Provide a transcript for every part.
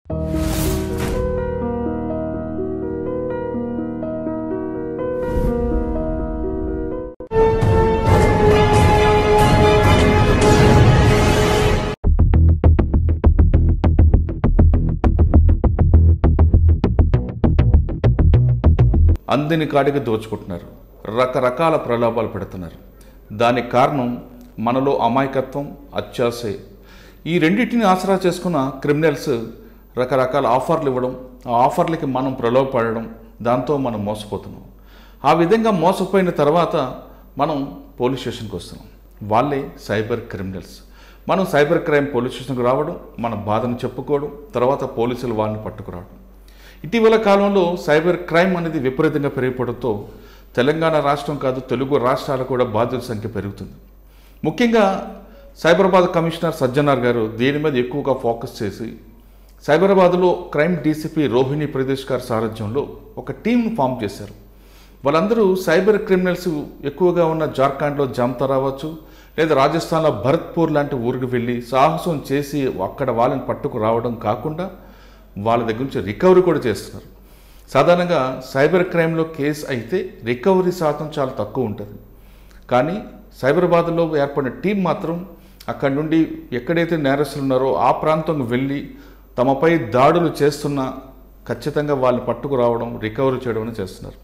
అందిని కాడికి దోచుకుంటున్నారు రకరకాల ప్రలోభాలు పెడుతున్నారు దానికి కారణం మనలో అమాయకత్వం అత్యాసే ఈ రెండింటిని ఆసరా చేసుకున్న క్రిమినల్స్ రకరకాల ఆఫర్లు ఇవ్వడం ఆ ఆఫర్లకి మనం ప్రలోభపడడం దాంతో మనం మోసపోతున్నాం ఆ విధంగా మోసపోయిన తర్వాత మనం పోలీస్ స్టేషన్కి వస్తున్నాం వాళ్ళే సైబర్ క్రిమినల్స్ మనం సైబర్ క్రైమ్ పోలీస్ స్టేషన్కి రావడం మన బాధను చెప్పుకోవడం తర్వాత పోలీసులు వాళ్ళని పట్టుకురావడం ఇటీవల కాలంలో సైబర్ క్రైమ్ అనేది విపరీతంగా పెరిగిపోవడంతో తెలంగాణ రాష్ట్రం కాదు తెలుగు రాష్ట్రాలు కూడా బాధితుల సంఖ్య పెరుగుతుంది ముఖ్యంగా సైబరాబాద్ కమిషనర్ సజ్జనార్ గారు దీని మీద ఎక్కువగా ఫోకస్ చేసి సైబరాబాద్లో క్రైమ్ డీసీపీ రోహిణి ప్రదేశ్ గారి సారథ్యంలో ఒక టీంను ఫామ్ చేశారు వాళ్ళందరూ సైబర్ క్రిమినల్స్ ఎక్కువగా ఉన్న జార్ఖండ్లో జామ్తా రావచ్చు లేదా రాజస్థాన్లో భరత్పూర్ లాంటి ఊరికి వెళ్ళి సాహసం చేసి అక్కడ వాళ్ళని పట్టుకు రావడం కాకుండా వాళ్ళ దగ్గర నుంచి రికవరీ కూడా చేస్తున్నారు సాధారణంగా సైబర్ క్రైమ్లో కేసు అయితే రికవరీ శాతం చాలా తక్కువ ఉంటుంది కానీ సైబరాబాద్లో ఏర్పడిన టీం మాత్రం అక్కడి నుండి ఎక్కడైతే నేరస్తులు ఉన్నారో ఆ ప్రాంతంకు వెళ్ళి తమపై దాడులు చేస్తున్న ఖచ్చితంగా వాళ్ళని పట్టుకు రావడం రికవరీ చేయడం అనేది చేస్తున్నారు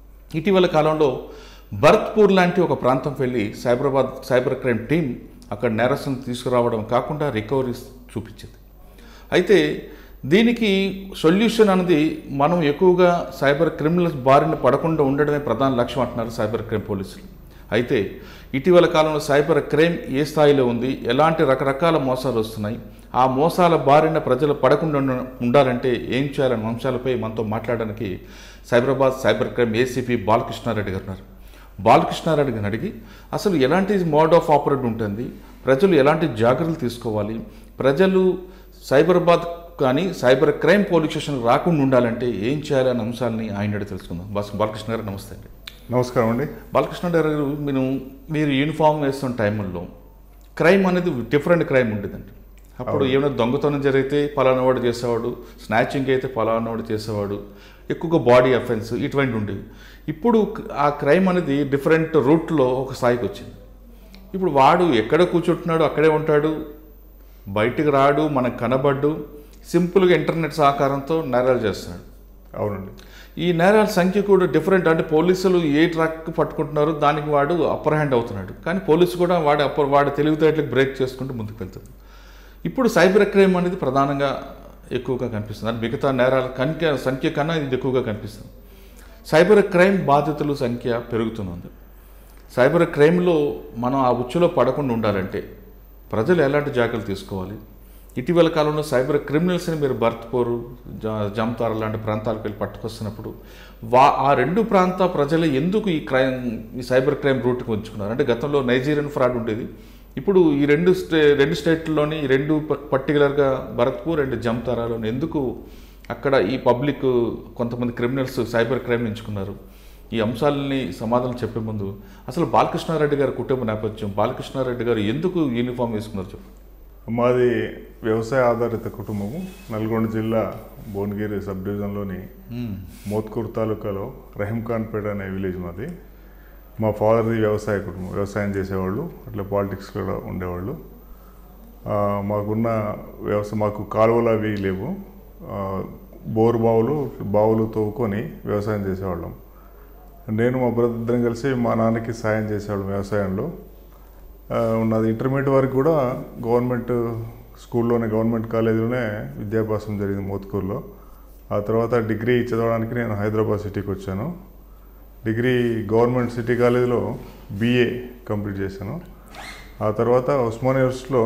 ఇటీవల కాలంలో భరత్పూర్ లాంటి ఒక ప్రాంతం వెళ్ళి సైబరాబాద్ సైబర్ క్రైమ్ టీం అక్కడ నేరస్తులను తీసుకురావడం కాకుండా రికవరీ చూపించింది అయితే దీనికి సొల్యూషన్ అనేది మనం ఎక్కువగా సైబర్ క్రిమినల్స్ బారిన పడకుండా ఉండడమే ప్రధాన లక్ష్యం అంటున్నారు సైబర్ క్రైమ్ పోలీసులు అయితే ఇటీవల కాలంలో సైబర్ క్రైమ్ ఏ స్థాయిలో ఉంది ఎలాంటి రకరకాల మోసాలు వస్తున్నాయి ఆ మోసాల బారిన ప్రజలు పడకుండా ఉండ- ఉండాలంటే ఏం చేయాలనే అంశాలపై మనతో మాట్లాడడానికి Cyberabad cyber crime ACP Balakrishna Reddy గారు ఉన్నారు బాలకృష్ణారెడ్డి గారిని అడిగి అసలు ఎలాంటి మోడ్ ఆఫ్ ఆపరేట్ ఉంటుంది ప్రజలు ఎలాంటి జాగ్రత్తలు తీసుకోవాలి ప్రజలు సైబరాబాద్ కానీ సైబర్ క్రైమ్ పోలీస్ స్టేషన్ రాకుండా ఉండాలంటే ఏం చేయాలనే అంశాలని ఆయన అడిగి తెలుసుకుందాం బాస్ బాలకృష్ణ గారు నమస్తే అండి నమస్కారం అండి బాలకృష్ణ గారు మీరు మీరు యూనిఫామ్ వేస్తున్న టైంలో క్రైమ్ అనేది డిఫరెంట్ క్రైమ్ ఉండేదండి అప్పుడు ఏమైనా దొంగతనం జరిగితే పలానా వాడు చేసేవాడు స్నాచింగ్ అయితే పలానా వాడు చేసేవాడు ఎక్కువగా బాడీ అఫెన్స్ ఇటువంటి ఉండేవి ఇప్పుడు ఆ క్రైమ్ అనేది డిఫరెంట్ రూట్లో ఒక స్థాయికి వచ్చింది ఇప్పుడు వాడు ఎక్కడ కూర్చుంటున్నాడు అక్కడే ఉంటాడు బయటికి రాడు మనకు కనబడ్డు సింపుల్గా ఇంటర్నెట్ సహకారంతో నేరాలు చేస్తున్నాడు అవునండి ఈ నేరాల సంఖ్య కూడా డిఫరెంట్ అంటే పోలీసులు ఏ ట్రాక్ పట్టుకుంటున్నారో దానికి వాడు అప్పర్ హ్యాండ్ అవుతున్నాడు కానీ పోలీసు కూడా వాడి అప్పర్ వాడి తెలివితేటలకు బ్రేక్ చేసుకుంటూ ముందుకు వెళ్తుంది ఇప్పుడు సైబర్ క్రైమ్ అనేది ప్రధానంగా ఎక్కువగా కనిపిస్తుంది అంటే మిగతా నేరాల సంఖ్య సంఖ్య కన్నా ఇది ఎక్కువగా కనిపిస్తుంది సైబర్ క్రైమ్ బాధితుల సంఖ్య పెరుగుతున్నది సైబర్ క్రైమ్లో మనం ఆ ఉచ్చులో పడకుండా ఉండాలంటే ప్రజలు ఎలాంటి జాగ్రత్తలు తీసుకోవాలి ఇటీవల కాలంలో సైబర్ క్రిమినల్స్ని మీరు భర్త్పూర్ జా- జామ్తారా లాంటి ప్రాంతాలకు వెళ్ళి పట్టుకొస్తున్నప్పుడు వా ఆ రెండు ప్రాంత ప్రజలు ఎందుకు ఈ క్రైమ్ ఈ సైబర్ క్రైమ్ రూట్కి ఉంచుకున్నారు అంటే గతంలో నైజీరియన్ ఫ్రాడ్ ఉండేది ఇప్పుడు ఈ రెండు స్టే రెండు స్టేట్లలోని ఈ రెండు ప- పర్టికులర్గా భరత్పూర్ అండ్ జమ్తారాలోని ఎందుకు అక్కడ ఈ పబ్లిక్ కొంతమంది క్రిమినల్స్ సైబర్ క్రైమ్ ఎంచుకున్నారు ఈ అంశాలని సమాధానం చెప్పే ముందు అసలు బాలకృష్ణారెడ్డి గారి కుటుంబ నేపథ్యం బాలకృష్ణారెడ్డి గారు ఎందుకు యూనిఫామ్ వేసుకున్నారు చెప్పు మాది వ్యవసాయ ఆధారిత కుటుంబము నల్గొండ జిల్లా భువనగిరి సబ్ డివిజన్లోని మోత్కూరు తాలూకాలో రహీంఖాన్పేట అనే విలేజ్ మాది మా ఫాదర్ది వ్యవసాయ కుటుంబం వ్యవసాయం చేసేవాళ్ళు అట్లా పాలిటిక్స్ కూడా ఉండేవాళ్ళు ఆ, మాకున్న వ్యవసాయ మాకు కాలువలు అవి లేవు ఆ, బోరు బావులు బావులు తవ్వుకొని వ్యవసాయం చేసేవాళ్ళం నేను మా బ్రదర్ ఇద్దరం కలిసి మా నాన్నకి సాయం చేసేవాళ్ళం వ్యవసాయంలో ఆ, ఉన్నది ఇంటర్మీడియట్ వరకు కూడా గవర్నమెంట్ స్కూల్లోనే గవర్నమెంట్ కాలేజీలోనే విద్యాభ్యాసం జరిగింది మోత్కూరులో ఆ తర్వాత డిగ్రీ చదవడానికి నేను హైదరాబాద్ సిటీకి వచ్చాను డిగ్రీ గవర్నమెంట్ సిటీ కాలేజీలో బీఏ కంప్లీట్ చేశాను ఆ తర్వాత ఉస్మానియా యూనివర్సిటీలో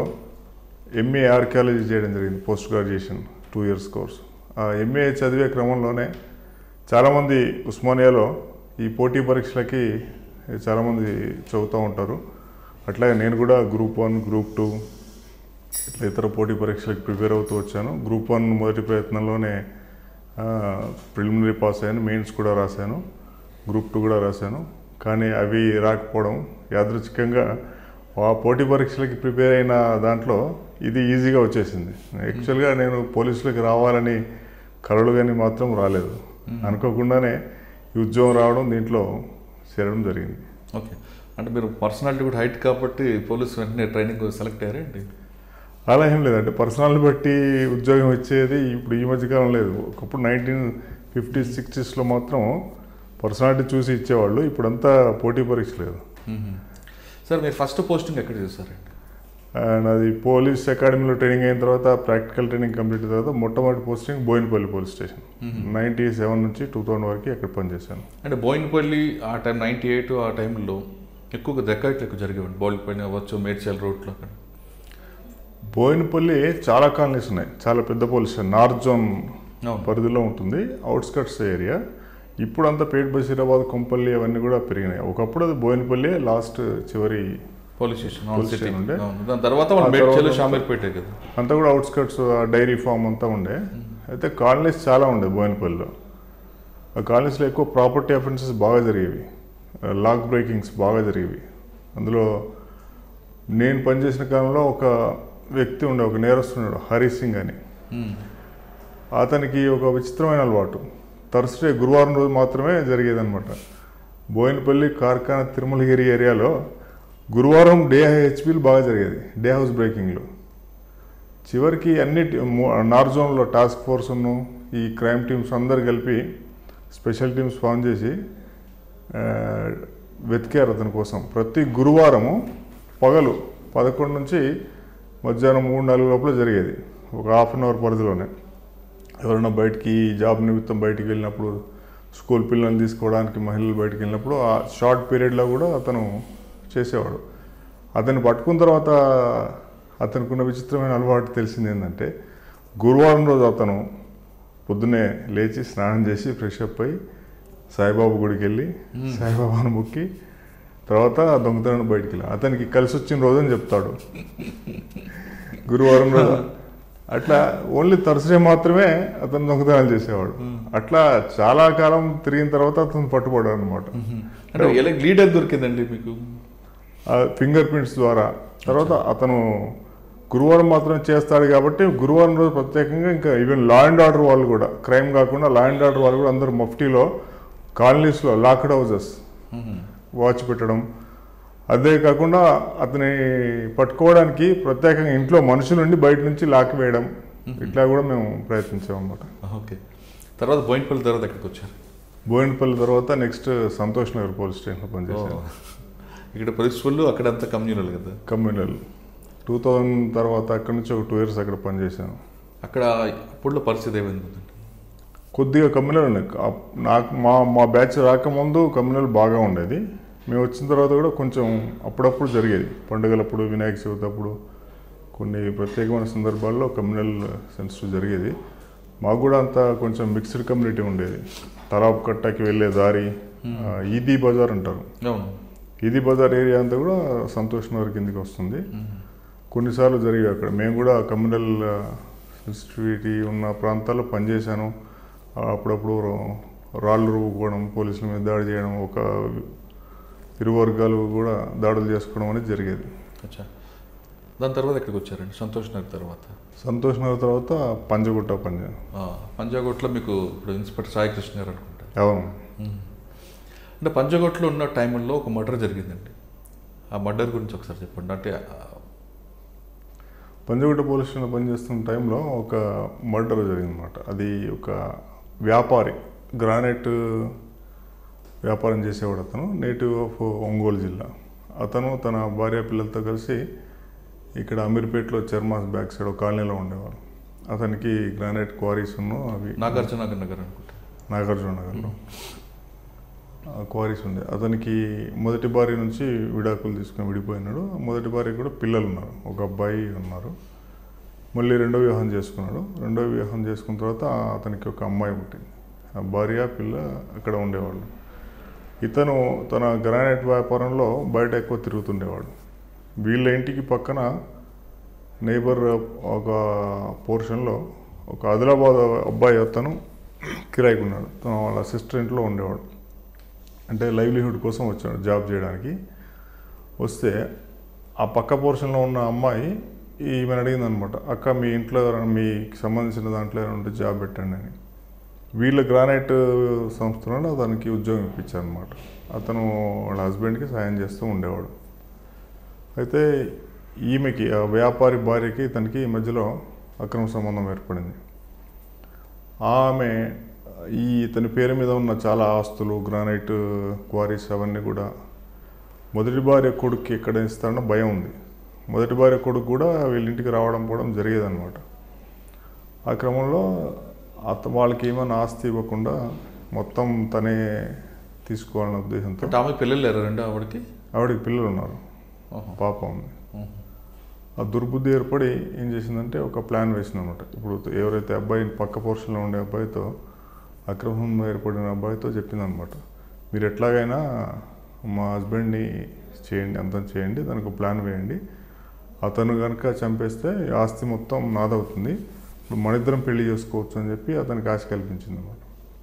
ఎంఏ ఆర్కియాలజీ చేయడం జరిగింది post graduation two years course ఆ ఎంఏ చదివే క్రమంలోనే చాలామంది ఉస్మానియాలో ఈ పోటీ పరీక్షలకి చాలామంది చదువుతూ ఉంటారు అట్లాగే నేను కూడా గ్రూప్ వన్ గ్రూప్ టూ ఇట్లా ఇతర పోటీ పరీక్షలకు ప్రిపేర్ అవుతూ వచ్చాను గ్రూప్ వన్ మొదటి ప్రయత్నంలోనే ప్రిలిమినరీ పాస్ అయ్యాను మెయిన్స్ కూడా రాశాను గ్రూప్ టూ కూడా రాశాను కానీ అవి రాకపోవడం యాదృచ్ఛికంగా ఆ పోటీ పరీక్షలకి ప్రిపేర్ అయిన దాంట్లో ఇది ఈజీగా వచ్చేసింది యాక్చువల్గా నేను పోలీసులకు రావాలని కలలు కానీ మాత్రం రాలేదు అనుకోకుండానే ఈ ఉద్యోగం రావడం దీంట్లో చేరడం జరిగింది ఓకే అంటే మీరు పర్సనాలిటీ కూడా హైట్ కాబట్టి పోలీస్ వెంటనే ట్రైనింగ్ సెలెక్ట్ అయ్యారండి అలా ఏం లేదు అంటే పర్సనల్ బట్టి ఉద్యోగం వచ్చేది ఇప్పుడు ఈ మధ్యకాలం లేదు ఒకప్పుడు నైన్టీన్ ఫిఫ్టీ సిక్స్టీస్లో మాత్రం పర్సనాలిటీ చూసి ఇచ్చేవాళ్ళు ఇప్పుడంతా పోటీ పరీక్ష లేదు సార్ మీరు ఫస్ట్ పోస్టింగ్ ఎక్కడ చేశారండి అండ్ అది పోలీస్ అకాడమీలో ట్రైనింగ్ అయిన తర్వాత ప్రాక్టికల్ ట్రైనింగ్ కంప్లీట్ అయిన తర్వాత మొట్టమొదటి posting Boinapally police station ninety seven నుంచి టూ థౌసండ్ వరకు అక్కడ పనిచేశాను అంటే బోయినపల్లి ఆ టైం నైంటీ ఎయిట్ ఆ టైంలో ఎక్కువగా దక్కాయిట్లు ఎక్కువ జరిగేవండి బోయినపల్లి అవ్వచ్చు మేడ్చల్ రోడ్లో అక్కడ బోయినపల్లి చాలా కాలనీస్ ఉన్నాయి చాలా పెద్ద పోలీస్ స్టేషన్ నార్త్ జోన్ అవును పరిధిలో ఉంటుంది అవుట్స్కట్స్ ఏరియా ఇప్పుడు అంతా పేట్ బషీరాబాద్ కొంపల్లి అవన్నీ కూడా పెరిగినాయి ఒకప్పుడు అది బోయినపల్లి లాస్ట్ చివరి police station police city station ఉండే. అవును దాని తర్వాత వాళ్ళు ఆ మేడ్చల్ తర్వాత- షామీర్పేటే కదా అంతా కూడా అవుట్స్కట్స్ డైరీ ఫామ్ అంతా ఉండే అయితే కాలనీస్ చాలా ఉండే బోయినపల్లిలో ఆ కాలనీస్లో ఎక్కువ ప్రాపర్టీ అఫెన్సెస్ బాగా జరిగేవి లాక్ బ్రేకింగ్స్ బాగా జరిగేవి అందులో నేను పనిచేసిన కాలంలో ఒక వ్యక్తి ఉండే ఒక నేరస్తున్నాడు హరి సింగ్ అని మ్మ్. అతనికి ఒక విచిత్రమైన అలవాటు థర్స్డే గురువారం రోజు మాత్రమే జరిగేదన్నమాట బోయినపల్లి కార్ఖానా తిరుమలగిరి ఏరియాలో గురువారం డే హెచ్పీలు బాగా జరిగేది డే హౌస్ బ్రేకింగ్లు చివరికి అన్ని టి- మూ- నార్త్ జోన్లో టాస్క్ ఫోర్స్ను ఈ క్రైమ్ టీమ్స్ అందరు కలిపి స్పెషల్ టీమ్స్ ఫామ్ చేసి ఆ, వెతికారు అతని కోసం ప్రతి గురువారము పగలు పదకొండు నుంచి మధ్యాహ్నం మూడు నాలుగు లోపల జరిగేది ఒక హాఫ్ అన్ అవర్ పరిధిలోనే ఎవరైనా బయటికి జాబ్ నిమిత్తం బయటికి వెళ్ళినప్పుడు స్కూల్ పిల్లల్ని తీసుకోవడానికి మహిళలు బయటికి వెళ్ళినప్పుడు ఆ షార్ట్ పీరియడ్లో కూడా అతను చేసేవాడు అతన్ని పట్టుకున్న తర్వాత అతనికి ఉన్న విచిత్రమైన అలవాటు తెలిసింది ఏంటంటే గురువారం రోజు అతను పొద్దున్నే లేచి స్నానం చేసి ఫ్రెష్ అప్ అయి సాయిబాబా గుడికి వెళ్ళి సాయిబాబాను మొక్కి తర్వాత దొంగతనాన్ని బయటికి వెళ్ళి అతనికి కలిసి వచ్చిన రోజు అని చెప్తాడు గురువారం రోజు అట్లా ఓన్లీ థర్స్డే మాత్రమే అతను దొంగతనాలు చేసేవాడు అట్లా చాలా కాలం తిరిగిన తర్వాత అతను పట్టుబడాడు అనమాట అంటే ఎలా లీడర్ దొరికిందండి మీకు ఫింగర్ ప్రింట్స్ ద్వారా తర్వాత అతను గురువారం మాత్రం చేస్తాడు కాబట్టి గురువారం రోజు ప్రత్యేకంగా ఇంకా ఈవెన్ లా అండ్ ఆర్డర్ వాళ్ళు కూడా క్రైమ్ కాకుండా లా అండ్ ఆర్డర్ వాళ్ళు కూడా అందరూ మఫ్టీలో కాలనీస్లో లాక్డ్ హౌజెస్ మ్మ్. వాచ్ పెట్టడం అదే కాకుండా అతని పట్టుకోవడానికి ప్రత్యేకంగా ఇంట్లో మనుషులుండి బయట నుంచి లాక్ వేయడం ఇట్లా కూడా మేము ప్రయత్నించాం అన్నమాట ఓకే తర్వాత బోయినపల్లి తర్వాత ఎక్కడికి వచ్చారు బోయినపల్లి తర్వాత నెక్స్ట్ సంతోష్ నగర్ పోలీస్ స్టేషన్లో పనిచేశాను ఇక్కడ ప్రిన్సిపల్ అక్కడంతా కమ్యూనల్ కదా కమ్యూనల్ టూ థౌజండ్ తర్వాత అక్కడ నుంచి ఒక టూ ఇయర్స్ అక్కడ పనిచేశాను అక్కడ అప్పుడులో పరిస్థితి ఏమైంది కొద్దిగా కమ్యూనల్ ఉన్నాయి ఆ- నాకు మా మా బ్యాచ్ రాకముందు కమ్యూనల్ బాగా ఉండేది మేము వచ్చిన తర్వాత కూడా కొంచెం అప్పుడప్పుడు జరిగేది పండుగలప్పుడు వినాయక చవితి అప్పుడు కొన్ని ప్రత్యేకమైన సందర్భాల్లో కమ్యూనల్ సెన్సిటివ్ జరిగేది మాకు కూడా అంత కొంచెం మిక్స్డ్ కమ్యూనిటీ ఉండేది తలాబ్ కట్టకి వెళ్ళే దారి ఆ, ఈదీ బజార్ అంటారు అవును ఈదీ బజార్ ఏరియా అంతా కూడా సంతోష్ నగర్ కిందకి వస్తుంది కొన్నిసార్లు జరిగాయి అక్కడ మేము కూడా కమ్యూనల్ సెన్సిటివిటీ ఉన్న ప్రాంతాల్లో పనిచేశాను ఆ, అప్పుడప్పుడు రాళ్ళు రువ్వుకోవడం పోలీసుల మీద దాడి చేయడం ఒక ఇరు వర్గాలు కూడా దాడులు చేసుకోవడం అనేది జరిగేది అచ్చా దాని తర్వాత ఎక్కడికి వచ్చారండి సంతోష్ నగర్ తర్వాత సంతోష్ నగర్ తర్వాత పంజగుట్ట పని ఆ, పంజాగుట్లో మీకు ఇప్పుడు ఇన్స్పెక్టర్ సాయి కృష్ణ గారు అనుకుంటా అవును అంటే పంజాగుట్లో ఉన్న టైంలో ఒక మర్డర్ జరిగిందండి ఆ మర్డర్ గురించి ఒకసారి చెప్పండి అంటే ఆ, పంజగుట్ట పోలీస్ స్టేషన్లో పనిచేస్తున్న టైంలో ఒక మర్డర్ జరిగిందన్నమాట అది ఒక వ్యాపారి గ్రానైట్ వ్యాపారం చేసేవాడు అతను నేటివ్ ఆఫ్ ఒంగోలు జిల్లా అతను తన భార్య పిల్లలతో కలిసి ఇక్కడ అమీర్పేటలో చర్మాస్ బ్యాక్ సైడ్ ఒక కాలనీలో ఉండేవాడు అతనికి గ్రానైట్ క్వారీస్ ఉన్ను అవి నాగార్జున నగర్ అనుకుంటా నాగార్జున నగర్లో క్వారీస్ ఉండే అతనికి మొదటి భార్య నుంచి విడాకులు తీసుకుని విడిపోయినాడు మొదటి భార్య కూడా పిల్లలు ఉన్నారు ఒక అబ్బాయి ఉన్నారు మళ్ళీ రెండో వివాహం చేసుకున్నాడు రెండో వివాహం చేసుకున్న తర్వాత అతనికి ఒక అమ్మాయి పుట్టింది ఆ భార్య పిల్ల అక్కడ ఉండేవాళ్ళు ఇతను తన గ్రానైట్ వ్యాపారంలో బయట ఎక్కువ తిరుగుతుండేవాడు వీళ్ళ ఇంటికి పక్కన నైబర్ ఒక పోర్షన్లో ఒక ఆదిలాబాద్ అబ్బాయి అతను కిరాయికి ఉన్నాడు తన వాళ్ళ సిస్టర్ ఇంట్లో ఉండేవాడు అంటే లైవ్లీహుడ్ కోసం వచ్చాడు జాబ్ చేయడానికి వస్తే ఆ పక్క పోర్షన్లో ఉన్న అమ్మాయి ఈమెను అడిగింది అనమాట అక్క మీ ఇంట్లో ఎవరైనా మీకు సంబంధించిన దాంట్లో ఏమైనా ఉంటే జాబ్ పెట్టండి అని వీళ్ళ గ్రానైట్ సంస్థలో అతనికి ఉద్యోగం ఇప్పించారు అనమాట అతను వాళ్ళ హస్బెండ్కి సాయం చేస్తూ ఉండేవాడు అయితే ఈమెకి ఆ వ్యాపారి భార్యకి ఇతనికి ఈ మధ్యలో అక్రమ సంబంధం ఏర్పడింది ఆమె ఈ ఇతని పేరు మీద ఉన్న చాలా ఆస్తులు గ్రానైట్ క్వారీస్ అవన్నీ కూడా మొదటి భార్య కొడుక్కి ఎక్కడ ఇస్తాడో భయం ఉంది మొదటి భార్య కొడుకు కూడా వీళ్ళ ఇంటికి రావడం పోవడం జరిగేదన్నమాట ఆ క్రమంలో అత వాళ్ళకి ఏమైనా ఆస్తి ఇవ్వకుండా మొత్తం తనే తీసుకోవాలనే ఉద్దేశంతో అంటే ఆమె పిల్లలు లేరు రెండు ఆవిడకి ఆవిడకి పిల్లలు ఉన్నారు ఓహో. పాప ఉంది ఓహో. ఆ దుర్బుద్ధి ఏర్పడి ఏం చేసిందంటే ఒక ప్లాన్ వేసింది అనమాట ఇప్పుడు ఎవరైతే అబ్బాయి పక్క పోర్షన్లో ఉండే అబ్బాయితో అక్రమం ఏర్పడిన అబ్బాయితో చెప్పిందనమాట మీరు ఎట్లాగైనా మా హస్బెండ్ని చేయండి అంతం చేయండి దానికి ఒక ప్లాన్ వేయండి అతను కనుక చంపేస్తే ఈ ఆస్తి మొత్తం నాదవుతుంది ఇప్పుడు మన ఇద్దరం పెళ్లి చేసుకోవచ్చు అని చెప్పి అతనికి ఆశ కల్పించింది అనమాట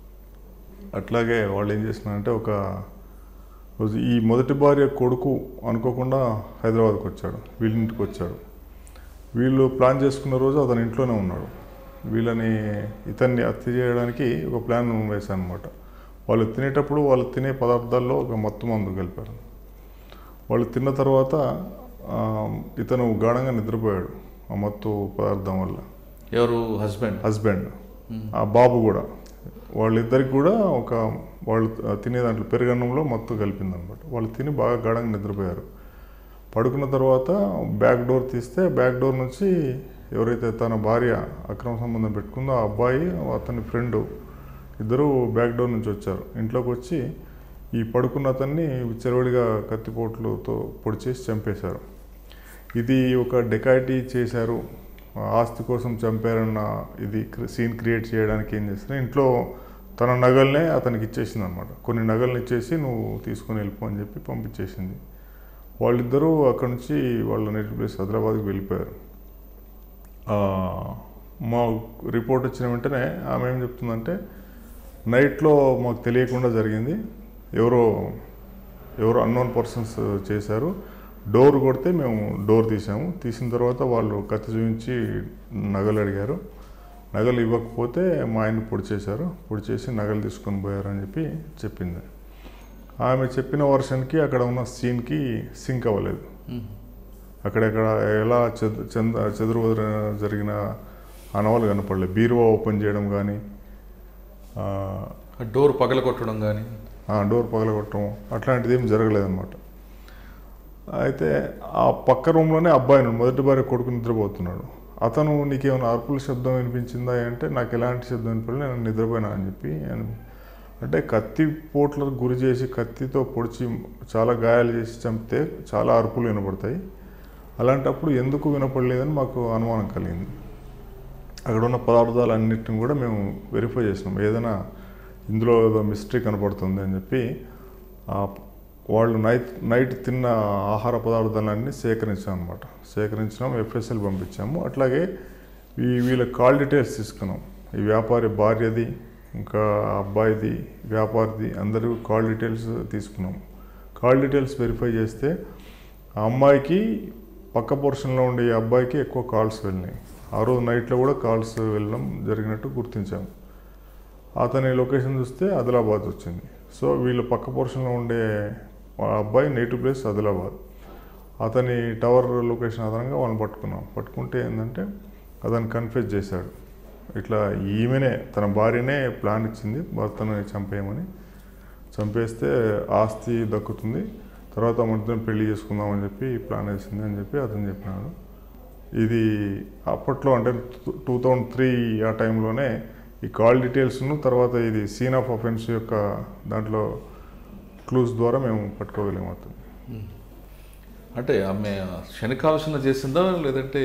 అట్లాగే వాళ్ళు ఏం చేసినారంటే ఒక రోజు ఈ మొదటి భార్య కొడుకు అనుకోకుండా హైదరాబాద్కి వచ్చాడు వీళ్ళ ఇంటికి వచ్చాడు వీళ్ళు ప్లాన్ చేసుకున్న రోజు అతని ఇంట్లోనే ఉన్నాడు వీళ్ళని ఇతన్ని హత్య చేయడానికి ఒక ప్లాన్ వేశాను అనమాట వాళ్ళు తినేటప్పుడు వాళ్ళు తినే పదార్థాల్లో ఒక మత్తు మందు కలిపారు వాళ్ళు తిన్న తర్వాత ఆ, ఇతను గాఢంగా నిద్రపోయాడు ఆ మత్తు పదార్థం వల్ల ఎవరు హస్బెండ్ హస్బెండ్ ఆ బాబు కూడా వాళ్ళిద్దరికి కూడా ఒక వాళ్ళు తినే దాంట్లో పెరుగన్నంలో మత్తు కలిపింది అనమాట వాళ్ళు తిని బాగా గాఢంగా నిద్రపోయారు పడుకున్న తర్వాత బ్యాక్ డోర్ తీస్తే బ్యాక్ డోర్ నుంచి ఎవరైతే తన భార్య అక్రమ సంబంధం పెట్టుకుందో ఆ అబ్బాయి అతని ఫ్రెండ్ ఇద్దరు బ్యాక్ డోర్ నుంచి వచ్చారు ఇంట్లోకి వచ్చి ఈ పడుకున్న అతన్ని విచ్చలవిడిగా కత్తిపోట్లతో పొడి చేసి చంపేశారు ఇది ఒక డెకాయిటీ చేశారు ఆస్తి కోసం చంపారన్న ఇది సీన్ క్రియేట్ చేయడానికి ఏం చేస్తారు ఇంట్లో తన నగల్నే అతనికి ఇచ్చేసింది అనమాట కొన్ని నగల్ని ఇచ్చేసి నువ్వు తీసుకొని వెళ్ళిపో అని చెప్పి పంపించేసింది వాళ్ళిద్దరూ అక్కడ నుంచి వాళ్ళ నేటివ్ ప్లేస్ హైదరాబాద్కి వెళ్ళిపోయారు ఆ, మా రిపోర్ట్ వచ్చిన వెంటనే ఆమె ఏం చెప్తుందంటే నైట్లో మాకు తెలియకుండా జరిగింది ఎవరో ఎవరో అన్నోన్ పర్సన్స్ చేశారు డోర్ కొడితే మేము డోర్ తీసాము తీసిన తర్వాత వాళ్ళు కత్తి చూపించి నగలు అడిగారు నగలు ఇవ్వకపోతే మా ఆయన పొడి చేశారు పొడి చేసి నగలు తీసుకొని పోయారు అని చెప్పి చెప్పింది ఆమె చెప్పిన వర్షన్కి అక్కడ ఉన్న సీన్కి సింక్ అవ్వలేదు అక్కడక్కడ ఎలా చెద చెంద చెదురు జరిగిన అనవాలు కనపడలేదు బీరువా ఓపెన్ చేయడం కానీ డోర్ పగల కొట్టడం కానీ డోర్ పగలగొట్టడం అట్లాంటిది ఏం జరగలేదన్నమాట అయితే ఆ పక్క రూమ్లోనే అబ్బాయి ఉన్నాడు. మొదటి భార్య కొడుకు నిద్రపోతున్నాడు అతను నీకేమైనా అరుపుల శబ్దం వినిపించిందా అంటే నాకు ఎలాంటి శబ్దం వినిపించలేదు నేను నిద్రపోయినా అని చెప్పి అని- అంటే కత్తి పోట్లకు గురి చేసి కత్తితో పొడిచి చాలా గాయాలు చేసి చంపితే చాలా అరుపులు వినపడతాయి అలాంటప్పుడు ఎందుకు వినపడలేదని మాకు అనుమానం కలిగింది అక్కడ ఉన్న పదార్థాలు అన్నిటిని కూడా మేము వెరిఫై చేసినాం ఏదైనా ఇందులో ఏదో మిస్టరీ కనపడుతుంది అని చెప్పి ఆ వాళ్ళు నైట్ నైట్ తిన్న ఆహార పదార్థాలన్నీ సేకరించాం అనమాట సేకరించినాం ఎఫ్ఎస్ఎల్ పంపించాము అట్లాగే ఈ వీళ్ళ కాల్ డీటెయిల్స్ తీసుకున్నాం ఈ వ్యాపారి భార్యది ఇంకా అబ్బాయిది వ్యాపారిది అందరూ కాల్ డీటెయిల్స్ తీసుకున్నాం కాల్ డీటెయిల్స్ వెరిఫై చేస్తే ఆ అమ్మాయికి పక్క పోర్షన్లో ఉండే ఈ అబ్బాయికి ఎక్కువ కాల్స్ వెళ్ళినాయి ఆ రోజు నైట్లో కూడా కాల్స్ వెళ్ళడం జరిగినట్టు గుర్తించాము అతని లొకేషన్ చూస్తే ఆదిలాబాద్ వచ్చింది సో వీళ్ళు పక్క పోర్షన్లో ఉండే ఆ అబ్బాయి నేటివ్ ప్లేస్ ఆదిలాబాద్ అతని టవర్ లొకేషన్ ఆధారంగా వాళ్ళని పట్టుకున్నాం పట్టుకుంటే ఏంటంటే అతను కన్ఫ్యూజ్ చేశాడు ఇట్లా ఈమెనే తన భార్యనే ప్లాన్ ఇచ్చింది భర్తను చంపేయమని చంపేస్తే ఆస్తి దక్కుతుంది తర్వాత మన పెళ్లి చేసుకుందామని చెప్పి ప్లాన్ వేసింది అని చెప్పి అతను చెప్పినాడు ఇది అప్పట్లో అంటే టూ థౌజండ్ త్రీ ఆ టైంలోనే ఈ కాల్ డీటెయిల్స్ను తర్వాత ఇది సీన్ ఆఫ్ అఫెన్స్ యొక్క దాంట్లో క్లూస్ ద్వారా మేము పట్టుకోగలిగాం అతను అంటే ఆమె శనికావసన చేసిందా లేదంటే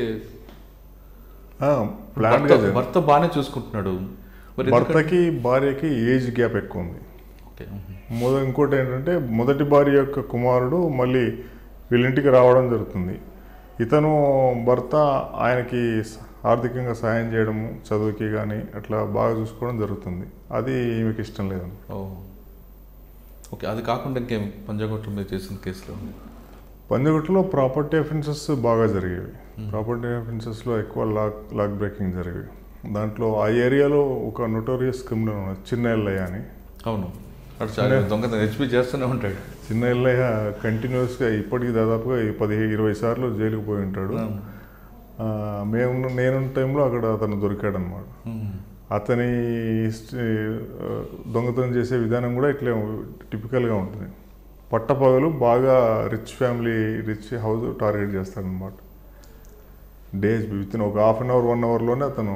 ప్లాన్ భర్త భర్త బాగానే చూసుకుంటున్నాడు మరి ఎందుకని- భర్తకి భార్యకి ఏజ్ గ్యాప్ ఎక్కువ ఉంది ఓకే మొద ఇంకోటి ఏంటంటే మొదటి భార్య యొక్క కుమారుడు మళ్ళీ వీళ్ళింటికి రావడం జరుగుతుంది ఇతను భర్త ఆయనకి స- ఆర్థికంగా సాయం చేయడము చదువుకి కానీ అట్లా బాగా చూసుకోవడం జరుగుతుంది అది ఈమెకి ఇష్టం లేదండి ఓ ఓకే అది కాకుండా ఇంకేం పంజాగుట్ట మీద చేసిన కేసులో పంజగుట్టలో ప్రాపర్టీ అఫెన్సెస్ బాగా జరిగేవి ప్రాపర్టీ అఫెన్సెస్లో ఎక్కువ లాక్ లాక్ బ్రేకింగ్ జరిగేవి దాంట్లో ఆ ఏరియాలో ఒక నొటోరియస్ క్రిమినల్ ఉన్నాడు చిన్న ఎల్లయ్య అని అవును అటు చాలా దొంగతనం హెచ్పి చేస్తూనే ఉంటాడు చిన్న ఎల్లయ్య కంటిన్యూస్గా ఇప్పటికి దాదాపుగా ఈ పది ఇరవై సార్లు జైలుకు పోయి ఉంటాడు అవును. ఆ, మేము నేనున్న టైంలో అక్కడ అతను దొరికాడు అనమాట ఉమ్. అతని హిస్టరీ, ఆ, దొంగతనం చేసే విధానం కూడా ఇట్లే టిపికల్గా ఉంటుంది పట్టపగలు బాగా rich family rich house target చేస్తాడనమాట డేస్ విత్ ఇన్ ఒక హాఫ్ అన్ అవర్ వన్ అవర్లోనే అతను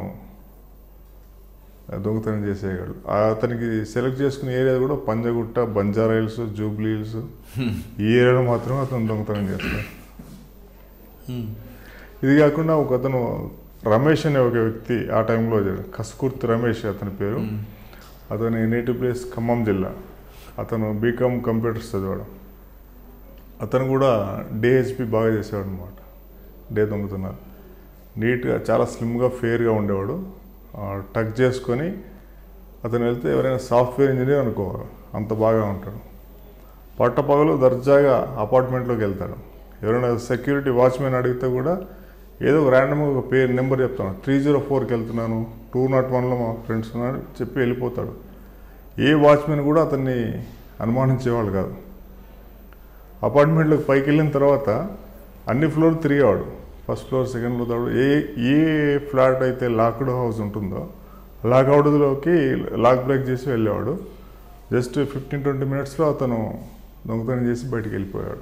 దొంగతనం చేసేయగలడు ఆ అతనికి సెలెక్ట్ చేసుకునే ఏరియా కూడా Panjagutta Banjara Hills Jubilee Hills ఈ ఏరియాలో మాత్రం అతను దొంగతనం చేస్తాడు ఉమ్. ఇది కాకుండా ఒక అతను రమేష్ అనే ఒక వ్యక్తి ఆ టైంలో జరిగాడు. కస్కుర్తి రమేష్ అతని పేరు ఉమ్. అతని నేటివ్ ప్లేస్ ఖమ్మం జిల్లా అతను బీకామ్ కంప్యూటర్స్ చదివాడు అతను కూడా డే హెచ్పి బాగా చేసేవాడు అనమాట డే దొంగతున్నారు నీట్గా చాలా స్లిమ్గా ఫేర్గా ఉండేవాడు ఆ, టక్ చేసుకొని అతను వెళ్తే ఎవరైనా సాఫ్ట్వేర్ ఇంజనీర్ అనుకోవాలి అంత బాగా ఉంటాడు పట్టపగలు దర్జాగా అపార్ట్మెంట్లోకి వెళ్తాడు ఎవరైనా సెక్యూరిటీ వాచ్మెన్ అడిగితే కూడా ఏదో ర్యాండమ్గా ఒక పేరు నెంబర్ చెప్తాను త్రీ జీరో ఫోర్కి వెళ్తున్నాను టూ నాట్ వన్లో మా ఫ్రెండ్స్ ఉన్నారు చెప్పి వెళ్ళిపోతాడు ఏ వాచ్మెన్ కూడా అతన్ని అనుమానించేవాళ్ళు కాదు అపార్ట్మెంట్లోకి పైకి వెళ్ళిన తర్వాత అన్ని ఫ్లోర్ తిరిగేవాడు first floor second floor third ఏ ఏ ఫ్లాట్ అయితే లాక్డ్ హౌస్ ఉంటుందో లాక్అవుట్లోకి లాక్ బ్రేక్ చేసి వెళ్ళేవాడు జస్ట్ ఫిఫ్టీన్ ట్వంటీ మినిట్స్లో అతను దొంగతనం చేసి బయటికి వెళ్ళిపోయాడు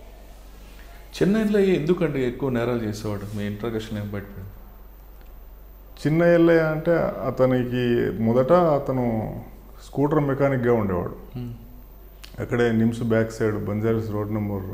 చెన్నైలో ఎందుకంటే ఎక్కువ నేరాలు చేసేవాడు మీ ఇంట్రాగేషన్ ఏం బయటపడింది చిన్న ఎల్లయ్య అంటే అతనికి మొదట అతను స్కూటర్ మెకానిక్గా ఉండేవాడు ఉమ్. అక్కడే NIMS back side Banjaras road number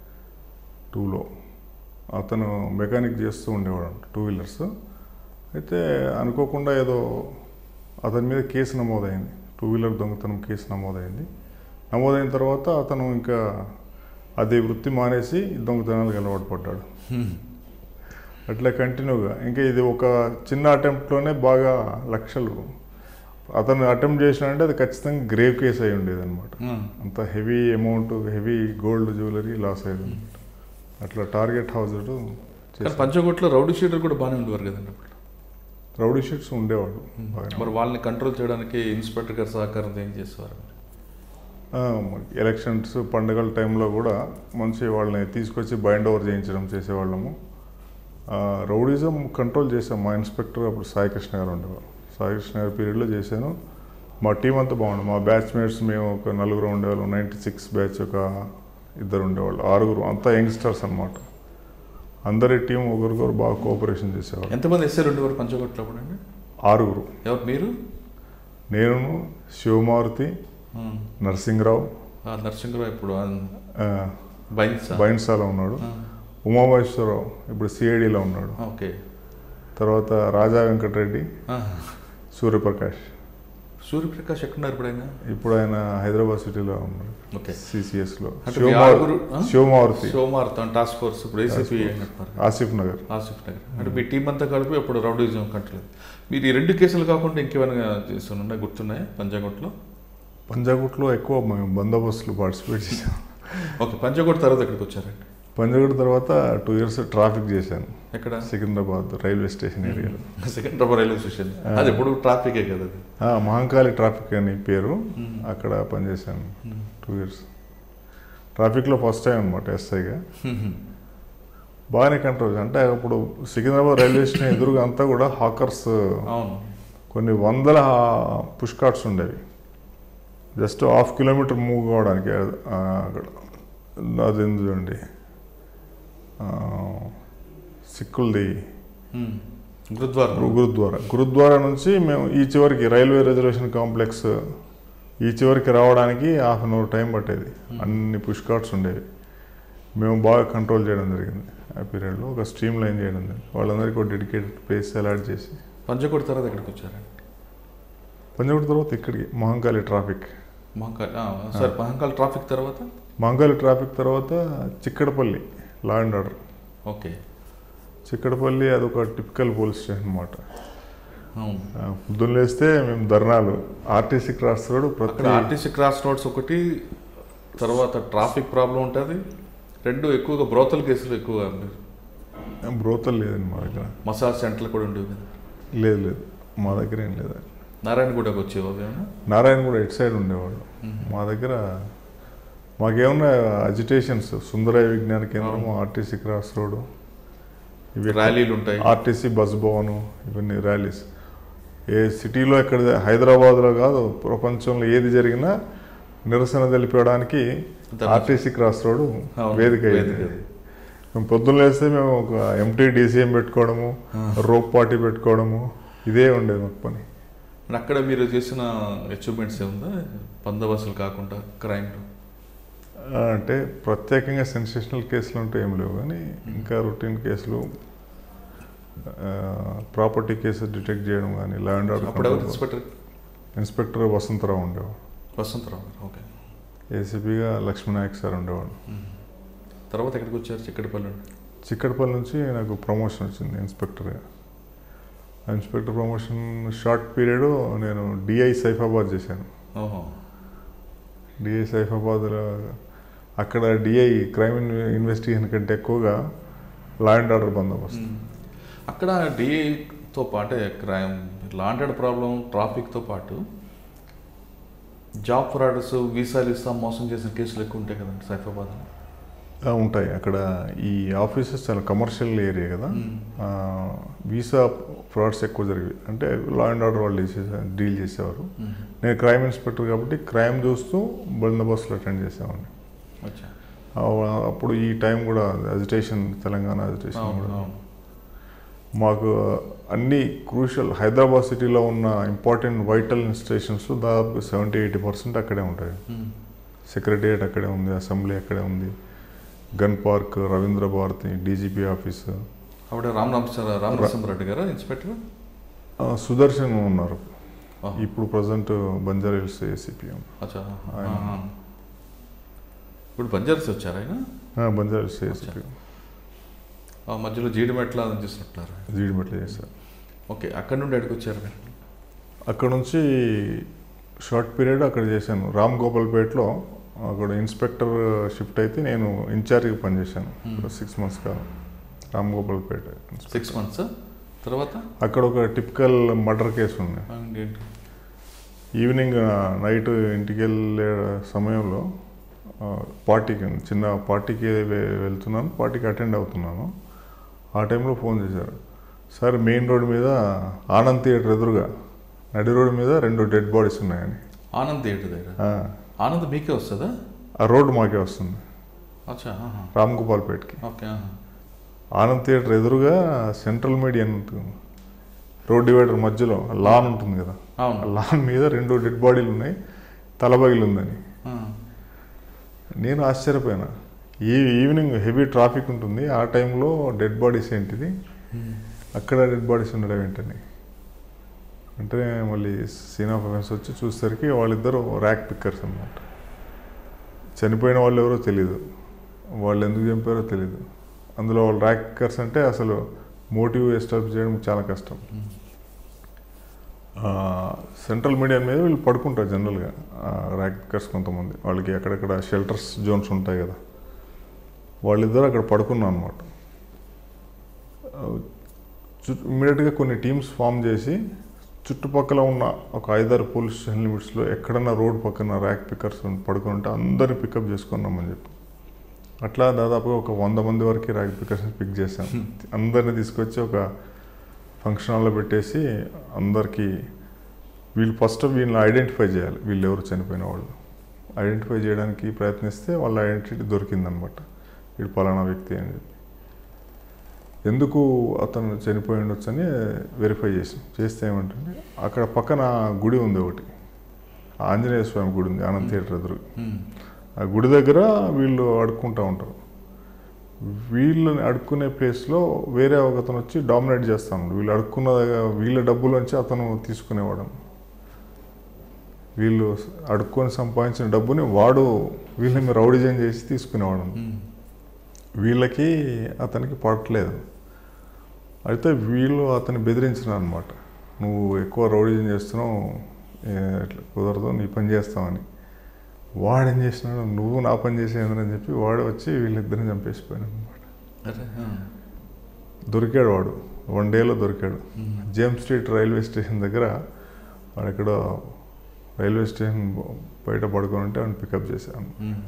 టూలో అతను మెకానిక్ చేస్తూ ఉండేవాడు టూ వీలర్స్ అయితే అనుకోకుండా ఏదో అతని మీద కేసు నమోదైంది టూ వీలర్ దొంగతనం కేసు నమోదైంది నమోదైన తర్వాత అతను ఇంకా అది వృత్తి మానేసి దొంగతనాలకు అలవాటు పడ్డాడు ఉమ్. అట్లా కంటిన్యూగా ఇంకా ఇది ఒక చిన్న అటెంప్ట్లోనే బాగా లక్షలు అతను అటెంప్ట్ చేసినంటే అది ఖచ్చితంగా గ్రేవ్ కేసు అయి ఉండేది అనమాట ఉమ్. అంత heavy amount heavy gold jewellery loss అయ్యేది అట్లా టార్గెట్ హౌస్ కానీ పంచకోట్లో రౌడీ షీటర్ కూడా బాగానే ఉండేవారు కదండి అప్పుడు రౌడీ షీట్స్ ఉండేవాడు బాగానే. మరి వాళ్ళని కంట్రోల్ చేయడానికి ఇన్స్పెక్టర్ గారి సహకారం ఏం చేసేవారు ఆ, మరి ఎలక్షన్స్ పండుగల టైంలో కూడా మంచి వాళ్ళని తీసుకొచ్చి బైండ్ ఓవర్ చేయించడం చేసేవాళ్ళము ఆ, రౌడీజం కంట్రోల్ చేసాం మా ఇన్స్పెక్టర్ అప్పుడు సాయి కృష్ణ గారు ఉండేవారు సాయి కృష్ణ గారి పీరియడ్లో చేశాను మా టీం అంతా బాగుంది మా బ్యాచ్ మేట్స్ మేము ఒక నలుగురు ఉండేవాళ్ళం నైంటీ సిక్స్ బ్యాచ్ ఒక ఇద్దరు ఉండేవాళ్ళు ఆరుగురు అంతా యంగ్స్టర్స్ అనమాట అందరి టీం ఒకరికొకరు బాగా కోఆపరేషన్ చేసేవాళ్ళు ఎంతమంది ఎస్ఐలు ఉండేవారు పంచకోట్లో అప్పుడు అండి ఆరుగురు ఎవరు మీరు నేను శివమారుతి ఉమ్. నరసింహరావు ఆ నరసింహరావు ఇప్పుడు ఆ, బైన్సా బైండ్సాలో ఉన్నాడు ఉమామహేశ్వరరావు ఇప్పుడు సిఐడిలో ఉన్నాడు ఓకే తర్వాత రాజా వెంకటరెడ్డి ఆ. సూర్యప్రకాష్ సూర్యప్రకాష్ ఎక్కడున్నారు ఇప్పుడు ఆయన ఇప్పుడు ఆయన హైదరాబాద్ సిటీలో ఉన్నాడు ఓకే సిసిఎస్లో అంటే మీ ఆరుగురు, ఆ? శివమారుతి సోమార్తం టాస్క్ ఫోర్స్ ఇప్పుడు ఏసీపీ అంటున్నారు ఆసిఫ్ నగర్ ఆసిఫ్ నగర్ అంటే మీ టీం అంతా కలిపి ఇప్పుడు రౌడీజం కంట్రోల్ మీరు ఈ రెండు కేసులు కాకుండా ఇంకేమైనా చేస్తున్నాయి గుర్తున్నాయా పంజాగుట్లో పంజాగుట్లో ఎక్కువ మేము బందోబస్తులు పార్టిసిపేట్ చేశాం ఓకే పంజాగుట్ తర్వాత ఎక్కడికి వచ్చారండి పంజాగుట్ తర్వాత టూ ఇయర్స్ ట్రాఫిక్ చేశాను ఎక్కడ సికింద్రాబాద్ రైల్వే స్టేషన్ ఏరియాలో సికింద్రాబాద్ రైల్వే స్టేషన్ అది ఎప్పుడు ట్రాఫికే కదా అది ఆ, మహంకాళి ట్రాఫిక్ అని పేరు అక్కడ పనిచేశాను టూ ఇయర్స్ ట్రాఫిక్లో ఫస్ట్ టైం అనమాట ఎస్ఐగా బాగానే కంట్రోల్ అంటే అప్పుడు సికింద్రాబాద్ రైల్వే స్టేషన్ ఎదురుగా అంతా కూడా హాకర్స్ అవును కొన్ని వందల పుష్ కార్ట్స్ ఉండేవి జస్ట్ హాఫ్ కిలోమీటర్ మూవ్ కావడానికి ఆ, అక్కడ అది ఏంది చూడండి ఆ, సిక్కులది ఉమ్. గురుద్వారా గురుద్వారా గురుద్వారా నుంచి మేము ఈ చివరికి రైల్వే రిజర్వేషన్ కాంప్లెక్స్ ఈ చివరికి రావడానికి హాఫ్ అన్ అవర్ టైం పట్టేది అన్ని పుష్ కార్ట్స్ ఉండేవి మేము బాగా కంట్రోల్ చేయడం జరిగింది ఆ పీరియడ్లో ఒక స్ట్రీమ్ లైన్ చేయడం జరిగింది వాళ్ళందరికీ ఒక డెడికేటెడ్ ప్లేస్ అలాట్ చేసి పంజాగుట్ తర్వాత ఎక్కడికి వచ్చారండి పంజాబ్ తర్వాత ఇక్కడికి మహంకాళి ట్రాఫిక్ మహంకాల్ ఆ, సార్ మహంకాల్ ట్రాఫిక్ తర్వాత మహంకాళి ట్రాఫిక్ తర్వాత Chikkadpally law and order okay Chikkadpally అదొక టిపికల్ పోలీస్ స్టేషన్ అనమాట అవును పొద్దున్న లేస్తే మేము ధర్నాలు ఆర్టీసీ క్రాస్ రోడ్ అక్కడ ప్రతి ఆర్టీసీ క్రాస్ రోడ్స్ ఒకటి తర్వాత ట్రాఫిక్ ప్రాబ్లం ఉంటుంది రెండు ఎక్కువగా బ్రోతల్ కేసులు ఎక్కువ మీరు బ్రోతల్ లేదండి మా దగ్గర మసాజ్ సెంటర్లు కూడా ఉండేవి కదా లేదు లేదు మా దగ్గర ఏం లేదు నారాయణగూడకు వచ్చేవి అవి ఏమన్నా నారాయణ కూడా ఇటు సైడ్ ఉండేవాళ్ళు మా దగ్గర మాకేమన్నా అజిటేషన్స్ సుందరయ్య విజ్ఞాన కేంద్రం ఆర్టీసీ క్రాస్ రోడ్ ఇవి ర్యాలీలు ఉంటాయి ఆర్టీసీ బస్ భవన్ ఇవన్నీ ర్యాలీస్ ఏ సిటీలో ఎక్కడ హైదరాబాద్లో కాదు ప్రపంచంలో ఏది జరిగినా నిరసన తెలిపడానికి అంతా ఆర్టీసీ క్రాస్ రోడ్ అవును, వేదిక అయింది. వేదిక అది. మేము పొద్దున్న లేస్తే మేము ఒక ఎంటీ డీసీఎం పెట్టుకోవడము రోప్ పార్టీ పెట్టుకోవడము ఇదే ఉండేది మాకు పని మరి అక్కడ మీరు చేసిన అచీవ్మెంట్స్ ఏముందా బందోబస్తులు కాకుండా క్రైమ్ ఆ, అంటే ప్రత్యేకంగా సెన్సేషనల్ కేసులు అంటే ఏం లేవు కానీ ఇంకా రొటీన్ కేసులు ప్రాపర్టీ కేసెస్ డిటెక్ట్ చేయడం కానీ లా అండ్ అప్పుడు ఎవరు ఆర్డర్ ఇన్స్పెక్టర్ ఇన్స్పెక్టర్ వసంతరావు ఉండేవాడు వసంతరావు గారు ఓకే ఏసీపీగా లక్ష్మీనాయక్ సార్ ఉండేవాడు తర్వాత ఎక్కడికి వచ్చారు చిక్కడిపల్లి నుండి చిక్కడపల్లి నుంచి నాకు ప్రమోషన్ వచ్చింది ఇన్స్పెక్టర్గా ఆ ఇన్స్పెక్టర్ ప్రమోషన్ షార్ట్ పీరియడ్ నేను డిఐ సైఫాబాద్ చేశాను ఓహో డిఐ సైఫాబాద్లో అక్కడ డిఐ క్రైమ్ ఇన్వెస్టిగేషన్ కంటే ఎక్కువగా లా అండ్ ఆర్డర్ బందోబస్తు మ్మ్. అక్కడ డిఏతో పాటు క్రైమ్ లాంటెడ్ ప్రాబ్లం ట్రాఫిక్తో పాటు జాబ్ ఫ్రాడ్స్ వీసాలు ఇస్తాం మోసం చేసిన కేసులు ఎక్కువ ఉంటాయి కదండి సైఫాబాద్ ఆ, ఉంటాయి అక్కడ ఈ ఆఫీసెస్ చాలా కమర్షియల్ ఏరియా కదా మ్మ్. ఆ, వీసా ఫ్రాడ్స్ ఎక్కువ జరిగేవి అంటే లా అండ్ ఆర్డర్ వాళ్ళు చేసే డీల్ చేసేవారు మ్మ్. నేను క్రైమ్ ఇన్స్పెక్టర్ కాబట్టి క్రైమ్ చూస్తూ బందోబస్తులు అటెండ్ చేసేవాడిని అచ్చా ఆ- అప్పుడు ఈ టైం కూడా అజిటేషన్ తెలంగాణ అజిటేషన్ అవును కూడా అవును మాకు అన్ని క్రూషల్ హైదరాబాద్ సిటీలో ఉన్న ఇంపార్టెంట్ వైటల్ స్టేషన్స్ దాదాపు సెవెంటీ ఎయిటీ పర్సెంట్ అక్కడే ఉంటాయి మ్మ్. సెక్రటరియట్ అక్కడే ఉంది అసెంబ్లీ అక్కడే ఉంది gun park Ravindra Bharati DGP office ఆవిడ రామ్ రామచంద్ర రామచంద్రరెడ్డి గారు ఇన్స్పెక్టర్ ఆ, సుదర్శన్ ఉన్నారు ఓహో. ఇప్పుడు ప్రజెంట్ బంజారా హిల్స్ ఏసీపీ అచ్చా ఆహా. ఆయన. ఆహా. ఇప్పుడు బంజారాస్ వచ్చారు ఆయన బంజారా హిల్స్ ఏసీపీ ఆ మధ్యలో జీడిమెట్ల చూసినట్టున్నారు జీడిమెట్లు చేశారు ఓకే అక్కడ నుండి ఎక్కడికి వచ్చారు మీరు అక్కడ నుంచి షార్ట్ పీరియడ్ అక్కడ చేశాను రామ్ గోపాల్పేటలో అక్కడ ఇన్స్పెక్టర్ షిఫ్ట్ అయితే నేను ఇన్ఛార్జ్గా పనిచేశాను Hmm. సిక్స్ మంత్స్ కాదు రామ్ గోపాల్పేట సిక్స్ మంత్స్ తర్వాత అక్కడ ఒక టిపికల్ మర్డర్ కేసు ఉంది ఏంటి ఈవినింగ్ నైట్ ఇంటికి వెళ్ళే సమయంలో ఆ, పార్టీకి చిన్న పార్టీకి వె- వెళ్తున్నాను పార్టీకి అటెండ్ అవుతున్నాను ఆ టైంలో ఫోన్ చేశారు సార్ మెయిన్ రోడ్ మీద ఆనంద్ థియేటర్ ఎదురుగా నడి రోడ్డు మీద రెండు డెడ్ బాడీస్ ఉన్నాయని ఆనంద్ థియేటర్ దగ్గర ఆ, ఆనంద్ మీకే వస్తుందా ఆ రోడ్డు మాకే వస్తుంది అచ్చా ఆహా. రామ్ గోపాల్పేట్కి ఓకే ఆహా. ఆనంద్ థియేటర్ ఎదురుగా సెంట్రల్ మీడియన్ ఉంటుంది రోడ్ డివైడర్ మధ్యలో లాన్ ఉంటుంది కదా ఆ అవును లాన్ మీద రెండు డెడ్ బాడీలు ఉన్నాయి తలబగిలి ఉందని ఆ. నేను ఆశ్చర్యపోయినా ఈ ఈవినింగ్ హెవీ ట్రాఫిక్ ఉంటుంది ఆ టైంలో డెడ్ బాడీస్ ఏంటిది మ్మ్. అక్కడ డెడ్ బాడీస్ ఉండడం ఏంటని అంటే మళ్ళీ సీన్ ఆఫ్ అఫెన్స్ వచ్చి చూసేసరికి వాళ్ళిద్దరు ర్యాక్ పిక్కర్స్ అన్నమాట చనిపోయిన వాళ్ళు ఎవరో తెలియదు వాళ్ళు ఎందుకు చంపారో తెలియదు అందులో వాళ్ళు ర్యాక్ పిక్కర్స్ అంటే అసలు మోటివ్ ఎస్టాబ్లిష్ చేయడం చాలా కష్టం మ్మ్. సెంట్రల్ మీడియా మీద వీళ్ళు పడుకుంటారు జనరల్గా ర్యాక్ పిక్కర్స్ కొంతమంది వాళ్ళకి అక్కడక్కడ షెల్టర్స్ జోన్స్ ఉంటాయి కదా వాళ్ళిద్దరు అక్కడ పడుకున్నాం అనమాట ఇమ్మీడియట్గా కొన్ని టీమ్స్ ఫామ్ చేసి చుట్టుపక్కల ఉన్న ఒక ఐదారు పోలీస్ స్టేషన్ లిమిట్స్లో ఎక్కడన్నా రోడ్ పక్కన ర్యాక్ పిక్కర్స్ పడుకుని ఉంటే అందరిని పికప్ చేసుకున్నామని చెప్పి అట్లా దాదాపుగా ఒక వంద మంది వరకు ర్యాక్ పిక్కర్స్ని పిక్ చేశాం అందరిని తీసుకొచ్చి ఒక ఫంక్షన్ హాల్లో పెట్టేసి అందరికీ వీళ్ళు ఫస్ట్ వీళ్ళని ఐడెంటిఫై చేయాలి వీళ్ళు ఎవరు చనిపోయిన వాళ్ళు ఐడెంటిఫై చేయడానికి ప్రయత్నిస్తే వాళ్ళ ఐడెంటిటీ దొరికిందనమాట వీడు పలానా వ్యక్తి అని చెప్పి ఎందుకు అతను చనిపోయి ఉండొచ్చు అని వెరిఫై చేసి చేస్తే ఏమంటే అక్కడ పక్కన గుడి ఉంది ఒకటి ఆంజనేయ స్వామి గుడి ఉంది ఆనంద్ థియేటర్ ఎదురు మ్మ్. ఆ గుడి దగ్గర వీళ్ళు అడుక్కుంటూ ఉంటారు వీళ్ళని అడుక్కునే ప్లేస్లో వేరే ఒక అతను వచ్చి డామినేట్ చేస్తాను వీళ్ళు అడుక్కున్న దగ్గర వీళ్ళ డబ్బులోంచి అతను తీసుకునేవాడు వీళ్ళు అడుక్కొని సంపాదించిన డబ్బుని వాడు వీళ్ళ మీద రౌడిజం చేసి తీసుకునేవాడు మ్మ్. వీళ్ళకి అతనికి పడట్లేదు అయితే వీళ్ళు అతన్ని బెదిరించిన అనమాట నువ్వు ఎక్కువ రౌడీజం చేస్తున్నావు ఏ, ఇట్లా కుదరదు నీ పని చేస్తామని వాడు ఏం చేసినాడు నువ్వు నా పని చేసేందని చెప్పి వాడు వచ్చి వీళ్ళిద్దరిని చంపేసిపోయాడు అనమాట అరే ఆ. దొరికాడు వాడు వన్ డేలో దొరికాడు ఉమ్. జేమ్స్ స్ట్రీట్ రైల్వే స్టేషన్ దగ్గర వాడు ఎక్కడో రైల్వే స్టేషన్ బయట పడుకొని ఉంటే వాడిని పికప్ చేశాను ఉమ్.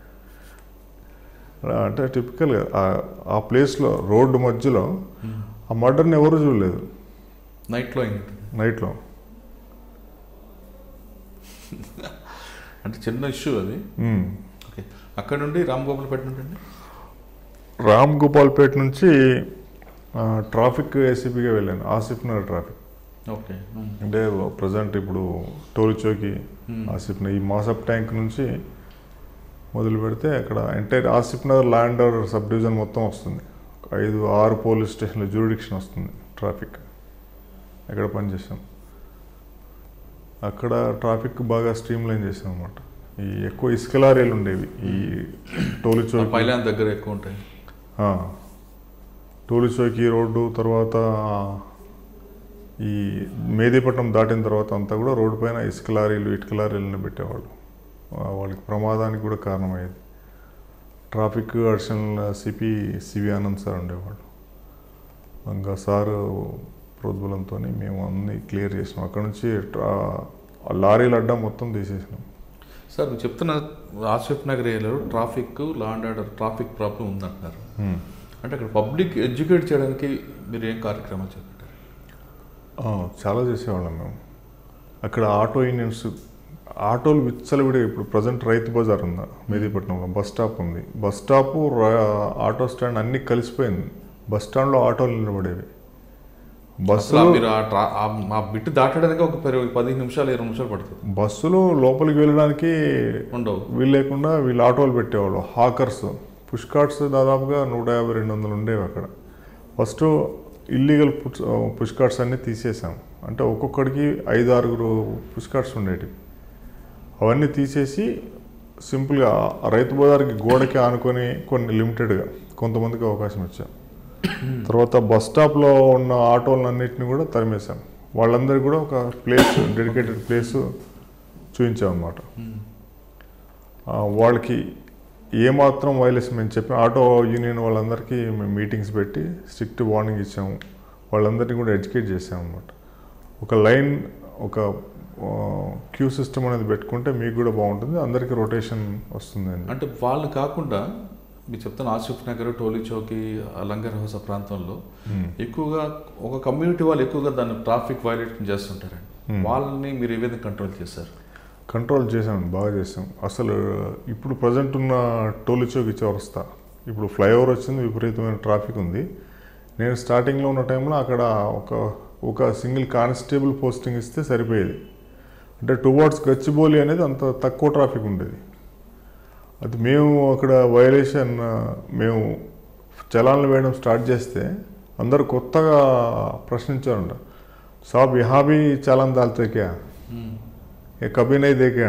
అలా అంటే టిపికల్గా ఆ- ఆ ప్లేస్లో రోడ్డు మధ్యలో ఉమ్. ఆ మర్డర్ని ఎవరు చూడలేదు నైట్లో అయింది నైట్లో అంటే చిన్న ఇష్యూ అది ఉమ్. ఓకే అక్కడ నుండి రామ్ గోపాల్పేట నుండి అండి రామ్ గోపాల్పేట నుంచి ఆ, ట్రాఫిక్ ఏసీపీగా వెళ్ళాను ఆసిఫ్ నగర్ ట్రాఫిక్ ఓకే ఉమ్. అంటే ప్రజెంట్ ఇప్పుడు టోల్ చౌకి ఉమ్. ఆసిఫ్ నగర్ ఈ మాసప్ ట్యాంక్ నుంచి మొదలు పెడితే అక్కడ entire Asif Nagar land sub division మొత్తం వస్తుంది ఐదు ఆరు పోలీస్ స్టేషన్ల జ్యూరిడిక్షన్ వస్తుంది ట్రాఫిక్ ఎక్కడ పనిచేసాం అక్కడ ట్రాఫిక్ బాగా స్ట్రీమ్ లైన్ చేసాం అనమాట ఈ ఎక్కువ ఇసుక లారీలు ఉండేవి ఈ టోలు ఆ చౌక్ పైలాన్ దగ్గర ఎక్కువ ఉంటాయి ఆ, టోలు చౌకి రోడ్డు తర్వాత ఈ మేదీపట్నం దాటిన తర్వాత అంతా కూడా రోడ్డు పైన ఇసుక లారీలు ఇటుక లారీలను పెట్టేవాళ్ళు ఆ, వాళ్ళకి ప్రమాదానికి కూడా కారణమయ్యేది traffic additional CP CV Anand sir ఉండేవాళ్ళు ఇంకా సారు ప్రోద్బలంతో మేము అన్నీ క్లియర్ చేసినాం అక్కడ నుంచి ట్రా ఆ లారీలు అడ్డం మొత్తం తీసేసినాం సార్ మీరు చెప్తున్న ఆసిఫ్ నగర్ ఏరియాలో traffic law and order traffic problem ఉందంటున్నారు అంటే అక్కడ పబ్లిక్ ఎడ్యుకేట్ చేయడానికి మీరు ఏం కార్యక్రమాలు చేపట్టారు ఆ, చాలా చేసేవాళ్ళం మేము అక్కడ ఆటో యూనియన్స్ ఆటోలు విచ్చలవిడి ఇప్పుడు ప్రజెంట్ రైతు బజార్ ఉందా మెహదీపట్నంలో బస్ స్టాప్ ఉంది బస్ స్టాప్ ఆటో స్టాండ్ అన్నీ కలిసిపోయింది బస్ స్టాండ్లో ఆటోలు నిలబడేవి అసలు బస్సులో మీరు ఆ ట్రా ఆ- ఆ బిట్ దాటడానికి ఒక పది పదిహేను నిమిషాలు ఇరవై నిమిషాలు పడుతుంది బస్సులు లోపలికి వెళ్ళడానికి ఉండవు వీలు లేకుండా వీళ్ళు ఆటోలు పెట్టేవాళ్ళు హాకర్స్ పుష్ కార్ట్స్ దాదాపుగా నూట యాభై రెండు వందలు ఉండేవి అక్కడ first illegal push push carts అన్నీ తీసేసాం అంటే ఒక్కొక్కడికి ఐదు ఆరుగురు పుష్ కార్ట్స్ ఉండేటివి అవన్నీ తీసేసి సింపుల్గా రైతు బజార్కి గోడకి ఆనుకొని కొన్ని లిమిటెడ్గా కొంతమందికి అవకాశం ఇచ్చాం తర్వాత బస్ స్టాప్లో ఉన్న ఆటోలన్నింటినీ కూడా తరిమేశాం వాళ్ళందరికీ కూడా ఒక ప్లేస్ డెడికేటెడ్ ప్లేస్ చూపించాం అన్నమాట ఆ, వాళ్ళకి ఏమాత్రం వైలెస్ మేము చెప్పిన ఆటో యూనియన్ వాళ్ళందరికీ మేము మీటింగ్స్ పెట్టి స్ట్రిక్ట్ వార్నింగ్ ఇచ్చాము వాళ్ళందరినీ కూడా ఎడ్యుకేట్ చేసాము అనమాట ఒక లైన్ ఒక క్యూ సిస్టమ్ అనేది పెట్టుకుంటే మీకు కూడా బాగుంటుంది అందరికీ రొటేషన్ వస్తుంది అని అంటే వాళ్ళు కాకుండా మీరు చెప్తున్న ఆసిఫ్ నగర్ టోలీ చౌకి ఆ లంగర్ హౌస్ ఆ ప్రాంతంలో ఎక్కువగా ఒక కమ్యూనిటీ వాళ్ళు ఎక్కువగా దాన్ని ట్రాఫిక్ వైలేషన్ చేస్తుంటారండి Hmm. వాళ్ళని మీరు ఏ విధంగా కంట్రోల్ చేశారు కంట్రోల్ చేసాం బాగా చేసాం అసలు ఇప్పుడు ప్రజెంట్ ఉన్న టోలు చౌకి చౌరస్తా ఇప్పుడు ఫ్లైఓవర్ వచ్చింది విపరీతమైన ట్రాఫిక్ ఉంది నేను స్టార్టింగ్లో ఉన్న టైంలో అక్కడ ఒక ఒక సింగిల్ కానిస్టేబుల్ పోస్టింగ్ ఇస్తే సరిపోయేది అంటే టువర్డ్స్ గచ్చిబౌలి అనేది అంత తక్కువ ట్రాఫిక్ ఉండేది అది మేము అక్కడ వైలేషన్ మేము చలాన్లు వేయడం స్టార్ట్ చేస్తే అందరూ కొత్తగా ప్రశ్నించారంట సాబ్ యహా భీ చలాన్ దాల్తే క్యా ఏ కభీ నై దేకే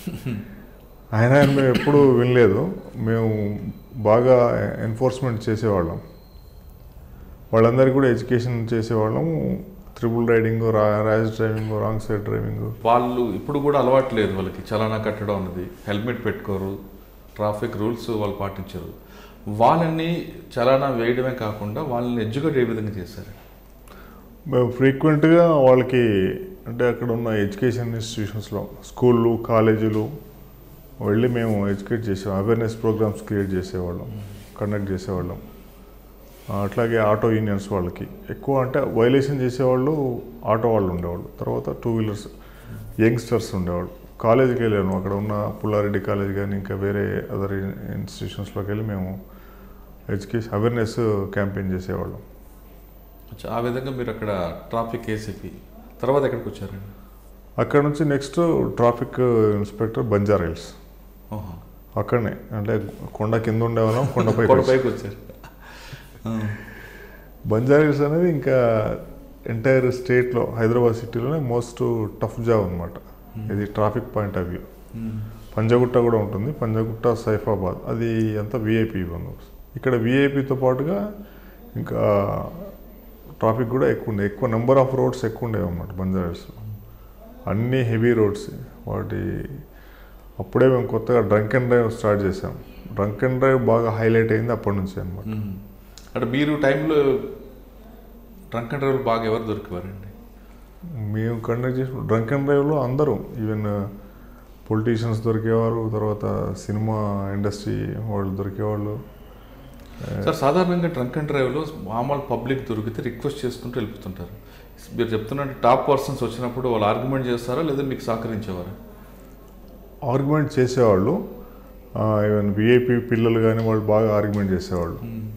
ఆయన ఆయన మేము ఎప్పుడూ వినలేదు మేము బాగా ఎన్ఫోర్స్మెంట్ చేసేవాళ్ళం వాళ్ళందరికీ కూడా ఎడ్యుకేషన్ చేసేవాళ్ళం త్రిబుల్ రైడింగ్ రా rash driving wrong side driving వాళ్ళు ఇప్పుడు కూడా అలవాటు లేదు వాళ్ళకి చలానా కట్టడం అన్నది హెల్మెట్ పెట్టుకోరు ట్రాఫిక్ రూల్స్ వాళ్ళు పాటించరు వాళ్ళని చలానా వేయడమే కాకుండా వాళ్ళని ఎడ్యుకేట్ ఏ విధంగా చేశారు మేము ఫ్రీక్వెంట్గా వాళ్ళకి అంటే అక్కడ ఉన్న ఎడ్యుకేషన్ ఇన్స్టిట్యూషన్స్లో స్కూళ్ళు కాలేజీలు వెళ్ళి మేము ఎడ్యుకేట్ చేసే అవేర్నెస్ ప్రోగ్రామ్స్ క్రియేట్ చేసేవాళ్ళం కండక్ట్ చేసేవాళ్ళం ఆ, అట్లాగే ఆటో యూనియన్స్ వాళ్ళకి ఎక్కువ అంటే వైలేషన్ చేసేవాళ్ళు ఆటో వాళ్ళు ఉండేవాళ్ళు తర్వాత టూ వీలర్స్ యంగ్స్టర్స్ ఉండేవాళ్ళు కాలేజీకి వెళ్ళాను అక్కడ ఉన్న పుల్లారెడ్డి కాలేజ్ కానీ ఇంకా వేరే అదర్ ఇన్స్టిట్యూషన్స్లోకి వెళ్ళి మేము ఎడ్యుకేషన్ అవేర్నెస్ క్యాంపెయిన్ చేసేవాళ్ళం అచ్చా, ఆ విధంగా మీరు అక్కడ ట్రాఫిక్ ఏసీపీ తర్వాత ఎక్కడికి వచ్చారండి అక్కడ నుంచి next traffic inspector Banjara Hills ఓహో అక్కడనే అంటే కొండ కింద ఉండేవాళ్ళం కొండపై కొండపైకి వచ్చారు ఆ. బంజారా హిల్స్ అనేది ఇంకా ఎంటైర్ స్టేట్లో హైదరాబాద్ సిటీలోనే మోస్ట్ టఫ్ జాబ్ అనమాట ఇది ట్రాఫిక్ పాయింట్ ఆఫ్ వ్యూ ఉమ్. పంజగుట్ట కూడా ఉంటుంది పంజగుట్ట సైఫాబాద్ అది అంతా విఐపి బందోబస్తు ఇక్కడ విఐపితో పాటుగా ఇంకా ట్రాఫిక్ కూడా ఎక్కువ ఉండే ఎక్కువ నెంబర్ ఆఫ్ రోడ్స్ ఎక్కువ ఉండేవి అన్నమాట బంజారాస్లో అన్నీ హెవీ రోడ్స్ వాటి అప్పుడే మేము కొత్తగా డ్రంక్ అండ్ డ్రైవ్ స్టార్ట్ చేసాం డ్రంక్ అండ్ డ్రైవ్ బాగా హైలైట్ అయింది అప్పటి నుంచి అనమాట మ్మ్. అంటే మీరు టైంలో ట్రంక్ అండ్ డ్రైవర్ బాగా ఎవరు దొరికేవారండి మేము కండక్ట్ చేసిన డ్రంక్ అండ్ డ్రైవ్లో అందరూ ఈవెన్ పొలిటీషియన్స్ దొరికేవారు తర్వాత సినిమా ఇండస్ట్రీ వాళ్ళు దొరికేవాళ్ళు సార్ సాధారణంగా ట్రంక్ అండ్ డ్రైవ్లో మామూలు పబ్లిక్ దొరికితే రిక్వెస్ట్ చేసుకుంటూ వెళ్ళిపోతుంటారు మీరు చెప్తున్నట్టు టాప్ పర్సన్స్ వచ్చినప్పుడు వాళ్ళు ఆర్గ్యుమెంట్ చేస్తారా లేదా మీకు సహకరించేవారా ఆర్గ్యుమెంట్ చేసేవాళ్ళు ఈవెన్ విఐపి పిల్లలు కానీ వాళ్ళు బాగా ఆర్గ్యుమెంట్ చేసేవాళ్ళు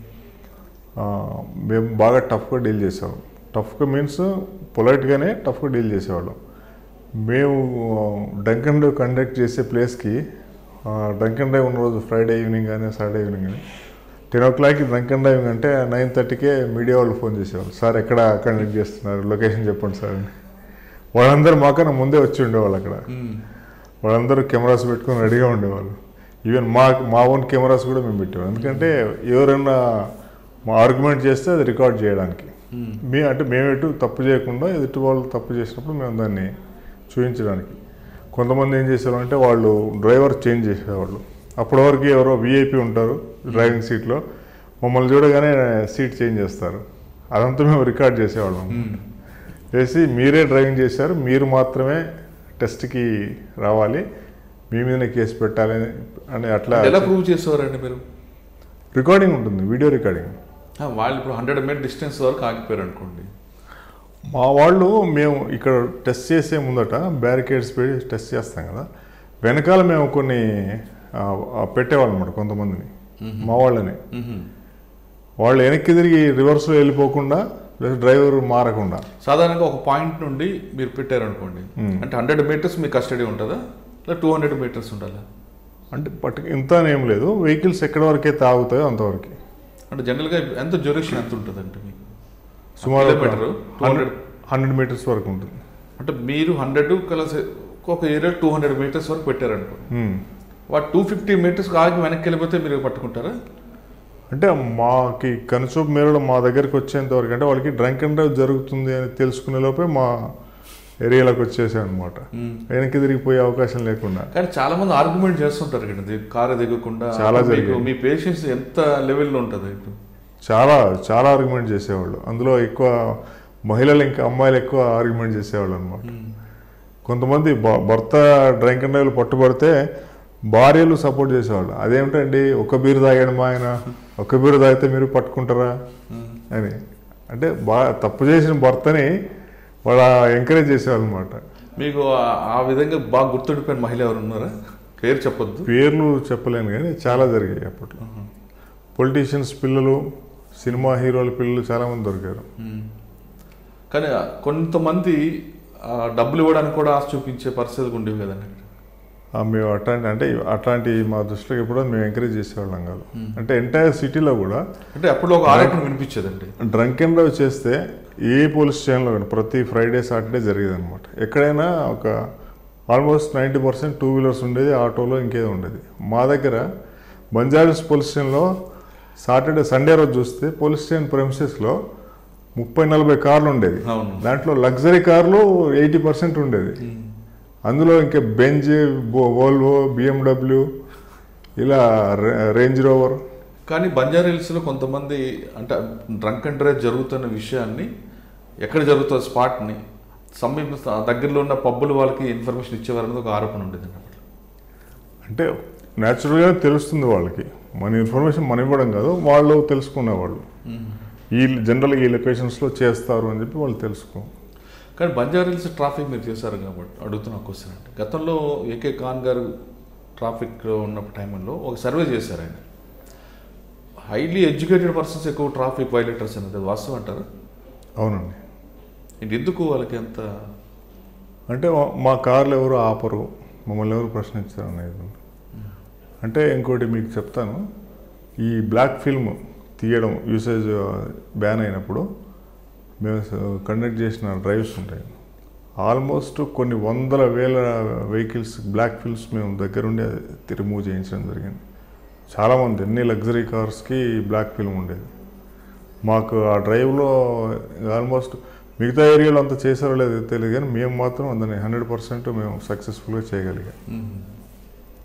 ఆ, మేము బాగా టఫ్గా డీల్ చేసేవాళ్ళం టఫ్గా మీన్స్ పొలైట్గానే టఫ్గా డీల్ చేసేవాళ్ళం మేము డంక్ అండ్ డ్రైవ్ కండక్ట్ చేసే ప్లేస్కి డంక్ అండ్ డ్రైవ్ ఉన్న రోజు ఫ్రైడే ఈవినింగ్ కానీ సాటర్డే ఈవినింగ్ కానీ టెన్ ఓ క్లాక్కి డ్రంక్ అండ్ డ్రైవింగ్ అంటే నైన్ థర్టీకే మీడియా వాళ్ళు ఫోన్ చేసేవాళ్ళు సార్ ఎక్కడ కండక్ట్ చేస్తున్నారు లొకేషన్ చెప్పండి సార్ అని వాళ్ళందరూ మాకన్నా ముందే వచ్చి ఉండేవాళ్ళు అక్కడ వాళ్ళందరూ కెమెరాస్ పెట్టుకొని రెడీగా ఉండేవాళ్ళు ఈవెన్ మా మా ఓన్ కెమెరాస్ కూడా మేము పెట్టేవాళ్ళం ఎందుకంటే ఎవరైనా మా ఆర్గ్యుమెంట్ చేస్తే అది రికార్డ్ చేయడానికి మీ అంటే మేము ఎటు తప్పు చేయకుండా ఎదుటి వాళ్ళు తప్పు చేసినప్పుడు మేము దాన్ని చూపించడానికి కొంతమంది ఏం చేసేవాళ్ళు అంటే వాళ్ళు డ్రైవర్ చేంజ్ చేసేవాళ్ళు అప్పటి వరకు ఎవరో విఐపి ఉంటారు డ్రైవింగ్ సీట్లో మమ్మల్ని చూడగానే సీట్ చేంజ్ చేస్తారు అదంతా మేము రికార్డ్ చేసేవాళ్ళం చేసి మీరే డ్రైవింగ్ చేశారు మీరు మాత్రమే టెస్ట్కి రావాలి మీ మీదనే కేసు పెట్టాలి అని అట్లా ఎలా ప్రూవ్ చేసేవారండి మీరు రికార్డింగ్ ఉంటుంది వీడియో రికార్డింగ్ ఆ, వాళ్ళు ఇప్పుడు హండ్రెడ్ మీటర్ డిస్టెన్స్ వరకు ఆగిపోయారు అనుకోండి మా వాళ్ళు మేము ఇక్కడ టెస్ట్ చేసే ముందట బ్యారికేడ్స్ పెట్టి టెస్ట్ చేస్తాం కదా వెనకాల మేము కొన్ని ఆ, ఆ, పెట్టేవాళ్ళం అనమాట కొంతమందిని మా వాళ్ళని మ్మ్. వాళ్ళు వెనక్కి తిరిగి రివర్స్లో వెళ్ళిపోకుండా ప్లస్ డ్రైవర్ మారకుండా సాధారణంగా ఒక పాయింట్ నుండి మీరు పెట్టారు అనుకోండి అంటే హండ్రెడ్ మీటర్స్ మీ కస్టడీ ఉంటుందా లేదా టూ హండ్రెడ్ మీటర్స్ ఉండాలా అంటే పట్టు ఇంత అని ఏం లేదు వెహికల్స్ ఎక్కడి వరకే తాగుతాయో అంతవరకు అంటే జనరల్గా ఎంత డ్యూరేషన్ ఎంత ఉంటుంది అంటే మీకు సుమారు ఒక kilometre two hundred hundred metres వరకు ఉంటుంది అంటే మీరు హండ్రెడ్ కలిసి ఒక ఏరియా టూ హండ్రెడ్ మీటర్స్ వరకు పెట్టారనుకో మ్మ్. వాడు టూ ఫిఫ్టీ మీటర్స్ ఆగి వెనక్కి వెళ్ళిపోతే మీరు పట్టుకుంటారా అంటే మాకి కనుచూపు మేరలో మా దగ్గరికి వచ్చేంత వరకు అంటే వాళ్ళకి డ్రంక్ అండ్ డ్రైవ్ జరుగుతుంది అని తెలుసుకునే లోపే మా ఏరియాలోకి వచ్చేసాం అనమాట వెనక్కి తిరిగిపోయే అవకాశం లేకుండా కానీ చాలా మంది ఆర్గ్యుమెంట్ చేస్తుంటారు కదా కారు దిగకుండా చాలా మీకు జరిగాయి. మీ పేషెన్స్ ఎంత లెవెల్లో ఉంటుంది ఇప్పుడు చాలా చాలా ఆర్గ్యుమెంట్ చేసేవాళ్ళు అందులో ఎక్కువ మహిళలు ఇంకా అమ్మాయిలు ఎక్కువ ఆర్గ్యుమెంట్ చేసేవాళ్ళు అనమాట కొంతమంది భ- భర్త డ్రంక్ అండ్ డ్రైవ్లు పట్టుబడితే భార్యలు సపోర్ట్ చేసేవాళ్ళు అదేమిటండి ఒక బీరు తాగాడు మా ఆయన ఒక బీరు తాగితే మీరు పట్టుకుంటారా అని అంటే బా తప్పు చేసిన భర్తని వాళ్ళ ఎంకరేజ్ చేసేవాళ్ళు అనమాట మీకు ఆ- ఆ విధంగా బాగా గుర్తుండిపోయిన మహిళ ఎవరు ఉన్నారా పేరు చెప్పొద్దు పేర్లు చెప్పలేను కానీ చాలా జరిగాయి అప్పట్లో పొలిటీషియన్స్ పిల్లలు సినిమా హీరోల పిల్లలు చాలామంది దొరికారు కానీ కొంతమంది ఆ, డబ్బులు ఇవ్వడానికి కూడా ఆశ చూపించే పరిస్థితులు ఉండేవి కదండి ఆ, మేము అట్లాంటి అంటే అట్లాంటి మా దృష్టిలో ఎప్పుడో మేము ఎంకరేజ్ చేసేవాళ్ళం కాదు అంటే ఎంటైర్ సిటీలో కూడా అంటే అప్పుడు ఒక ఆరోపణ వినిపించేదండి డ్రంక్ అండ్ డ్రైవ్ చేస్తే ఏ పోలీస్ స్టేషన్లో కానీ ప్రతి ఫ్రైడే సాటర్డే జరిగేది అనమాట ఎక్కడైనా ఒక almost ninety percent two wheelers ఉండేది ఆటోలో ఇంకేదో ఉండేది మా దగ్గర బంజారాస్ పోలీస్ స్టేషన్లో సాటర్డే సండే రోజు చూస్తే పోలీస్ స్టేషన్ ప్రెమిసెస్లో ముప్పై నలభై కార్లు ఉండేది అవును దాంట్లో లగ్జరీ కార్లు ఎయిటీ పర్సెంట్ ఉండేది అందులో ఇంకా బెంజ్ వోల్వో బిఎండబ్ల్యూ ఇలా రే- రేంజ్ రోవర్ కానీ బంజారా హిల్స్లో కొంతమంది అంటే డ్రంక్ అండ్ డ్రైవ్ జరుగుతున్న విషయాన్ని ఎక్కడ జరుగుతుంది స్పాట్ని సమీప దగ్గరలో ఉన్న పబ్బులు వాళ్ళకి ఇన్ఫర్మేషన్ ఇచ్చేవారనేది ఒక ఆరోపణ ఉండేది అన్నమాట అంటే న్యాచురల్గా తెలుస్తుంది వాళ్ళకి మన ఇన్ఫర్మేషన్ మనం ఇవ్వడం కాదు వాళ్ళు తెలుసుకునేవాళ్ళు ఈ జనరల్గా ఈ లొకేషన్స్లో చేస్తారు అని చెప్పి వాళ్ళు తెలుసుకో కానీ బంజారా హిల్స్ ట్రాఫిక్ మీరు చేశారు కాబట్టి అడుగుతున్న క్వశ్చన్ అంటే గతంలో ఏకే ఖాన్ గారు ట్రాఫిక్లో ఉన్న టైంలో ఒక సర్వే చేశారు ఆయన హైలీ ఎడ్యుకేటెడ్ పర్సన్స్ ఎక్కువ ట్రాఫిక్ వైలేటర్స్ అనేది అది వాస్తవం అంటారు అవునండి ఇది ఎందుకు వాళ్ళకి ఎంత అంటే మా- మా కార్లు ఎవరు ఆపరు మమ్మల్ని ఎవరు ప్రశ్నించారు అనేది అంటే ఇంకోటి మీకు చెప్తాను ఈ బ్లాక్ ఫిల్మ్ తీయడం యూసేజ్ బ్యాన్ అయినప్పుడు మేము కండక్ట్ చేసిన డ్రైవ్స్ ఉంటాయి ఆల్మోస్ట్ కొన్ని వందల వేల వెహికల్స్ బ్లాక్ ఫిల్మ్స్ మేము దగ్గరుండి రిమూవ్ చేయించడం జరిగింది చాలామంది ఎన్ని లగ్జరీ కార్స్కి బ్లాక్ ఫిల్మ్ ఉండేది మాకు ఆ డ్రైవ్లో ఆల్మోస్ట్ మిగతా ఏరియాలో అంతా చేశారో లేదో తెలియదు కానీ మేము మాత్రం దాన్ని హండ్రెడ్ పర్సెంట్ మేము సక్సెస్ఫుల్గా చేయగలిగాం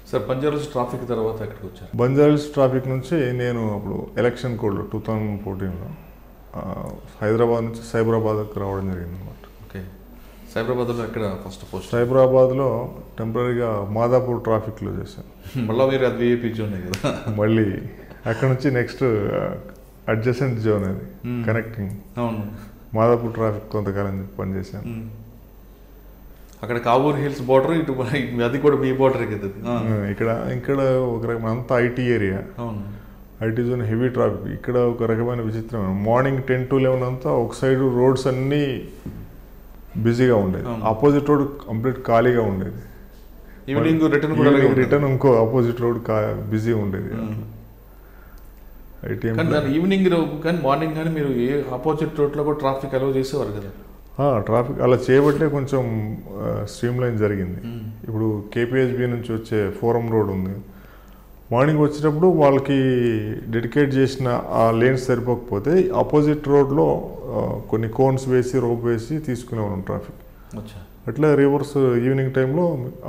సార్ బంజారాస్ ట్రాఫిక్ తర్వాత ఎక్కడికి వచ్చారు బంజారాస్ ట్రాఫిక్ నుంచి నేను అప్పుడు ఎలక్షన్ కోడ్లో టూ థౌజండ్ ఫోర్టీన్లో హైదరాబాద్ నుంచి సైబరాబాద్కి రావడం జరిగింది అనమాట ఓకే సైబరాబాద్లో ఎక్కడ ఫస్ట్ పోస్ట్ సైబరాబాద్లో టెంపరీగా మాదాపూర్ ట్రాఫిక్లో చేశాను మళ్ళీ మీరు అది విఐపీ జోన్ కదా మళ్ళీ అక్కడ నుంచి నెక్స్ట్ అడ్జసెంట్ జోన్ అది Hmm. కనెక్టింగ్ అవును మాదాపూర్ ట్రాఫిక్ కొంతకాలం పనిచేశాను ఉమ్. అక్కడ కావూర్ హిల్స్ బార్డర్ ఇటు ఇటు అది కూడా మీ బార్డర్ కదా అది. ఆ, ఇక్కడ ఇక్కడ ఒక రకమైన అంతా ఐటీ ఏరియా అవును ఐటీ జోన్ హెవీ ట్రాఫిక్ ఇక్కడ ఒక రకమైన విచిత్రం మార్నింగ్ టెన్ టు లెవెన్ అంతా ఒక సైడ్ రోడ్స్ అన్నీ బిజీగా ఉండేది అవును. ఆపోజిట్ రోడ్ కంప్లీట్ ఖాళీగా ఉండేది ఈవినింగ్ రిటర్న్ కూడా అలాగే ఉంటుంది. రిటర్న్ ఇంకో ఆపోజిట్ రోడ్ బిజీ ఉండేది ఉమ్. ఐటీ కానీ దాని ఈవినింగ్ రో- కానీ మార్నింగ్ కానీ మీరు ఏ ఆపోజిట్ రోడ్ లో కూడా ట్రాఫిక్ అలౌ చేసేవారు కదా ట్రాఫిక్ అలా చేయబట్టే కొంచెం స్ట్రీమ్ లైన్ జరిగింది ఉమ్. ఇప్పుడు కేపీహెచ్బి నుంచి వచ్చే ఫోరం రోడ్ ఉంది మార్నింగ్ వచ్చేటప్పుడు వాళ్ళకి డెడికేట్ చేసిన ఆ లేన్స్ సరిపోకపోతే ఆపోజిట్ రోడ్లో కొన్ని కోన్స్ వేసి రోప్ వేసి తీసుకునేవాళ్ళం ట్రాఫిక్ అచ్చా అట్లా రివర్స్ ఈవినింగ్ టైంలో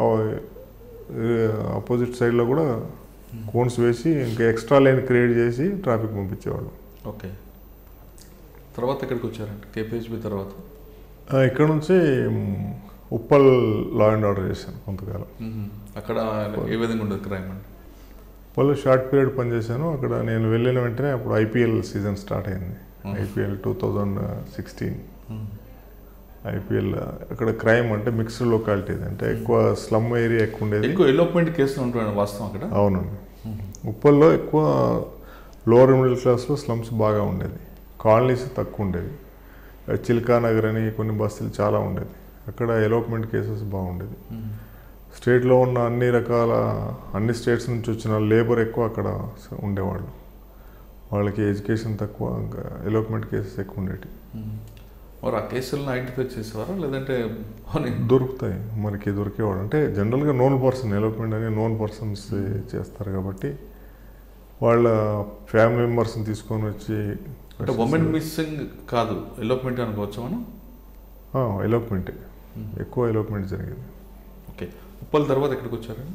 ఆపోజిట్ సైడ్లో కూడా కోన్స్ వేసి ఇంకా ఎక్స్ట్రా లైన్ క్రియేట్ చేసి ట్రాఫిక్ పంపించేవాళ్ళం ఓకే తర్వాత ఎక్కడికి వచ్చారండి కేపీహెచ్బి తర్వాత ఆ, ఇక్కడ నుంచి మ్, ఉప్పల్ లా అండ్ ఆర్డర్ చేశాను కొంతకాలం ఉమ్. అక్కడ ఏ విధంగా ఉండదు క్రైమ్ అండి ఉప్పల్లో షార్ట్ పీరియడ్ పనిచేశాను అక్కడ నేను వెళ్ళిన వెంటనే అప్పుడు ఐపీఎల్ సీజన్ స్టార్ట్ అయింది Hmm. IPL two thousand sixteen ఉమ్. ఐపీఎల్ అక్కడ క్రైమ్ అంటే మిక్స్డ్ లొకాలిటీ అంటే ఎక్కువ స్లమ్ ఏరియా ఎక్కువ ఉండేది ఎక్కువ ఎలోప్మెంట్ కేసులు ఉంటున్నాయి వాస్తవం అక్కడ అవునండి ఉప్పల్లో ఎక్కువ లోవర్ మిడిల్ క్లాస్లో స్లమ్స్ బాగా ఉండేది కాలనీస్ తక్కువ ఉండేది చిల్కా నగర్ అని కొన్ని బస్సులు చాలా ఉండేది అక్కడ ఎలోప్మెంట్ కేసెస్ బాగుండేది ఉమ్. స్టేట్లో ఉన్న అన్ని రకాల అన్ని స్టేట్స్ నుంచి వచ్చిన లేబర్ ఎక్కువ అక్కడ ఉండేవాళ్ళు వాళ్ళకి ఎడ్యుకేషన్ తక్కువ ఇంకా ఎలోప్మెంట్ కేసెస్ ఎక్కువ ఉండేవి ఉమ్. మరి ఆ కేసులను ఐడెంటిఫై చేసేవారా లేదంటే అవును. దొరుకుతాయి మనకి దొరికేవాడు అంటే జనరల్గా నోన్ పర్సన్ ఎలోప్మెంట్ అని నోన్ పర్సన్స్ చేస్తారు కాబట్టి వాళ్ళ ఫ్యామిలీ మెంబర్స్ని తీసుకొని వచ్చి అంటే ఉమెన్ మిస్సింగ్ కాదు ఎలోప్మెంట్ అనుకోవచ్చు మనం ఎలోప్మెంట్ ఎక్కువ ఎలోప్మెంట్ జరిగింది ఓకే ఉప్పల్ తర్వాత ఎక్కడికి వచ్చారండి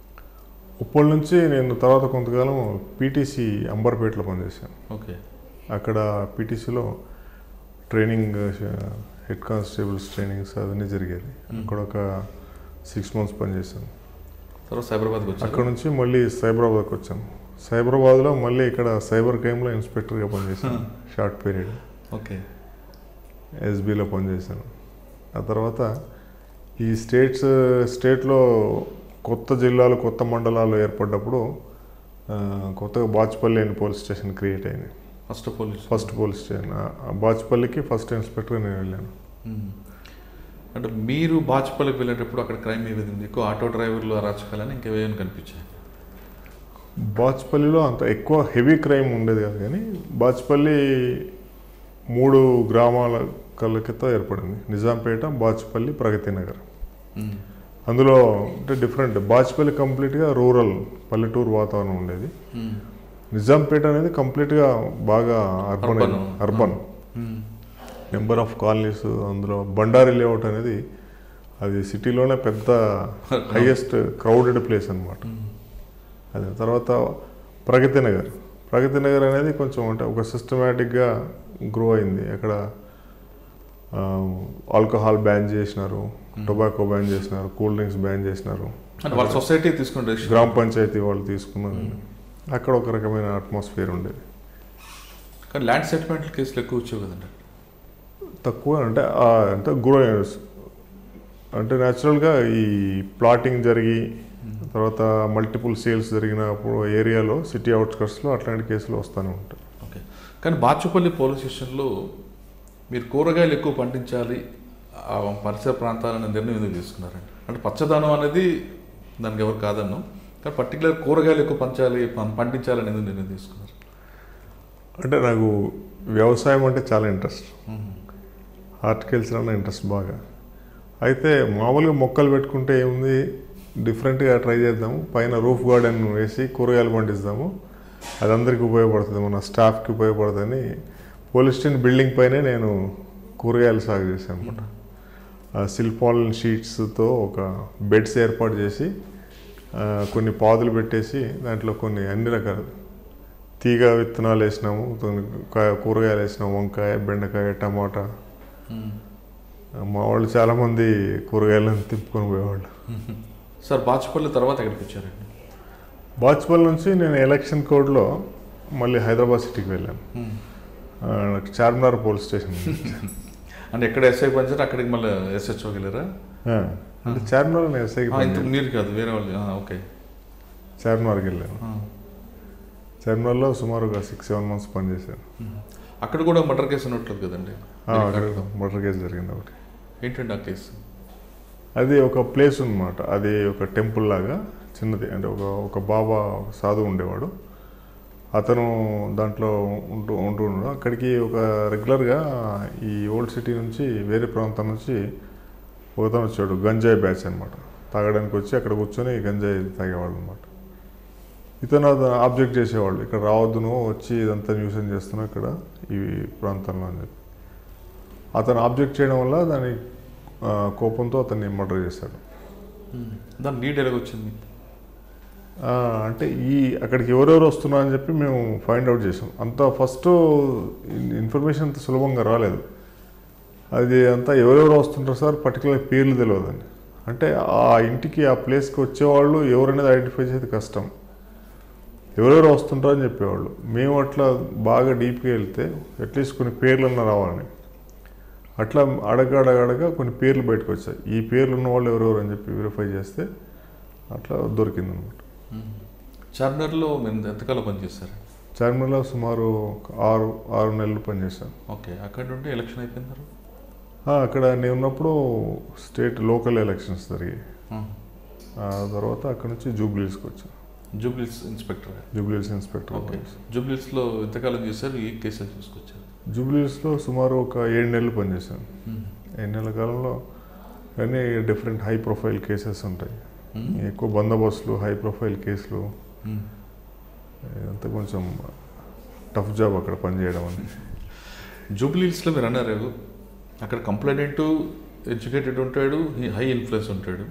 ఉప్పల్ నుంచి నేను తర్వాత కొంతకాలం పీటీసీ అంబర్పేటలో పనిచేశాను ఓకే అక్కడ పీటీసీలో ట్రైనింగ్ హెడ్ కానిస్టేబుల్స్ ట్రైనింగ్స్ అవన్నీ జరిగేది అక్కడ ఒక సిక్స్ మంత్స్ పనిచేశాను తర్వాత సైబరాబాద్కి అక్కడ వచ్చారు నుంచి మళ్ళీ సైబరాబాద్కి వచ్చాను సైబరాబాద్లో మళ్ళీ ఇక్కడ సైబర్ క్రైమ్లో ఇన్స్పెక్టర్గా పనిచేశాను షార్ట్ పీరియడ్ ఓకే ఎస్బీలో పనిచేశాను ఆ తర్వాత ఈ స్టేట్స్ స్టేట్లో కొత్త జిల్లాలు కొత్త మండలాలు ఏర్పడ్డప్పుడు ఆ, కొత్తగా బాచుపల్లి అని పోలీస్ స్టేషన్ క్రియేట్ అయింది first police first police station ఆ- ఆ బాచుపల్లికి ఫస్ట్ ఇన్స్పెక్టర్గా నేను వెళ్ళాను ఉమ్. అంటే మీరు బాచుపల్లికి వెళ్ళేటప్పుడు అక్కడ క్రైమ్ ఏ విధంగా ఉంది? ఎక్కువ ఆటో డ్రైవర్లు అరాచకాలని ఇంకేమైనా కనిపించాయి బాచుపల్లిలో అంత ఎక్కువ హెవీ క్రైమ్ ఉండేది కాదు కానీ బాచుపల్లి మూడు గ్రామాల కలకితో ఏర్పడింది నిజాంపేట బాచుపల్లి ప్రగతి నగర్ ఉమ్. అందులో అంటే డిఫరెంట్ బాచుపల్లి కంప్లీట్గా రూరల్ పల్లెటూరు వాతావరణం ఉండేది ఉమ్. నిజాంపేట అనేది కంప్లీట్గా బాగా అర్బన్ Urban. అర్బన్ ఉమ్. నెంబర్ ఆఫ్ కాలనీస్ అందులో బండారి లేఅవుట్ అనేది అది సిటీలోనే పెద్ద హైయెస్ట్ క్రౌడెడ్ ప్లేస్ అన్నమాట ఉమ్. అదే తర్వాత ప్రగతి నగర్ ప్రగతి నగర్ అనేది కొంచెం అంటే ఒక సిస్టమేటిక్గా గ్రో అయింది అక్కడ ఆల్కహాల్ బ్యాన్ చేసినారు టొబాకో బ్యాన్ చేసినారు కూల్ డ్రింక్స్ బ్యాన్ చేసినారు అంటే వాళ్ళ సొసైటీ తీసుకున్న డెసిషన్ గ్రామ పంచాయతీ వాళ్ళు తీసుకున్నారు అక్కడ ఒక రకమైన అట్మాస్ఫియర్ ఉండేది కానీ ల్యాండ్ సెటిల్మెంట్ కేసులు ఎక్కువ వచ్చావు కదండి తక్కువ అంటే ఆ అంటే గ్రో అంటే న్యాచురల్గా ఈ ప్లాటింగ్ జరిగి తర్వాత మల్టిపుల్ సేల్స్ జరిగినప్పుడు ఏరియాలో సిటీ అవుట్స్కట్స్లో అట్లాంటి కేసులు వస్తూనే ఉంటాయి ఓకే కానీ బాచుపల్లి పోలీస్ స్టేషన్లో మీరు కూరగాయలు ఎక్కువ పండించాలి ఆ పరిసర ప్రాంతాలను నిర్ణయం ఎందుకు తీసుకున్నారండి అంటే పచ్చదనం అనేది దానికి ఎవరు కాదన్ను కానీ పర్టికులర్ కూరగాయలు ఎక్కువ పంచాలి పం- పండించాలని ఎందుకు నిర్ణయం తీసుకున్నారు అంటే నాకు వ్యవసాయం అంటే చాలా ఇంట్రెస్ట్ మ్మ్. హార్టికల్చర్ అన్న ఇంట్రెస్ట్ బాగా అయితే మామూలుగా మొక్కలు పెట్టుకుంటే ఏముంది డిఫరెంట్గా ట్రై చేద్దాము పైన రూఫ్ గార్డెన్ వేసి కూరగాయలు పండిస్తాము అది అందరికీ ఉపయోగపడుతుంది మన స్టాఫ్కి ఉపయోగపడుతుందని పోలీస్ స్టేషన్ బిల్డింగ్ పైనే నేను కూరగాయలు సాగు చేశాను అనమాట సిల్పాల్ షీట్స్తో ఒక బెడ్స్ ఏర్పాటు చేసి ఆ, కొన్ని పాదులు పెట్టేసి దాంట్లో కొన్ని అన్ని రకాలు తీగ విత్తనాలు వేసినాము కొన్ని కా- కూరగాయలు వేసినాము వంకాయ బెండకాయ టమాటా మ్మ్. మా వాళ్ళు చాలామంది కూరగాయలను తిప్పుకొని పోయేవాళ్ళు సార్ బాచుపల్లి తర్వాత ఎక్కడికి వచ్చారండి బాచ్పల్లి నుంచి నేను ఎలక్షన్ కోడ్లో మళ్ళీ హైదరాబాద్ సిటీకి వెళ్ళాను మ్మ్. ఆ, చార్మినార్ పోలీస్ స్టేషన్ అంటే ఎక్కడ ఎస్ఐ పనిచారు అక్కడికి మళ్ళీ ఎస్హెచ్ఓకి వెళ్ళారా ఆ, అంటే చార్మినార్ నేను ఎస్ఐకి ఆ, ఇంత మీరు కాదు వేరే వాళ్ళు ఆ, ఓకే చార్మినార్కి వెళ్ళాను ఆ. చార్మినార్లో సుమారుగా సిక్స్ సెవెన్ మంత్స్ పనిచేశాను మ్మ్. అక్కడ కూడా మర్డర్ కేసు ఉన్నట్లేదు కదండి ఆ, అక్కడ మర్డర్ కేసు జరిగింది ఒకటి ఏంటండి ఆ కేసు అది ఒక ప్లేస్ ఉన్నమాట అది ఒక టెంపుల్ లాగా చిన్నది అంటే ఒక ఒక బాబా ఒక సాధువు ఉండేవాడు అతను దాంట్లో ఉంటూ ఉంటూ ఉన్నాడు అక్కడికి ఒక రెగ్యులర్గా ఈ ఓల్డ్ సిటీ నుంచి వేరే ప్రాంతం నుంచి ఒకతను వచ్చాడు గంజాయి బ్యాచ్ అనమాట తాగడానికి వచ్చి అక్కడ కూర్చొని గంజాయి తాగేవాళ్ళు అనమాట ఇతను అతను ఆబ్జెక్ట్ చేసేవాళ్ళు ఇక్కడ రావద్దును వచ్చి ఇదంతా న్యూసెన్స్ చేస్తున్నావు ఇక్కడ ఈ ప్రాంతంలో అని చెప్పి అతను ఆబ్జెక్ట్ చేయడం వల్ల దాని ఆ, కోపంతో అతన్ని మర్డర్ చేశాడు మ్మ్. దాని నీడ్ ఎలాగొచ్చింది ఆ, అంటే ఈ అక్కడికి ఎవరెవరు వస్తున్నారు అని చెప్పి మేము ఫైండ్ అవుట్ చేసాం అంత ఫస్ట్ ఇన్ఫర్మేషన్ అంత సులభంగా రాలేదు అది అంతా ఎవరెవరు వస్తుంటారు సార్ పర్టికులర్ పేర్లు తెలియదండి అంటే ఆ ఇంటికి ఆ ప్లేస్కి వచ్చేవాళ్ళు ఎవరనేది ఐడెంటిఫై చేసేది కష్టం ఎవరెవరు వస్తుంటారు అని చెప్పేవాళ్ళు మేము అట్లా బాగా డీప్గా వెళ్తే అట్లీస్ట్ కొన్ని పేర్లన్నా రావాలని అట్లా అడగ అడగ అడగ కొన్ని పేర్లు బయటకు వచ్చాయి ఈ పేర్లు ఉన్న వాళ్ళు ఎవరెవరు అని చెప్పి వెరిఫై చేస్తే అట్లా దొరికింది అనమాట మ్మ్. చార్మినార్లో మీరు ఎంతకాలం పనిచేస్తారు చార్మినార్లో సుమారు ఒక ఆరు ఆరు నెలలు పనిచేశాను ఓకే అక్కడ నుండి ఎలక్షన్ అయిపోయిన తర్వాత ఆ, అక్కడ నేను ఉన్నప్పుడు స్టేట్ లోకల్ ఎలక్షన్స్ జరిగాయి మ్మ్. ఆ తర్వాత అక్కడ నుంచి జూబ్లీస్కి వచ్చాను Jubilees inspector Jubilees inspector okay జూబ్లీస్లో ఎంతకాలం చేశారు ఈ కేసులు చూసుకొచ్చారు జూబ్లీస్లో సుమారు ఒక ఏడు నెలలు పనిచేశాను మ్మ్. ఏడు నెలల కాలంలో కానీ డిఫరెంట్ హై ప్రొఫైల్ కేసెస్ ఉంటాయి మ్మ్. ఎక్కువ బందోబస్తులు హై ప్రొఫైల్ కేసులు మ్మ్. ఇదంతా కొంచెం టఫ్ జాబ్ అక్కడ పనిచేయడం అని జూబ్లీస్లో మీరు అన్నారు అక్కడ కంప్లైంట్ ఎడ్యుకేటెడ్ ఉంటాడు హై ఇన్ఫ్లుయెన్స్ ఉంటాడు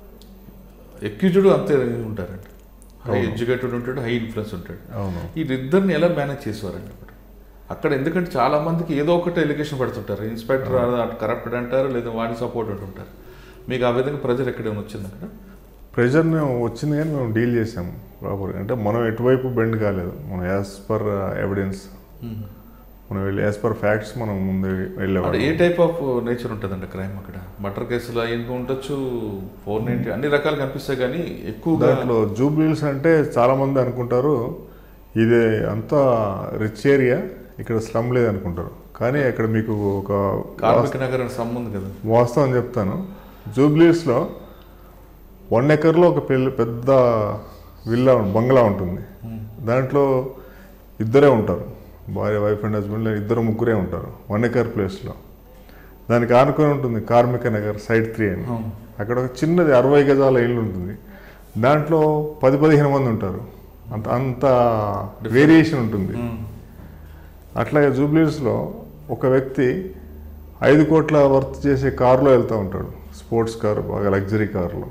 ఎక్యూజ్డ్ అంతే ఉంటారండి హై అవును. ఎడ్యుకేటెడ్ ఉంటాడు హై ఇన్ఫ్లుయెన్స్ ఉంటాడు అవును వీరిద్దరిని ఎలా మేనేజ్ చేసేవారండి అక్కడ అక్కడ ఎందుకంటే చాలా మందికి ఏదో ఒకటి ఎలిగేషన్ పెడుతుంటారు ఇన్స్పెక్టర్ అటు కరప్టెడ్ అంటారు లేదా వాడి సపోర్ట్ అంటుంటారు మీకు ఆ విధంగా ప్రజలు ఎక్కడేమైనా వచ్చింది అక్కడ ప్రెషర్ మేము వచ్చింది కానీ మేము డీల్ చేసాము ప్రాపర్ అంటే మనం ఎటువైపు బెండ్ కాలేదు మనం యాజ్ పర్ ఎవిడెన్స్ మనం వెళ్ళి యాజ్ పర్ ఫ్యాక్ట్స్ మనం ముందు అక్కడ ఏ వెళ్ళేవాళ్ళం టైప్ ఆఫ్ నేచర్ ఉంటుందండి క్రైమ్ అక్కడ మర్డర్ కేసులు అయ్యింది ఉండొచ్చు ఫోర్ నైన్టీ అన్ని రకాలు కనిపిస్తాయి కానీ ఎక్కువగా దాంట్లో జూబ్లీస్ అంటే చాలా మంది అనుకుంటారు ఇది అంతా రిచ్ ఏరియా ఇక్కడ స్లమ్ లేదు అనుకుంటారు కానీ అక్కడ మీకు ఒక కార్మిక నగరం సమ్ముంది కదా వాస్తవం చెప్తాను జూబ్లీస్లో వన్ ఎకర్లో ఒక పెళ్ళి పెద్ద విల్లా ఉం- బంగ్లా ఉంటుంది దాంట్లో ఇద్దరే ఉంటారు భార్య వైఫ్ అండ్ హస్బెండ్ ఇద్దరు ముగ్గురే ఉంటారు వన్ ఎకర్ ప్లేస్లో దానికి ఆనుకొని ఉంటుంది కార్మిక నగర్ సైడ్ త్రీ అని అవును. అక్కడ ఒక చిన్నది అరవై గజాల ఇల్లు ఉంటుంది దాంట్లో పది పదిహేను మంది ఉంటారు అంత అంత వేరియేషన్ ఉంటుంది మ్మ్. అట్లాగే జూబ్లీస్లో ఒక వ్యక్తి ఐదు కోట్ల వర్త్ చేసే కారులో వెళ్తూ ఉంటాడు స్పోర్ట్స్ కారు బాగా లగ్జరీ కారులో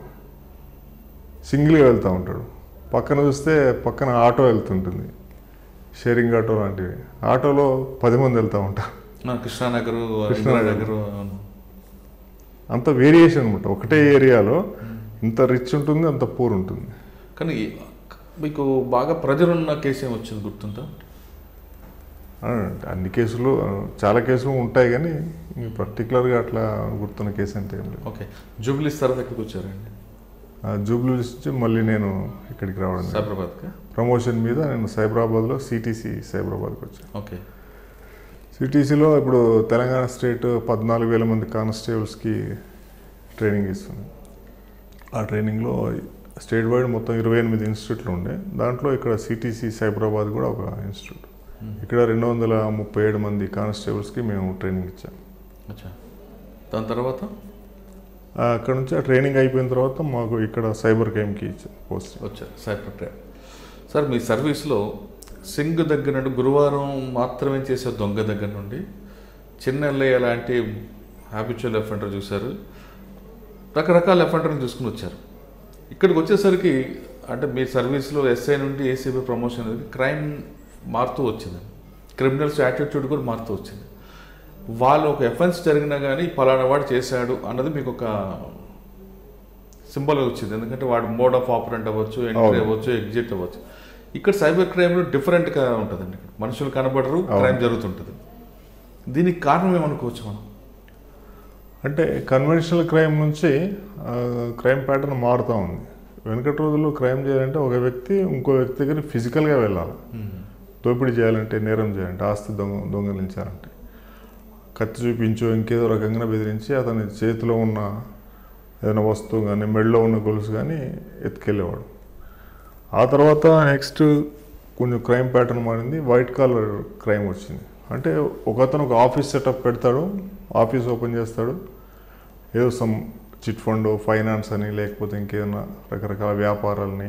సింగిల్గా వెళ్తూ ఉంటాడు పక్కన చూస్తే పక్కన ఆటో వెళ్తుంటుంది షేరింగ్ ఆటో లాంటివి ఆటోలో పది మంది వెళ్తూ ఉంటారు ఆ, కృష్ణానగర్ కృష్ణానగర్. నగర్ అవును. అంత వేరియేషన్ అనమాట ఒకటే ఏరియాలో ఇంత రిచ్ ఉంటుంది అంత పూర్ ఉంటుంది కానీ మీకు బాగా ప్రజలున్న కేసు ఏమి వచ్చింది గుర్తుందా ఆ, అన్ని కేసులు ఆ, చాలా కేసులు ఉంటాయి కానీ పర్టికులర్గా అట్లా గుర్తున్న కేసు అంటే ఏం లేదు ఓకే జూబ్లీస్ తర్వాత ఎక్కడికి వచ్చారండి ఆ, జూబ్లీ నుంచి మళ్ళీ నేను ఇక్కడికి రావడం జరిగింది. సైబరాబాద్కి ప్రమోషన్ మీద నేను సైబరాబాద్లో సిటీసీ సైబరాబాద్కి వచ్చాను ఓకే సిటీసీలో ఇప్పుడు తెలంగాణ స్టేట్ పద్నాలుగు వేల మంది కానిస్టేబుల్స్కి ట్రైనింగ్ ఇస్తుంది ఆ ట్రైనింగ్లో స్టేట్ వైడ్ మొత్తం ఇరవై ఎనిమిది ఇన్స్టిట్యూట్లు ఉండే దాంట్లో ఇక్కడ సిటీసీ సైబరాబాద్ కూడా ఒక ఇన్స్టిట్యూట్ ఇక్కడ రెండు వందల ముప్పై ఏడు మంది కానిస్టేబుల్స్కి మేము ట్రైనింగ్ ఇచ్చాం అచ్చా దాని తర్వాత ఆ, అక్కడ నుంచి ఆ ట్రైనింగ్ అయిపోయిన తర్వాత మాకు ఇక్కడ సైబర్ క్రైమ్కి ఇచ్చాం పోస్ట్ వచ్చారు సైబర్ క్రైమ్ సార్ మీ సర్వీస్లో సింగ్ దగ్గర నుండి గురువారం మాత్రమే చేసే దొంగ దగ్గర నుండి చిన్న ఎల్లయ్య లాంటి హ్యాబిచువల్ ఎఫెండర్ చూశారు రకరకాల ఎఫెండర్ని చూసుకుని వచ్చారు ఇక్కడికి వచ్చేసరికి అంటే మీ సర్వీస్లో ఎస్ఐ నుండి ఏసీబీ ప్రమోషన్ అనేది క్రైమ్ మారుతూ వచ్చింది క్రిమినల్స్ యాటిట్యూడ్ కూడా మారుతూ వచ్చింది వాళ్ళు ఒక ఎఫెన్స్ జరిగినా కానీ పలానా వాడు చేశాడు అన్నది మీకు ఒక సింబల్ వచ్చింది ఎందుకంటే వాడు మోడ్ ఆఫ్ ఆపరెంట్ అవ్వచ్చు ఎంట్రీ అవును. అవ్వచ్చు ఎగ్జిట్ అవ్వచ్చు ఇక్కడ సైబర్ క్రైమ్లో డిఫరెంట్గా ఉంటుందండి మనుషులు కనబడరు క్రైమ్ జరుగుతుంటుంది దీనికి కారణం ఏమనుకోవచ్చు మనం అంటే కన్వెన్షనల్ క్రైమ్ నుంచి క్రైమ్ ప్యాటర్న్ మారుతూ ఉంది వెనకటి రోజుల్లో క్రైమ్ చేయాలంటే ఒక వ్యక్తి ఇంకో వ్యక్తి దగ్గర ఫిజికల్గా వెళ్ళాలి దోపిడీ చేయాలంటే నేరం చేయాలంటే ఆస్తి దొంగ దొంగలించాలంటే కత్తి చూపించో ఇంకేదో రకంగా బెదిరించి అతని చేతిలో ఉన్న ఏదైనా వస్తువు కానీ మెడలో ఉన్న గొలుసు కానీ ఎత్తుకెళ్ళేవాడు ఆ తర్వాత నెక్స్ట్ కొంచెం క్రైమ్ ప్యాటర్న్ మారింది వైట్ కాలర్ క్రైమ్ వచ్చింది అంటే ఒక అతను ఒక ఆఫీస్ సెటప్ పెడతాడు ఆఫీస్ ఓపెన్ చేస్తాడు ఏదో సమ్ చిట్ ఫండ్ ఫైనాన్స్ అని లేకపోతే ఇంకేదైనా రకరకాల వ్యాపారాలని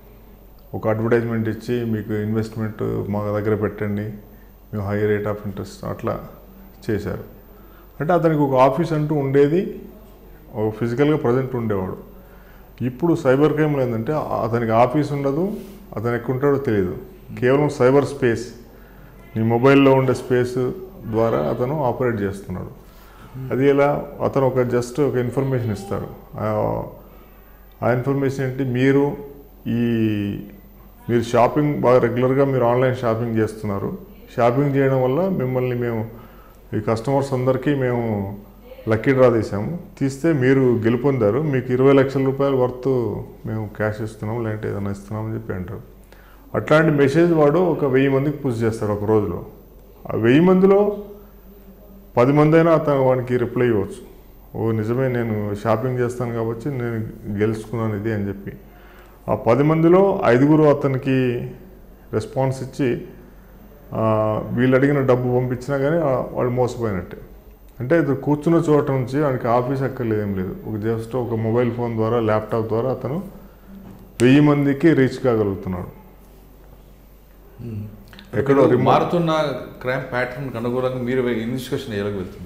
ఒక అడ్వర్టైజ్మెంట్ ఇచ్చి మీకు ఇన్వెస్ట్మెంట్ మా దగ్గర పెట్టండి మేము హై రేట్ ఆఫ్ ఇంట్రెస్ట్ అట్లా చేశారు అంటే అతనికి ఒక ఆఫీస్ అంటూ ఉండేది ఒక ఫిజికల్గా ప్రజెంట్ ఉండేవాడు ఇప్పుడు సైబర్ క్రైమ్లో ఏంటంటే అతనికి ఆఫీస్ ఉండదు అతను ఎక్కడ ఉంటాడో తెలియదు కేవలం సైబర్ స్పేస్ నీ మొబైల్లో ఉండే స్పేస్ ద్వారా అతను ఆపరేట్ చేస్తున్నాడు అది ఎలా అతను ఒక జస్ట్ ఒక ఇన్ఫర్మేషన్ ఇస్తాడు ఆ- ఆ ఇన్ఫర్మేషన్ ఏంటి మీరు ఈ మీరు షాపింగ్ బాగా రెగ్యులర్గా మీరు ఆన్లైన్ షాపింగ్ చేస్తున్నారు షాపింగ్ చేయడం వల్ల మిమ్మల్ని మేము ఈ కస్టమర్స్ అందరికీ మేము లక్కీ డ్రా తీసాము తీస్తే మీరు గెలుపొందారు మీకు ఇరవై లక్షల రూపాయల వర్త్ మేము క్యాష్ ఇస్తున్నాం లేదంటే ఏదైనా ఇస్తున్నాం అని చెప్పి అంటారు అట్లాంటి మెసేజ్ వాడు ఒక వెయ్యి మందికి పుష్ చేస్తాడు ఒక రోజులో ఆ వెయ్యి మందిలో పది మంది అయినా అతను వానికి రిప్లై ఇవ్వచ్చు ఓ నిజమే నేను షాపింగ్ చేస్తాను కాబట్టి నేను గెలుచుకున్నాను ఇది అని చెప్పి ఆ పది మందిలో ఐదుగురు అతనికి రెస్పాన్స్ ఇచ్చి ఆ, వీళ్ళు అడిగిన డబ్బు పంపించినా కానీ ఆ, వాడు మోసపోయినట్టే అంటే ఇది కూర్చున్న చోట నుంచి వానికి ఆఫీస్ అక్కర్లేదు ఏం లేదు ఒక జస్ట్ ఒక మొబైల్ ఫోన్ ద్వారా ల్యాప్టాప్ ద్వారా అతను వెయ్యి మందికి రీచ్ కాగలుగుతున్నాడు ఎక్కడో ఇప్పుడు రిమోట్ మారుతున్న క్రైమ్ ప్యాటర్న్ అనుగుణంగా మీరు ఇన్వెస్టిగేషన్ ఎలా వెళ్తుంది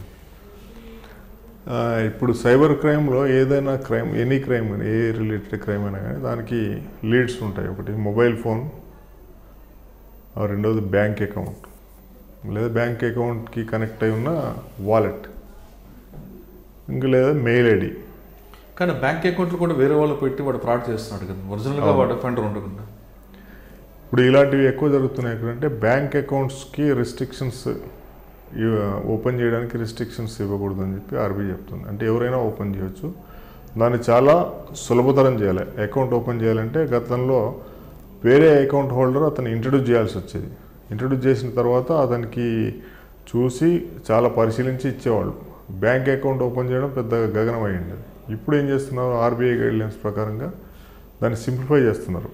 ఆ, ఇప్పుడు సైబర్ క్రైమ్లో ఏదైనా క్రైమ్ ఎనీ క్రైమ్ కానీ ఏ రిలేటెడ్ క్రైమ్ అయినా కానీ దానికి లీడ్స్ ఉంటాయి ఒకటి మొబైల్ ఫోన్ ఆ రెండోది బ్యాంక్ అకౌంట్ లేదా బ్యాంక్ అకౌంట్కి కనెక్ట్ అయి ఉన్న వాలెట్ ఇంకా లేదా మెయిల్ ఐడి కానీ బ్యాంక్ అకౌంట్లు కూడా వేరే వాళ్ళు పెట్టి వాడు ఫ్రాడ్ చేస్తున్నాడు కదా ఒరిజినల్గా అవును. వాడు అఫెండర్ ఉండకుండా ఇప్పుడు ఇలాంటివి ఎక్కువ జరుగుతున్నాయి ఎక్కడంటే బ్యాంక్ అకౌంట్స్కి రిస్ట్రిక్షన్స్ ఓపెన్ చేయడానికి రిస్ట్రిక్షన్స్ ఇవ్వకూడదు అని చెప్పి ఆర్బీఐ చెప్తుంది అంటే ఎవరైనా ఓపెన్ చేయొచ్చు దాన్ని చాలా సులభతరం చేయాలి అకౌంట్ ఓపెన్ చేయాలంటే గతంలో వేరే అకౌంట్ హోల్డర్ అతను ఇంట్రడ్యూస్ చేయాల్సి వచ్చేది ఇంట్రడ్యూస్ చేసిన తర్వాత అతనికి చూసి చాలా పరిశీలించి ఇచ్చేవాళ్ళు బ్యాంక్ అకౌంట్ ఓపెన్ చేయడం పెద్ద గగనం అయ్యింది ఇప్పుడు ఏం చేస్తున్నారు ఆర్బీఐ గైడ్లైన్స్ ప్రకారంగా దాన్ని సింప్లిఫై చేస్తున్నారు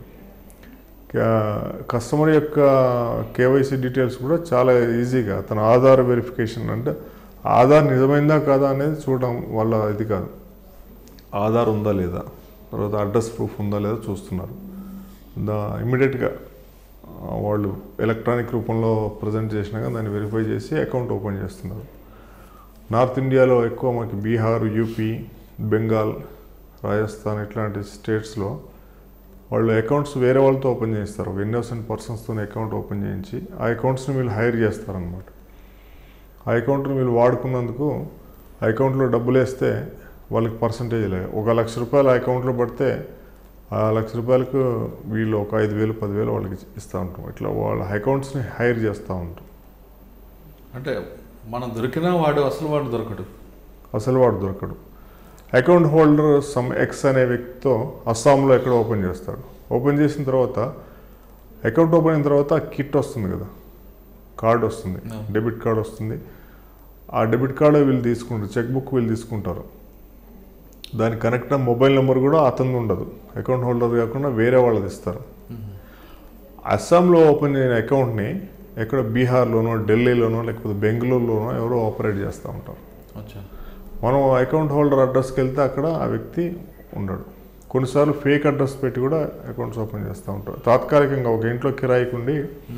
కస్టమర్ యొక్క కేవైసీ డీటెయిల్స్ కూడా చాలా ఈజీగా తన ఆధార్ వెరిఫికేషన్ అంటే ఆధార్ నిజమైందా కాదా అనేది చూడడం వల్ల ఇది కాదు ఆధార్ ఉందా లేదా తర్వాత అడ్రస్ ప్రూఫ్ ఉందా లేదా చూస్తున్నారు దా ఇమ్మీడియట్గా వాళ్ళు ఎలక్ట్రానిక్ రూపంలో ప్రజెంట్ చేసినాక దాన్ని వెరిఫై చేసి అకౌంట్ ఓపెన్ చేస్తున్నారు నార్త్ ఇండియాలో ఎక్కువ మనకి బీహార్ యూపీ బెంగాల్ రాజస్థాన్ ఇట్లాంటి స్టేట్స్లో వాళ్ళు అకౌంట్స్ వేరే వాళ్ళతో ఓపెన్ చేస్తారు ఒక ఇన్నోసెంట్ పర్సన్స్తో అకౌంట్ ఓపెన్ చేయించి ఆ అకౌంట్స్ని వీళ్ళు హైర్ చేస్తారనమాట ఆ అకౌంట్ని వీళ్ళు వాడుకున్నందుకు ఆ అకౌంట్లో డబ్బులు వేస్తే వాళ్ళకి పర్సంటేజ్ లేదు ఒక లక్ష రూపాయలు ఆ అకౌంట్లో పడితే ఆ లక్ష రూపాయలకు వీళ్ళు ఒక ఐదు వేలు పదివేలు వాళ్ళకి ఇస్తూ ఉంటాం ఇట్లా వాళ్ళ అకౌంట్స్ని హైర్ చేస్తూ ఉంటాం అంటే మనం దొరికినా వాడు అసలు వాడు దొరకడు అసలు వాడు దొరకడు అకౌంట్ హోల్డర్ సమ్ ఎక్స్ అనే వ్యక్తితో అస్సాంలో ఎక్కడ ఓపెన్ చేస్తాడు ఓపెన్ చేసిన తర్వాత అకౌంట్ ఓపెన్ అయిన తర్వాత కిట్ వస్తుంది కదా కార్డ్ వస్తుంది అవును. డెబిట్ కార్డ్ వస్తుంది ఆ డెబిట్ కార్డు వీళ్ళు తీసుకుంటారు చెక్ బుక్ వీళ్ళు తీసుకుంటారు దానికి కనెక్ట్ అయిన మొబైల్ నెంబర్ కూడా అతను ఉండదు అకౌంట్ హోల్డర్ కాకుండా వేరే వాళ్ళది ఇస్తారు అస్సాంలో ఓపెన్ అయిన అకౌంట్ని ఎక్కడ బీహార్లోనో ఢిల్లీలోనో లేకపోతే బెంగళూరులోనో ఎవరో ఆపరేట్ చేస్తూ ఉంటారు అచ్చా మనం అకౌంట్ హోల్డర్ అడ్రస్కి వెళ్తే అక్కడ ఆ వ్యక్తి ఉండడు కొన్నిసార్లు ఫేక్ అడ్రస్ పెట్టి కూడా అకౌంట్స్ ఓపెన్ చేస్తూ ఉంటారు తాత్కాలికంగా ఒక ఇంట్లో కిరాయికి ఉండి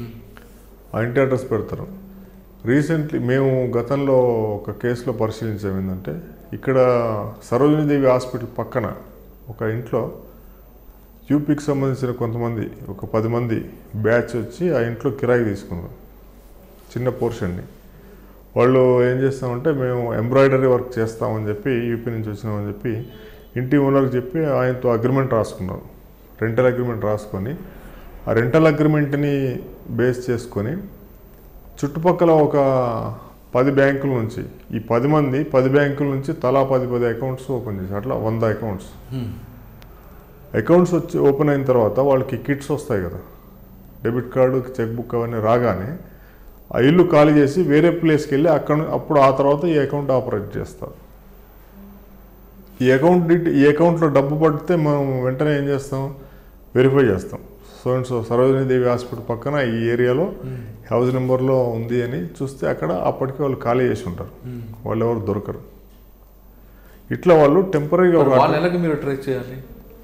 ఆ ఇంటి అడ్రస్ పెడతారు రీసెంట్లీ మేము గతంలో ఒక కేసులో పరిశీలించాం ఏంటంటే ఇక్కడ సరోజినీదేవి హాస్పిటల్ పక్కన ఒక ఇంట్లో యూపీకి సంబంధించిన కొంతమంది ఒక పది మంది బ్యాచ్ వచ్చి ఆ ఇంట్లో కిరాయి తీసుకున్నారు చిన్న పోర్షన్ని వాళ్ళు ఏం చేస్తామంటే మేము ఎంబ్రాయిడరీ వర్క్ చేస్తామని చెప్పి యూపీ నుంచి వచ్చినామని చెప్పి ఇంటి ఓనర్కి చెప్పి ఆయనతో అగ్రిమెంట్ రాసుకున్నారు రెంటల్ అగ్రిమెంట్ రాసుకొని ఆ రెంటల్ అగ్రిమెంట్ని బేస్ చేసుకొని చుట్టుపక్కల ఒక పది బ్యాంకుల నుంచి ఈ పది మంది పది బ్యాంకుల నుంచి తలా పది పది అకౌంట్స్ ఓపెన్ చేశారు అట్లా వంద అకౌంట్స్ అకౌంట్స్ వచ్చి ఓపెన్ అయిన తర్వాత వాళ్ళకి కిట్స్ వస్తాయి కదా డెబిట్ కార్డు చెక్ బుక్ అవన్నీ రాగానే ఆ ఇల్లు ఖాళీ చేసి వేరే ప్లేస్కి వెళ్ళి అక్కడ అప్పుడు ఆ తర్వాత ఈ అకౌంట్ ఆపరేట్ చేస్తారు ఈ అకౌంట్ డీట- ఈ అకౌంట్లో డబ్బు పడితే మనం వెంటనే ఏం చేస్తాం వెరిఫై చేస్తాం so and so Sarojini Devi hospital పక్కన ఈ ఏరియాలో హౌస్ నెంబర్లో ఉంది అని చూస్తే అక్కడ అప్పటికి వాళ్ళు ఖాళీ చేసి ఉంటారు వాళ్ళు ఎవరు దొరకరు ఇట్లా వాళ్ళు టెంపరీగా మరి ఒక వాళ్ళు ఎలాగ మీరు ట్రేస్ చేయాలి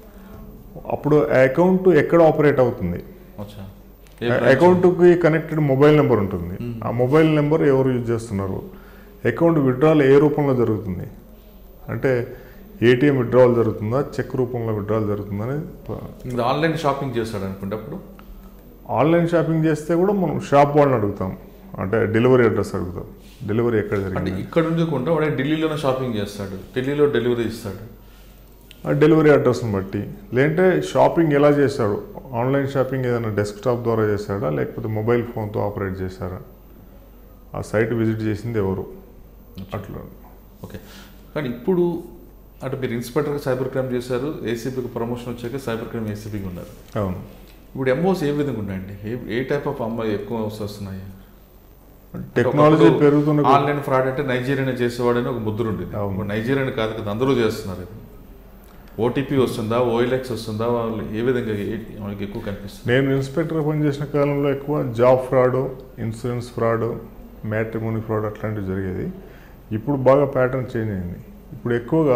అప్పుడు అకౌంట్ ఎక్కడ ఆపరేట్ అవుతుంది అచ్చా ఏ branch? అకౌంట్కి కనెక్టెడ్ మొబైల్ నెంబర్ ఉంటుంది ఆ మొబైల్ నెంబర్ ఎవరు యూజ్ చేస్తున్నారు అకౌంట్ విత్డ్రాల్ ఏ రూపంలో జరుగుతుంది అంటే ఏటీఎం విత్డ్రావల్ జరుగుతుందా చెక్ రూపంలో విత్డ్రావల్ జరుగుతుందా అనేది ఇది ఆన్లైన్ షాపింగ్ చేస్తాడు అనుకుంటే అప్పుడు ఆన్లైన్ షాపింగ్ చేస్తే కూడా మనం షాప్ వాళ్ళని అడుగుతాం అంటే డెలివరీ అడ్రస్ అడుగుతాం డెలివరీ ఎక్కడ అంటే జరిగింది ఇక్కడ ఉండకుండా వాడు ఢిల్లీలోనే షాపింగ్ చేస్తాడు ఢిల్లీలో డెలివరీ ఇస్తాడు ఆ డెలివరీ అడ్రస్ని బట్టి లేదంటే షాపింగ్ ఎలా చేశాడు ఆన్లైన్ షాపింగ్ ఏదైనా డెస్క్టాప్ ద్వారా చేశాడా లేకపోతే మొబైల్ ఫోన్తో ఆపరేట్ చేశారా ఆ సైట్ విజిట్ చేసింది ఎవరు అట్లా ఓకే కానీ ఇప్పుడు అంటే మీరు ఇన్స్పెక్టర్గా సైబర్ క్రైమ్ చేశారు ఏసీపీకి ప్రమోషన్ వచ్చాక సైబర్ క్రైమ్ ఏసీపీకి ఉన్నారు అవును ఇప్పుడు ఎంఓస్ ఏ విధంగా ఉన్నాయండి ఏ ఏ టైప్ ఆఫ్ అమ్మాయి ఎక్కువ వస్తున్నాయి టెక్నాలజీ పెరుగుతున్న కొద్దీ- ఆన్లైన్ ఫ్రాడ్ అంటే నైజీరియన్ చేసేవాడని ఒక ముద్ర ఉండేది అవును. ఇప్పుడు నైజీరియన్ కాదు కదా అందరూ చేస్తున్నారు ఇది ఓటీపీ వస్తుందా ఓఎల్ఎక్స్ వస్తుందా వాళ్ళు ఏ విధంగా ఏ- మనకి ఎక్కువ కనిపిస్తుంది నేను ఇన్స్పెక్టర్ పనిచేసిన కాలంలో ఎక్కువ job fraud insurance fraud matrimony fraud అట్లాంటివి జరిగేది ఇప్పుడు బాగా ప్యాటర్న్ చేంజ్ అయింది ఇప్పుడు ఎక్కువగా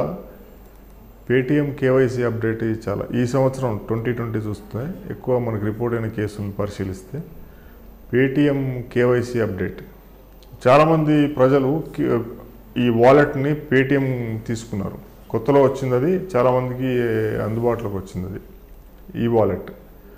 పేటీఎం కేవైసీ అప్డేట్ ఇది చాలా ఈ సంవత్సరం ట్వంటీ ట్వంటీ చూస్తే ఎక్కువ మనకు రిపోర్ట్ అయిన కేసులను పరిశీలిస్తే పేటీఎం కేవైసీ అప్డేట్ చాలామంది ప్రజలు కి- ఈ వాలెట్ని పేటీఎం తీసుకున్నారు కొత్తలో వచ్చింది అది చాలామందికి అందుబాటులోకి వచ్చింది అది ఈ వాలెట్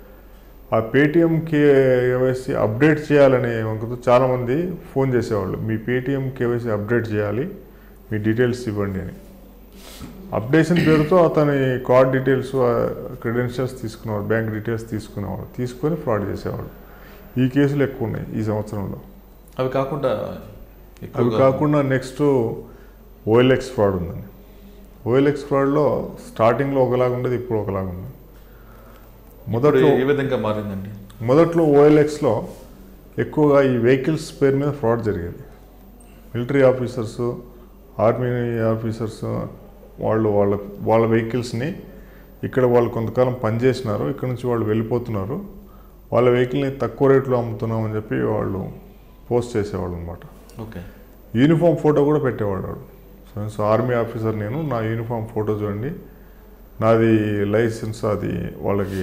ఆ పేటిఎం కేవైసీ అప్డేట్ చేయాలనే వంకతో చాలామంది ఫోన్ చేసేవాళ్ళు మీ పేటిఎం కేవైసీ అప్డేట్ చేయాలి మీ డీటెయిల్స్ ఇవ్వండి అని అప్డేషన్ పేరుతో అతని కార్డ్ డీటెయిల్స్ క్రెడెన్షియల్స్ తీసుకునేవాడు బ్యాంక్ డీటెయిల్స్ తీసుకునేవాడు తీసుకొని ఫ్రాడ్ చేసేవాడు ఈ కేసులు ఎక్కువ ఉన్నాయి ఈ సంవత్సరంలో అవి కాకుండా అవి ఎక్కువగా కాకుండా నెక్స్ట్ ఓఎల్ఎక్స్ ఫ్రాడ్ ఉందండి ఓఎల్ఎక్స్ ఫ్రాడ్లో స్టార్టింగ్లో ఒకలాగా ఉండేది ఇప్పుడు ఒకలాగా ఉంది ఇప్పుడు మొదట్లో ఏ విధంగా మారిందండి మొదట్లో ఓఎల్ఎక్స్లో ఎక్కువగా ఈ వెహికల్స్ పేరు మీద ఫ్రాడ్ జరిగేది మిలిటరీ ఆఫీసర్స్ ఆర్మీ ఆఫీసర్స్ వాళ్ళు వాళ్ళ వాళ్ళ వెహికల్స్ని ఇక్కడ వాళ్ళు కొంతకాలం పనిచేసినారు ఇక్కడ నుంచి వాళ్ళు వెళ్ళిపోతున్నారు వాళ్ళ వెహికల్ని తక్కువ రేట్లో అమ్ముతున్నామని చెప్పి వాళ్ళు పోస్ట్ చేసేవాళ్ళు అనమాట ఓకే యూనిఫామ్ ఫోటో కూడా పెట్టేవాడు వాడు. సో సో ఆర్మీ ఆఫీసర్ నేను నా యూనిఫామ్ ఫోటో చూడండి నాది లైసెన్స్ అది వాళ్ళకి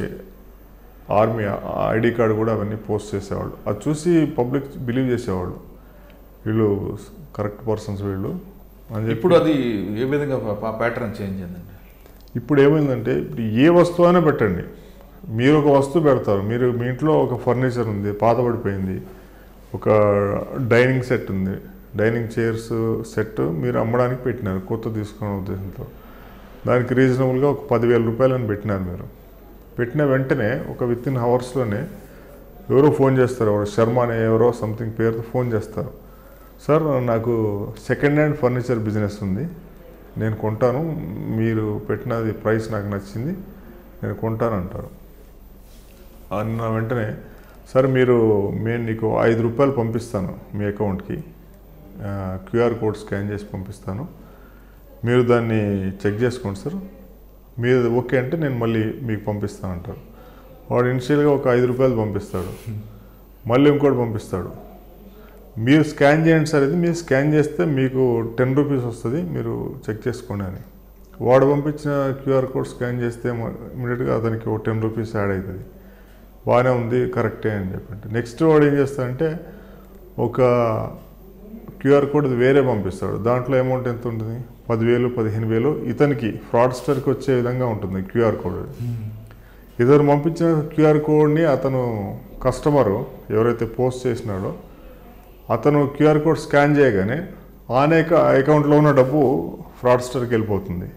ఆర్మీ ఐడి కార్డు కూడా అవన్నీ పోస్ట్ చేసేవాళ్ళు అది చూసి పబ్లిక్ బిలీవ్ చేసేవాళ్ళు వీళ్ళు కరెక్ట్ పర్సన్స్ వీళ్ళు అని చెప్పి ఇప్పుడు అది ఏ విధంగా ప్యాటర్న్ చేంజ్ అయిందండి ఇప్పుడు ఏమైందంటే ఇప్పుడు ఏ వస్తువు అయినా పెట్టండి మీరు ఒక వస్తువు పెడతారు మీరు మీ ఇంట్లో ఒక ఫర్నిచర్ ఉంది పాతబడిపోయింది ఒక డైనింగ్ సెట్ ఉంది డైనింగ్ చైర్స్ సెట్ మీరు అమ్మడానికి పెట్టినారు కొత్త తీసుకునే ఉద్దేశంతో దానికి రీజనబుల్గా ఒక పదివేల రూపాయలని పెట్టినారు మీరు పెట్టిన వెంటనే ఒక విత్ ఇన్ అవర్స్లోనే ఎవరో ఫోన్ చేస్తారు ఎవరో శర్మ అనే ఎవరో సంథింగ్ పేరుతో ఫోన్ చేస్తారు సార్ నాకు సెకండ్ హ్యాండ్ ఫర్నిచర్ బిజినెస్ ఉంది నేను కొంటాను మీరు పెట్టినది ప్రైస్ నాకు నచ్చింది నేను కొంటాను అంటారు అన్న వెంటనే సార్ మీరు నేను నీకు ఐదు రూపాయలు పంపిస్తాను మీ అకౌంట్కి క్యూఆర్ కోడ్ స్కాన్ చేసి పంపిస్తాను మీరు దాన్ని చెక్ చేసుకోండి సార్ మీరు ఓకే అంటే నేను మళ్ళీ మీకు పంపిస్తాను అంటారు వాడు ఇనిషియల్గా ఒక ఐదు రూపాయలు పంపిస్తాడు మళ్ళీ ఇంకోటి పంపిస్తాడు మీరు స్కాన్ చేయండి సార్ ఇది మీరు స్కాన్ చేస్తే మీకు టెన్ రూపీస్ వస్తుంది మీరు చెక్ చేసుకోండి అని వాడు పంపించిన క్యూఆర్ కోడ్ స్కాన్ చేస్తే ఇమీడియట్గా అతనికి ఒక టెన్ రూపీస్ యాడ్ అవుతుంది బాగానే ఉంది కరెక్టే అని చెప్పండి నెక్స్ట్ వాడు ఏం చేస్తాడంటే ఒక క్యూఆర్ కోడ్ వేరే పంపిస్తాడు దాంట్లో అమౌంట్ ఎంత ఉంటుంది పదివేలు పదిహేను వేలు ఇతనికి ఫ్రాడ్స్టర్కి వచ్చే విధంగా ఉంటుంది క్యూఆర్ కోడ్ ఇద్దరు పంపించిన క్యూఆర్ కోడ్ని అతను కస్టమరు ఎవరైతే పోస్ట్ చేసినాడో అతను క్యూఆర్ కోడ్ స్కాన్ చేయగానే ఆన్ అకౌంట్లో ఉన్న డబ్బు ఫ్రాడ్స్టర్కి వెళ్ళిపోతుంది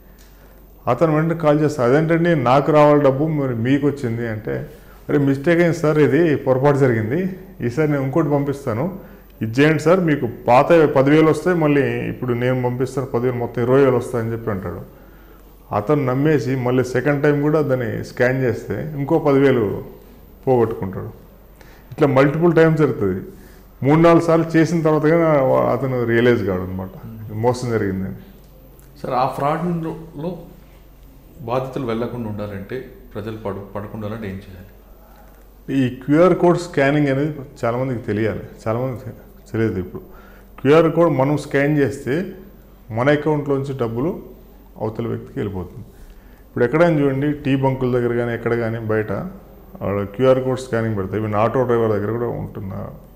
అతను వెంటనే కాల్ చేస్తాడు అదేంటండి నాకు రావాలి డబ్బు మరి మీకు వచ్చింది అంటే అరే మిస్టేక్ అయింది సార్ ఇది పొరపాటు జరిగింది ఈసారి నేను ఇంకోటి పంపిస్తాను ఇది చేయండి సార్ మీకు పాత పదివేలు వస్తాయి మళ్ళీ ఇప్పుడు నేను పంపిస్తాను పదివేలు మొత్తం ఇరవై వేలు వస్తాయని చెప్పి అంటాడు అతను నమ్మేసి మళ్ళీ సెకండ్ టైం కూడా దాన్ని స్కాన్ చేస్తే ఇంకో పదివేలు పోగొట్టుకుంటాడు ఇట్లా మల్టిపుల్ టైమ్స్ జరుగుతుంది మూడు నాలుగు సార్లు చేసిన తర్వాత కానీ అతను రియలైజ్ కాడు అనమాట మోసం జరిగిందని సార్ ఆ ఫ్రాడ్లో బాధితులు వెళ్లకుండా ఉండాలంటే ప్రజలు పడు పడకుండా ఉండాలంటే ఏం చేయాలి ఈ క్యూఆర్ కోడ్ స్కానింగ్ అనేది చాలామందికి తెలియాలి చాలామందికి తెలియదు ఇప్పుడు క్యూఆర్ కోడ్ మనం స్కాన్ చేస్తే మన అకౌంట్లోంచి డబ్బులు అవతల వ్యక్తికి వెళ్ళిపోతుంది ఇప్పుడు ఎక్కడైనా చూడండి టీ బంకుల దగ్గర కానీ ఎక్కడ కానీ బయట క్యూఆర్ కోడ్ స్కానింగ్ పెడతాయి ఈవెన్ ఆటో డ్రైవర్ దగ్గర కూడా ఉంటున్న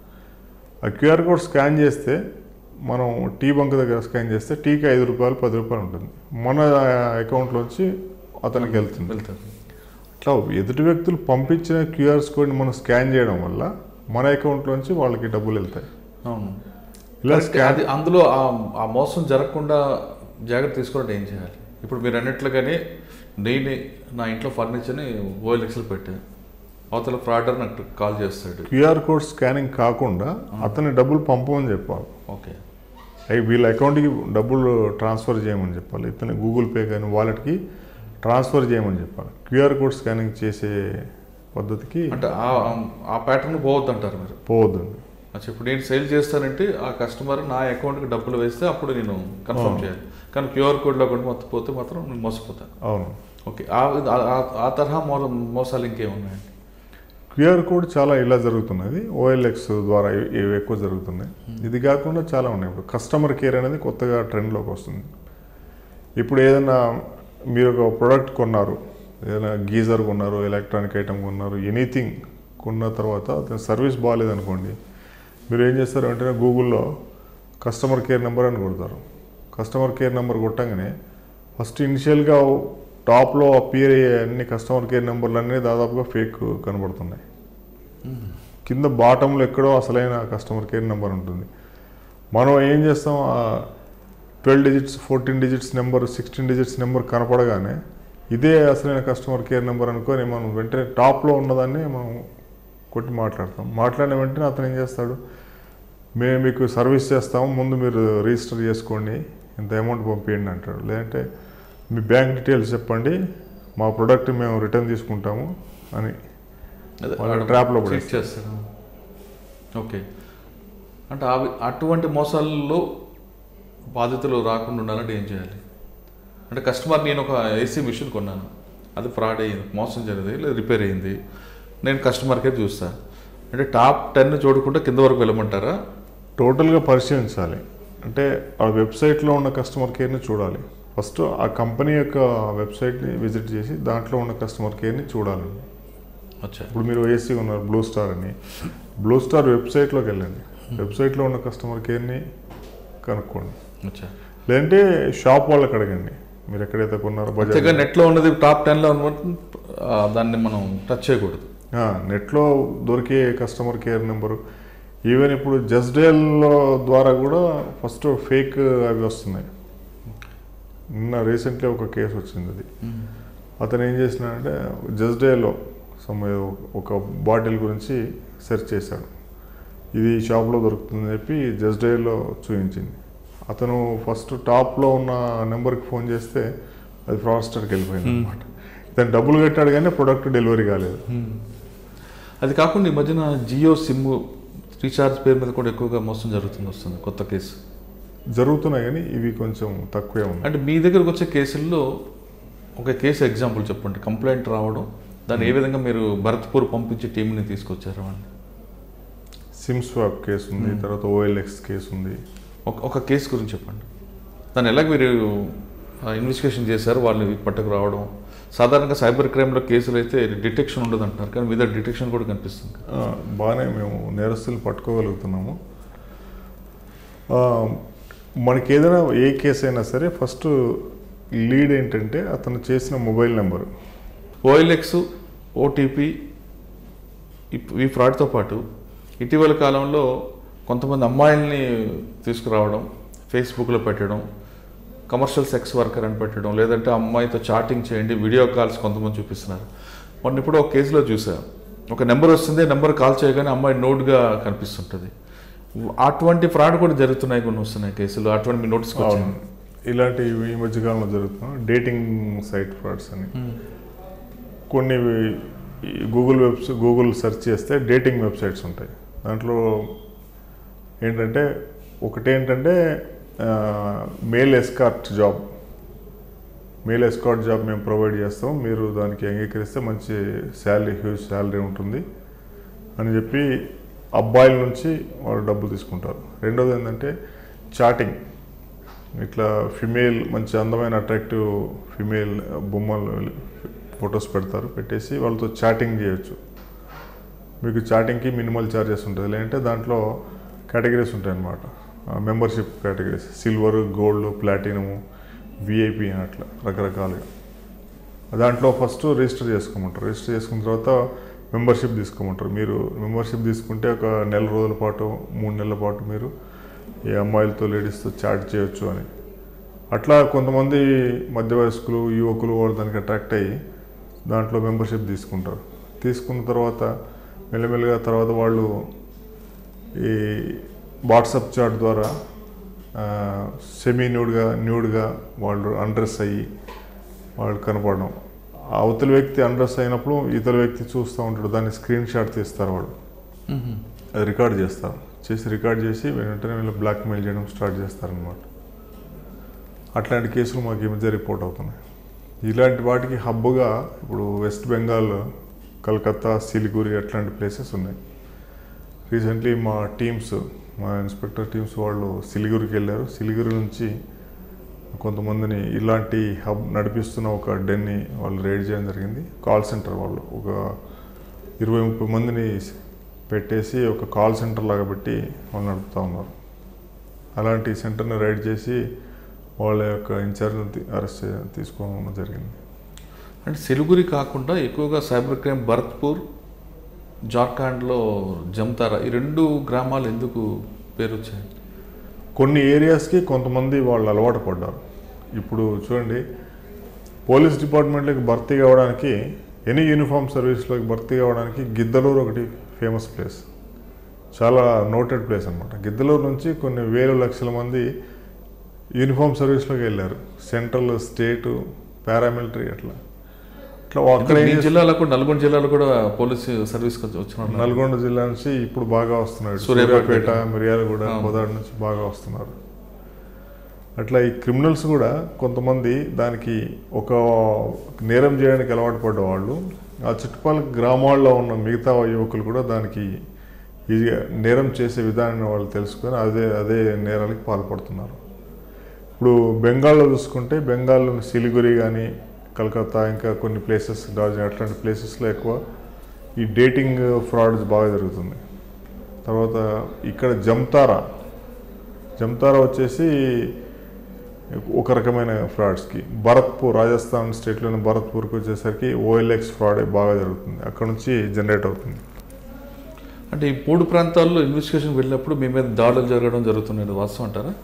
ఆ క్యూఆర్ కోడ్ స్కాన్ చేస్తే మనం టీ బంక్ దగ్గర స్కాన్ చేస్తే టీకి ఐదు రూపాయలు పది రూపాయలు ఉంటుంది మన అకౌంట్లోంచి అతనికి వెళ్తుంది వెళ్తారు అట్లా ఎదుటి వ్యక్తులు పంపించిన క్యూఆర్స్ కోడ్ని మనం స్కాన్ చేయడం వల్ల మన అకౌంట్లోంచి వాళ్ళకి డబ్బులు వెళ్తాయి అవును ఇలా కరెక్ట్. స్కాన్ అది అందులో ఆ- ఆ మోసం జరగకుండా జాగ్రత్త తీసుకోవాలంటే ఏం చేయాలి ఇప్పుడు మీరు అన్నట్లుగానే నేను నా ఇంట్లో ఫర్నిచర్ని ఓఎల్ఎక్స్లో పెట్టాను అవతల ఫ్రాడర్ నాకు కాల్ చేస్తాడు క్యూఆర్ కోడ్ స్కానింగ్ కాకుండా అతని డబ్బులు పంపమని చెప్పాలి ఓకే అవి వీళ్ళ అకౌంట్కి డబ్బులు ట్రాన్స్ఫర్ చేయమని చెప్పాలి ఇతని గూగుల్ పే కానీ వాలెట్కి ట్రాన్స్ఫర్ చేయమని చెప్పాలి క్యూఆర్ కోడ్ స్కానింగ్ చేసే పద్ధతికి అంటే ఆ- ఆ ప్యాటర్న్ పోవద్దు అంటారు మీరు పోవద్దండి అచ్చా ఇప్పుడు నేను సేల్ చేస్తానంటే ఆ కస్టమర్ నా అకౌంట్కి డబ్బులు వేస్తే అప్పుడు నేను కన్ఫర్మ్ అవును. చేయాలి కానీ క్యూఆర్ కోడ్లో కూడా మొత్తం పోతే మాత్రం నేను మోసపోతాను అవును ఓకే ఆ ఆ- ఆ తరహా మో మోసాలు ఇంకేమున్నాయండి క్యూఆర్ కోడ్ చాలా ఇలా జరుగుతున్నది ఓఎల్ఎక్స్ ద్వారా ఇవి- ఇవి ఎక్కువ జరుగుతున్నాయి ఇది కాకుండా చాలా ఉన్నాయి ఇప్పుడు కస్టమర్ కేర్ అనేది కొత్తగా ట్రెండ్లోకి వస్తుంది ఇప్పుడు ఏదైనా మీరు ఒక ప్రోడక్ట్ కొన్నారు ఏదైనా గీజర్ కొన్నారు ఎలక్ట్రానిక్ ఐటమ్ కొన్నారు ఎనీథింగ్ కొన్న తర్వాత అతని సర్వీస్ బాగాలేదనుకోండి మీరు ఏం చేస్తారు వెంటనే గూగుల్లో కస్టమర్ కేర్ నెంబర్ అని కొడతారు కస్టమర్ కేర్ నెంబర్ కొట్టంగానే ఫస్ట్ ఇనిషియల్గా టాప్లో అపియర్ అయ్యే అన్ని కస్టమర్ కేర్ నెంబర్లు అన్నీ దాదాపుగా ఫేక్ కనబడుతున్నాయి కింద బాటంలో ఎక్కడో అసలైన కస్టమర్ కేర్ నెంబర్ ఉంటుంది మనం ఏం చేస్తాం twelve digits fourteen digits number sixteen digits number కనపడగానే ఇదే అసలైన కస్టమర్ కేర్ నెంబర్ అనుకొని మనం వెంటనే టాప్లో ఉన్నదాన్ని మనం కొట్టి మాట్లాడతాం మాట్లాడిన వెంటనే అతను ఏం చేస్తాడు మేము మీకు సర్వీస్ చేస్తాము ముందు మీరు రిజిస్టర్ చేసుకోండి ఇంత అమౌంట్ పంపించండి అంటాడు లేదంటే మీ బ్యాంక్ డీటెయిల్స్ చెప్పండి మా ప్రోడక్ట్ మేము రిటర్న్ తీసుకుంటాము అని అదే వాళ్ళ వాడు trap లో cheat పడేస్తారు. చేస్తారు ఓకే అంటే అవి అటువంటి మోసాల్లో బాధితులు రాకుండా ఉండాలంటే ఏం చేయాలి అంటే కస్టమర్ నేను ఒక ఏసీ మిషన్ కొన్నాను అది ఫ్రాడ్ అయ్యింది మోసం జరిగింది లేదా రిపేర్ అయ్యింది నేను కస్టమర్కే చూస్తా అంటే టాప్ టెన్ చూడకుండా కింద వరకు వెళ్ళమంటారా టోటల్గా పరిశీలించాలి అంటే ఆ వెబ్సైట్లో ఉన్న కస్టమర్ కేర్ని చూడాలి ఫస్ట్ ఆ కంపెనీ యొక్క వెబ్సైట్ని విజిట్ చేసి దాంట్లో ఉన్న కస్టమర్ కేర్ని చూడాలి అచ్చా ఇప్పుడు మీరు ఏసీ ఉన్నారు బ్లూ స్టార్ అని బ్లూ స్టార్ వెబ్సైట్లోకి వెళ్ళండి వెబ్సైట్లో ఉన్న కస్టమర్ కేర్ని కనుక్కోండి అచ్చా లేదంటే షాప్ వాళ్ళకి అడగండి మీరు ఎక్కడైతే కొన్నారో అంతేగా బజార్ నెట్లో ఉన్నది టాప్ టెన్లో ఉన్న ఆ, దాన్ని మనం టచ్ చేయకూడదు నెట్లో దొరికే కస్టమర్ కేర్ నెంబరు ఈవెన్ ఇప్పుడు జస్డేల్లో ద్వారా కూడా ఫస్ట్ ఫేక్ అవి వస్తున్నాయి నిన్న రీసెంట్లీ ఒక కేసు వచ్చింది అది అతను ఏం చేసినాడంటే జస్డేలో సమ్ ఒక బాటిల్ గురించి సెర్చ్ చేశాడు ఇది షాప్లో దొరుకుతుందని చెప్పి జస్డేలో చూపించింది అతను ఫస్ట్ టాప్లో ఉన్న నెంబర్కి ఫోన్ చేస్తే అది ఫ్రాస్టర్కి వెళ్ళిపోయింది అనమాట ఇతను డబ్బులు కట్టాడు కానీ ప్రొడక్ట్ డెలివరీ కాలేదు అది కాకుండా ఈ మధ్యన జియో సిమ్ రీఛార్జ్ పేరు మీద కూడా ఎక్కువగా మోసం జరుగుతుంది వస్తుంది కొత్త కేసు జరుగుతున్నాయి కానీ ఇవి కొంచెం తక్కువే ఉన్నాయి అంటే మీ దగ్గరకు వచ్చే కేసుల్లో ఒక కేసు ఎగ్జాంపుల్ చెప్పండి కంప్లైంట్ రావడం దాన్ని ఏ విధంగా మీరు భరత్పూర్ పంపించే టీంని తీసుకొచ్చారు అని సిమ్ స్వాప్ కేసు ఉంది Hmm. తర్వాత ఓఎల్ఎక్స్ కేసు ఉంది ఒక ఒక కేసు గురించి చెప్పండి దాన్ని ఎలా మీరు ఇన్వెస్టిగేషన్ చేశారు వాళ్ళు పట్టుకు రావడం సాధారణంగా సైబర్ క్రైమ్లో కేసులు అయితే డిటెక్షన్ ఉండదు అంటారు కానీ మీ దగ్గర డిటెక్షన్ కూడా కనిపిస్తుంది ఆ, బాగానే మేము నేరస్తులు పట్టుకోగలుగుతున్నాము ఆ, మనకి ఏదైనా ఏ కేసు అయినా సరే ఫస్ట్ లీడ్ ఏంటంటే అతను చేసిన మొబైల్ నెంబరు ఓఎల్ఎక్స్ ఓటీపీ ఈ ఫ్రాడ్తో పాటు ఇటీవల కాలంలో కొంతమంది అమ్మాయిల్ని తీసుకురావడం ఫేస్బుక్లో పెట్టడం కమర్షియల్ సెక్స్ వర్కర్ అని పెట్టడం లేదంటే అమ్మాయితో చాటింగ్ చేయండి వీడియో కాల్స్ కొంతమంది చూపిస్తున్నారు మొన్న ఇప్పుడు ఒక కేసులో చూసా ఒక నెంబర్ వస్తుంది నెంబర్ కాల్ చేయగానే అమ్మాయి నోట్గా కనిపిస్తుంటుంది అటువంటి ఫ్రాడ్ కూడా జరుగుతున్నాయి కొన్ని వస్తున్నాయి కేసులు అటువంటి మీ నోటీస్కి అవును వచ్చింది ఇలాంటివి ఈ మధ్యకాలంలో జరుగుతున్నాయి డేటింగ్ సైట్ ఫ్రాడ్స్ అని కొన్ని ఈ గూగుల్ వెబ్స్ గూగుల్ సెర్చ్ చేస్తే డేటింగ్ వెబ్సైట్స్ ఉంటాయి దాంట్లో ఏంటంటే ఒకటి ఏంటంటే male escort job male escort job మేము ప్రొవైడ్ చేస్తాం మీరు దానికి అంగీకరిస్తే మంచి శాలరీ హ్యూజ్ శాలరీ ఉంటుంది అని చెప్పి అబ్బాయిల నుంచి వాళ్ళు డబ్బులు తీసుకుంటారు రెండోది ఏంటంటే చాటింగ్ ఇట్లా ఫిమేల్ మంచి అందమైన అట్రాక్టివ్ ఫిమేల్ బొమ్మలు ఫొటోస్ పెడతారు పెట్టేసి వాళ్ళతో చాటింగ్ చేయొచ్చు మీకు చాటింగ్కి మినిమల్ ఛార్జెస్ ఉంటుంది లేదంటే దాంట్లో కేటగిరీస్ ఉంటాయి అన్నమాట membership categories silver gold platinum VIP అని అట్లా రకరకాలుగా దాంట్లో ఫస్ట్ రిజిస్టర్ చేసుకోమంటారు రిజిస్టర్ చేసుకున్న తర్వాత మెంబర్షిప్ తీసుకోమంటారు మీరు మెంబర్షిప్ తీసుకుంటే ఒక నెల రోజుల పాటు మూడు నెలల పాటు మీరు ఈ అమ్మాయిలతో లేడీస్తో చాట్ చేయొచ్చు అని అట్లా కొంతమంది మధ్య వయస్కులు యువకులు వాళ్ళు దానికి అట్రాక్ట్ అయ్యి దాంట్లో మెంబర్షిప్ తీసుకుంటారు తీసుకున్న తర్వాత మెల్లమెల్లగా తర్వాత వాళ్ళు ఈ వాట్సాప్ చాట్ ద్వారా సెమీ న్యూడ్గా న్యూడ్గా వాళ్ళు అండ్రెస్ అయ్యి వాళ్ళు కనపడడం ఆ అవతల వ్యక్తి అండ్రెస్ అయినప్పుడు ఇతర వ్యక్తి చూస్తూ ఉంటాడు దాన్ని స్క్రీన్ షాట్ తీస్తారు వాళ్ళు అది రికార్డ్ చేస్తారు చేసి రికార్డ్ చేసి వెంటనే వీళ్ళు బ్లాక్మెయిల్ చేయడం స్టార్ట్ చేస్తారనమాట అట్లాంటి కేసులు మాకు ఈ మధ్య రిపోర్ట్ అవుతున్నాయి ఇలాంటి వాటికి హబ్బుగా ఇప్పుడు వెస్ట్ బెంగాల్ కలకత్తా సిలిగురి అట్లాంటి ప్లేసెస్ ఉన్నాయి రీసెంట్లీ మా టీమ్స్ మా ఇన్స్పెక్టర్ టీమ్స్ వాళ్ళు సిలిగురికి వెళ్ళారు సిలిగురి నుంచి కొంతమందిని ఇలాంటి హబ్ నడిపిస్తున్న ఒక డెన్ని వాళ్ళు రైడ్ చేయడం జరిగింది కాల్ సెంటర్ వాళ్ళు ఒక ఇరవై ముప్పై మందిని పెట్టేసి ఒక కాల్ సెంటర్ లాగా పెట్టి వాళ్ళు నడుపుతూ ఉన్నారు అలాంటి సెంటర్ని రైడ్ చేసి వాళ్ళ యొక్క ఇన్ఛార్జ్ని అరెస్ట్ తీసుకోవడం జరిగింది అంటే సిలిగురి కాకుండా ఎక్కువగా సైబర్ క్రైమ్ భరత్పూర్ జార్ఖండ్లో జమ్తారా ఈ రెండు గ్రామాలు ఎందుకు పేరు వచ్చాయి కొన్ని ఏరియాస్కి కొంతమంది వాళ్ళు అలవాటు పడ్డారు ఇప్పుడు చూడండి పోలీస్ డిపార్ట్మెంట్లోకి భర్తీ కావడానికి ఎనీ యూనిఫామ్ సర్వీస్లోకి భర్తీ కావడానికి గిద్దలూరు ఒకటి ఫేమస్ ప్లేస్ చాలా నోటెడ్ ప్లేస్ అనమాట గిద్దలూరు నుంచి కొన్ని వేల లక్షల మంది యూనిఫామ్ సర్వీస్లోకి వెళ్ళారు సెంట్రల్ స్టేట్ పారామిలిటరీ అట్లా అట్లా అక్కడ ఏం మీ చేస్తారు? జిల్లాలో కూడా నల్గొండ జిల్లాలో కూడా పోలీసు సర్వీస్ వచ్చిన నల్గొండ జిల్లా నుంచి ఇప్పుడు బాగా వస్తున్నాడు సూర్యాపేట. సూర్యాపేట మిర్యాలగూడ ఆ. కోదాడ నుంచి బాగా వస్తున్నారు అట్లా ఈ క్రిమినల్స్ కూడా కొంతమంది దానికి ఒక నేరం చేయడానికి అలవాటు పడ్డ వాళ్ళు ఆ చుట్టుపక్కల గ్రామాల్లో ఉన్న మిగతా యువకులు కూడా దానికి ఈజీగా నేరం చేసే విధానాన్ని వాళ్ళు తెలుసుకొని అదే అదే నేరానికి పాల్పడుతున్నారు ఇప్పుడు బెంగాల్లో చూసుకుంటే బెంగాల్ సిలిగురి కానీ కలకత్తా ఇంకా కొన్ని ప్లేసెస్ డార్జిలింగ్ అట్లాంటి ప్లేసెస్లో ఎక్కువ ఈ డేటింగ్ ఫ్రాడ్ బాగా జరుగుతుంది తర్వాత ఇక్కడ జమ్తారా జమ్తారా వచ్చేసి ఒక రకమైన ఫ్రాడ్స్కి భరత్పూర్ రాజస్థాన్ స్టేట్లోని భరత్పూర్కి వచ్చేసరికి ఓఎల్ఎక్స్ ఫ్రాడ్ బాగా జరుగుతుంది అక్కడ నుంచి జనరేట్ అవుతుంది అంటే ఈ మూడు ప్రాంతాల్లో ఇన్వెస్టిగేషన్ వెళ్ళినప్పుడు మీ మీద దాడులు జరగడం జరుగుతున్నాయి వాస్తవం అంటారా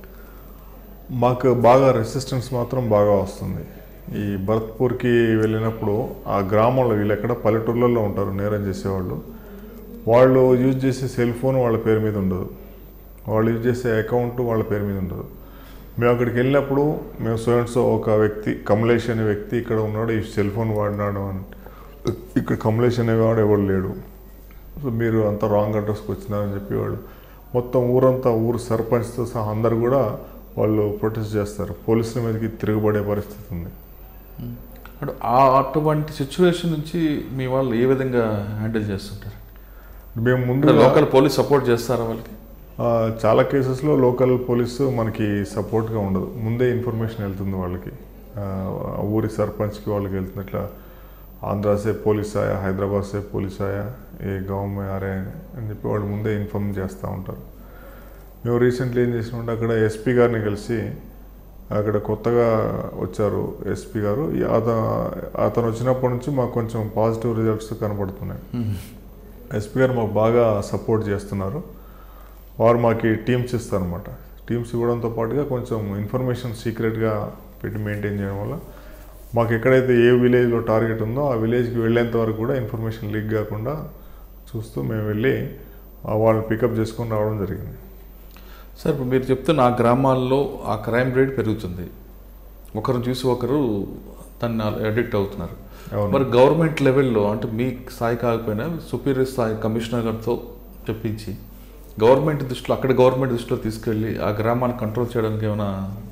మాకు బాగా రెసిస్టెన్స్ మాత్రం బాగా వస్తుంది ఈ భరత్పూర్కి వెళ్ళినప్పుడు ఆ గ్రామంలో వీళ్ళు ఎక్కడ పల్లెటూర్లలో ఉంటారు నేరం చేసేవాళ్ళు వాళ్ళు యూజ్ చేసే సెల్ ఫోన్ వాళ్ళ పేరు మీద ఉండదు వాళ్ళు యూజ్ చేసే అకౌంట్ వాళ్ళ పేరు మీద ఉండదు మేము అక్కడికి వెళ్ళినప్పుడు మేము సో ఒక వ్యక్తి కమలేష్ అనే వ్యక్తి ఇక్కడ ఉన్నాడు ఈ సెల్ ఫోన్ వాడినాడు అని ఇక్కడ కమలేష్ అనేవాడు ఎవడు లేడు సో మీరు అంత రాంగ్ అడ్రస్కి వచ్చినారని చెప్పి వాళ్ళు మొత్తం ఊరంతా ఊరు సర్పంచ్తో సహా అందరు కూడా వాళ్ళు ప్రొటెస్ట్ చేస్తారు పోలీసుల మీదకి తిరగబడే పరిస్థితి ఉంది అంటే ఆ అటువంటి సిచ్యువేషన్ నుంచి మీ వాళ్ళు ఏ విధంగా హ్యాండిల్ చేస్తుంటారు మేము అంటే ముందు లోకల్ పోలీస్ సపోర్ట్ చేస్తారా వాళ్ళకి చాలా కేసెస్లో లోకల్ పోలీసు మనకి సపోర్ట్గా ఉండదు ముందే ఇన్ఫర్మేషన్ వెళ్తుంది వాళ్ళకి ఆ, ఆ ఊరి సర్పంచ్కి వాళ్ళకి వెళ్తుంది ఇట్లా ఆంధ్రా సే పోలీస్ ఆయా హైదరాబాద్ సే పోలీస్ ఆయా ఏ గావ్ మే ఆ రే అని చెప్పి వాళ్ళు ముందే ఇన్ఫార్మ్ చేస్తూ ఉంటారు మేము రీసెంట్లీ ఏం చేసినామంటే అక్కడ ఎస్పీ గారిని కలిసి అక్కడ కొత్తగా వచ్చారు ఎస్పీ గారు ఈ అత అతను వచ్చినప్పటి నుంచి మాకు కొంచెం పాజిటివ్ రిజల్ట్స్ కనపడుతున్నాయి ఎస్పీ గారు మాకు బాగా సపోర్ట్ చేస్తున్నారు వారు మాకు టీమ్స్ ఇస్తారనమాట టీమ్స్ ఇవ్వడంతో పాటుగా కొంచెం ఇన్ఫర్మేషన్ సీక్రెట్గా పెట్టి మెయింటైన్ చేయడం వల్ల మాకు ఎక్కడైతే ఏ విలేజ్లో టార్గెట్ ఉందో ఆ విలేజ్కి వెళ్ళేంత వరకు కూడా ఇన్ఫర్మేషన్ లీక్ కాకుండా చూస్తూ మేము వెళ్ళి ఆ వాళ్ళని పికప్ చేసుకొని రావడం జరిగింది సార్ ఇప్పుడు మీరు చెప్తున్న ఆ గ్రామాల్లో ఆ క్రైమ్ రేట్ పెరుగుతుంది ఒకరిని చూసి ఒకరు తను అడిక్ట్ అవుతున్నారు అవును. మరి గవర్నమెంట్ లెవెల్లో అంటే మీ స్థాయి కాకపోయినా సుపీరియర్ స్థాయి కమిషనర్ గారితో చెప్పించి గవర్నమెంట్ దృష్టిలో అక్కడ గవర్నమెంట్ దృష్టిలో తీసుకెళ్ళి ఆ గ్రామాన్ని కంట్రోల్ చేయడానికి ఏమైనా